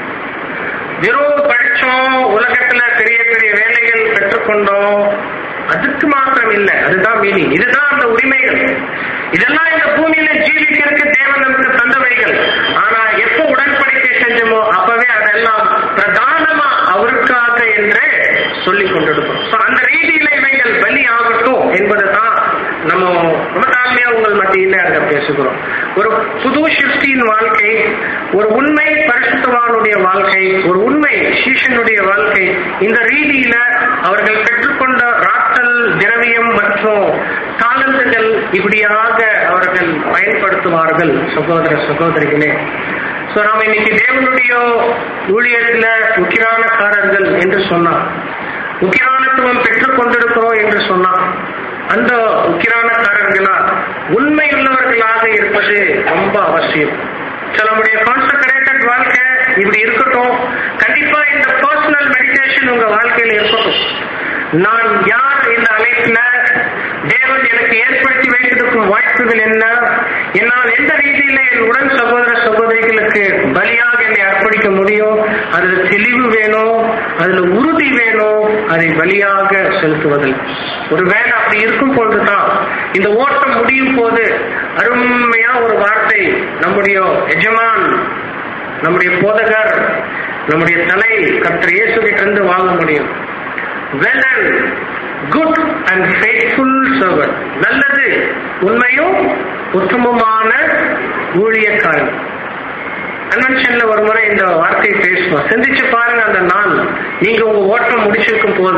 வெறும் படிச்சோம் உலகத்துல பெரிய பெரிய வேலைகள் பெற்றுக்கொண்டோம் அதுக்கு மாத்திரம் இல்ல அதுதான் மீனிங் இதுதான் அந்த உரிமைகள் இதெல்லாம் இந்த பூமியில ஜீவிக்கிறதுக்கு தேவன் நமக்கு தந்தவைகள் ஆனா எப்ப உடன்படிக்கை செஞ்சோமோ அப்பவே அதெல்லாம் பிரதானமா அவருக்காக என்று சொல்லிக் கொண்டிருக்கோம் So, அந்த ரீதியில இவைகள் பலி ஆகட்டும் என்பதுதான் நம்ம ரொம்ப தாழ்மையா உங்கள் மத்தியில அங்க பேசுகிறோம் ஒரு புது சிருஷ்டியின் வாழ்க்கை ஒரு உண்மை பரிசுத்தவானுடைய வாழ்க்கை ஒரு உண்மை சீஷனுடைய வாழ்க்கை இந்த ரீதியில அவர்கள் பெற்றுக்கொண்ட ராத்தல் திரவியம் மற்றும் தாளந்துகள் இப்படியாக அவர்கள் பயன்படுத்துவார்கள் சகோதர சகோதரிகளே சோ நாம இன்னைக்கு தேவனுடைய ஊழியத்துல உக்கிரானக்காரர்கள் என்று சொன்னார் உக்கிரானத்துவம் பெற்றுக் கொண்டிருக்கிறோம் என்று சொன்னார் அந்த உக்கிரானக்காரர்களா உண்மையுள்ளவர்களாக இருப்பது ரொம்ப அவசியம் So, நம்முடைய கான்சன்ட்ரேட்டட் வாழ்க்கை இப்படி இருக்கட்டும் கண்டிப்பா இந்த பர்சனல் மெடிடேஷன் உங்க வாழ்க்கையில இருக்கட்டும் நான் யார் இந்த அழைப்புல தேவன் எனக்கு ஏற்படுத்தி வைத்திருக்கும் வாய்ப்புகள் என்ன என்னால் எந்த ரீதியில என் உடன் சகோதர சகோதரிகளுக்கு பலியாக என்னை அர்ப்பணிக்க முடியும் அதுல தெளிவு வேணும் அதுல உறுதி வேணும் அதை பலியாக செலுத்துவதில் ஒருவேளை அப்படி இருக்கும் பொழுதுதான் இந்த ஓட்டம் முடியும் போது அருமையா ஒரு வார்த்தை நம்முடைய எஜமான் நம்முடைய போதகர் நம்முடைய தலை கர்த்தர் இயேசுகிட்ட இருந்து வாங்க முடியும் well and good and faithful servant நல்லது உண்மையும் உத்தமமான ஊழியக்காரன் கன்வென்ஷன்ல ஒரு முறை இந்த வார்த்தையை பேசுவோம் சிந்திச்சு பாருங்க அந்த நாள் நீங்க உங்க ஓட்டம் முடிச்சிருக்கும் போது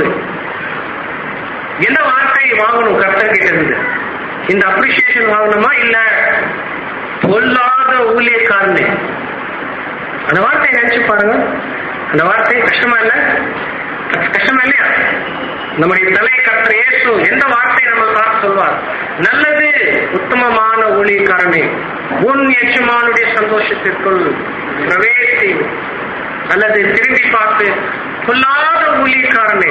என்ன வார்த்தை வாங்கணும் கர்த்தர் கிட்ட இருந்து இந்த அப்ரிசியேஷன் வாங்கணுமா இல்ல பொல்லாத ஊழியக்காரனே அந்த வார்த்தையை நினைச்சு பாருங்க அந்த வார்த்தை கஷ்டமா இல்ல கஷ்டமா இல்லையா நம்முடைய தலை கற்ற இயேசு எந்த வார்த்தை நம்ம பார்த்து சொல்வார் நல்லது உத்தமமான ஊழியக்காரனே உன் எச்சமானுடைய சந்தோஷத்திற்குள் பிரவேசி அல்லது திரும்பி பார்த்து பொல்லாத ஊழியக்காரனே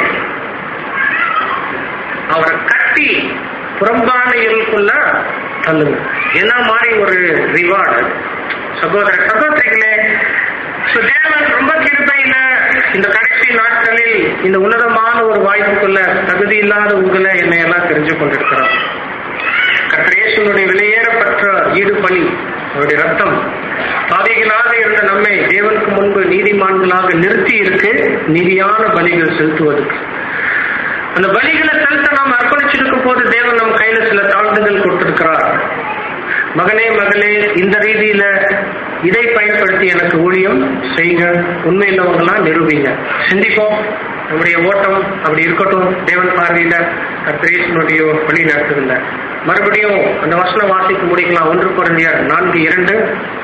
அவரை கட்டி புறம்பான இருளுக்குள்ள தள்ளுங்க என்ன மாதிரி ஒரு ரிவார்டு சகோதர சகோதரிகளே So, தேவன் ரொம்ப கிருபையில இந்த கடைசி நாட்களில் இந்த உன்னதமான ஒரு வாய்ப்புக்குள்ள தகுதி இல்லாத உங்களை என்னை எல்லாம் தெரிஞ்சு கொண்டிருக்கிறார் கத்திரேசனுடைய வெளியேறப்பட்ட ஈடு பலி அவருடைய ரத்தம் பாவிகளாக இருந்த நம்மை தேவனுக்கு முன்பு நீதிமான்களாக நிறுத்தி இருக்கு நீதியான பலிகள் செலுத்துவதற்கு அந்த பலிகளை செலுத்த நாம் அர்ப்பணிச்சிருக்கும் போது தேவன் நம் கையில சில தாழ்ந்துகள் கொடுத்திருக்கிறார் மகனே மகளே இந்த ரீதியில இதை பயன்படுத்தி எனக்கு ஊழியம் செய்யுங்க உண்மையில்லவங்களாம் நிரூபிங்க சிந்திப்போம் நம்முடைய ஓட்டம் அப்படி இருக்கட்டும் தேவன் பார்வையில கத்திரேசனுடைய வழி நடத்துகின்ற மறுபடியும் அந்த வசனம் வாசிக்க முடிக்கலாம் ஒன்று குறைஞ்சிய நான்கு இரண்டு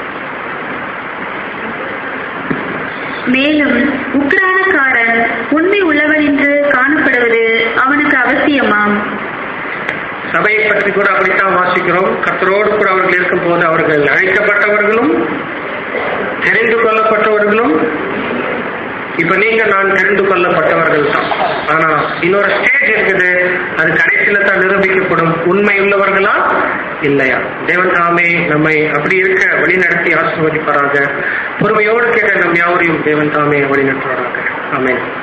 மேலும் உக்ரானக்காரன் உண்மை உள்ளவன் என்று காணப்படுவது அவனுக்கு அவசியமாம் சபையை பற்றி கூட அப்படித்தான் வாசிக்கிறோம் கத்தரோடு கூட அவர்கள் இருக்கும் போது அவர்கள் அழைக்கப்பட்டவர்களும் தெரிந்து கொள்ளப்பட்டவர்களும் இப்ப நீங்க நான் தெரிந்து கொள்ளப்பட்டவர்கள் தான் ஆனா இன்னொரு ஸ்டேஜ் இருக்குது அது கடைசியில தான் நிரூபிக்கப்படும் உண்மை உள்ளவர்களா இல்லையா தேவன் தாமே நம்மை அப்படி இருக்க வழிநடத்தி ஆசிர்வதிப்பாராக பொறுமையோடு கேட்ட நம் யாவரையும் தேவன் தாமே வழிநடத்துவாராக ஆமென்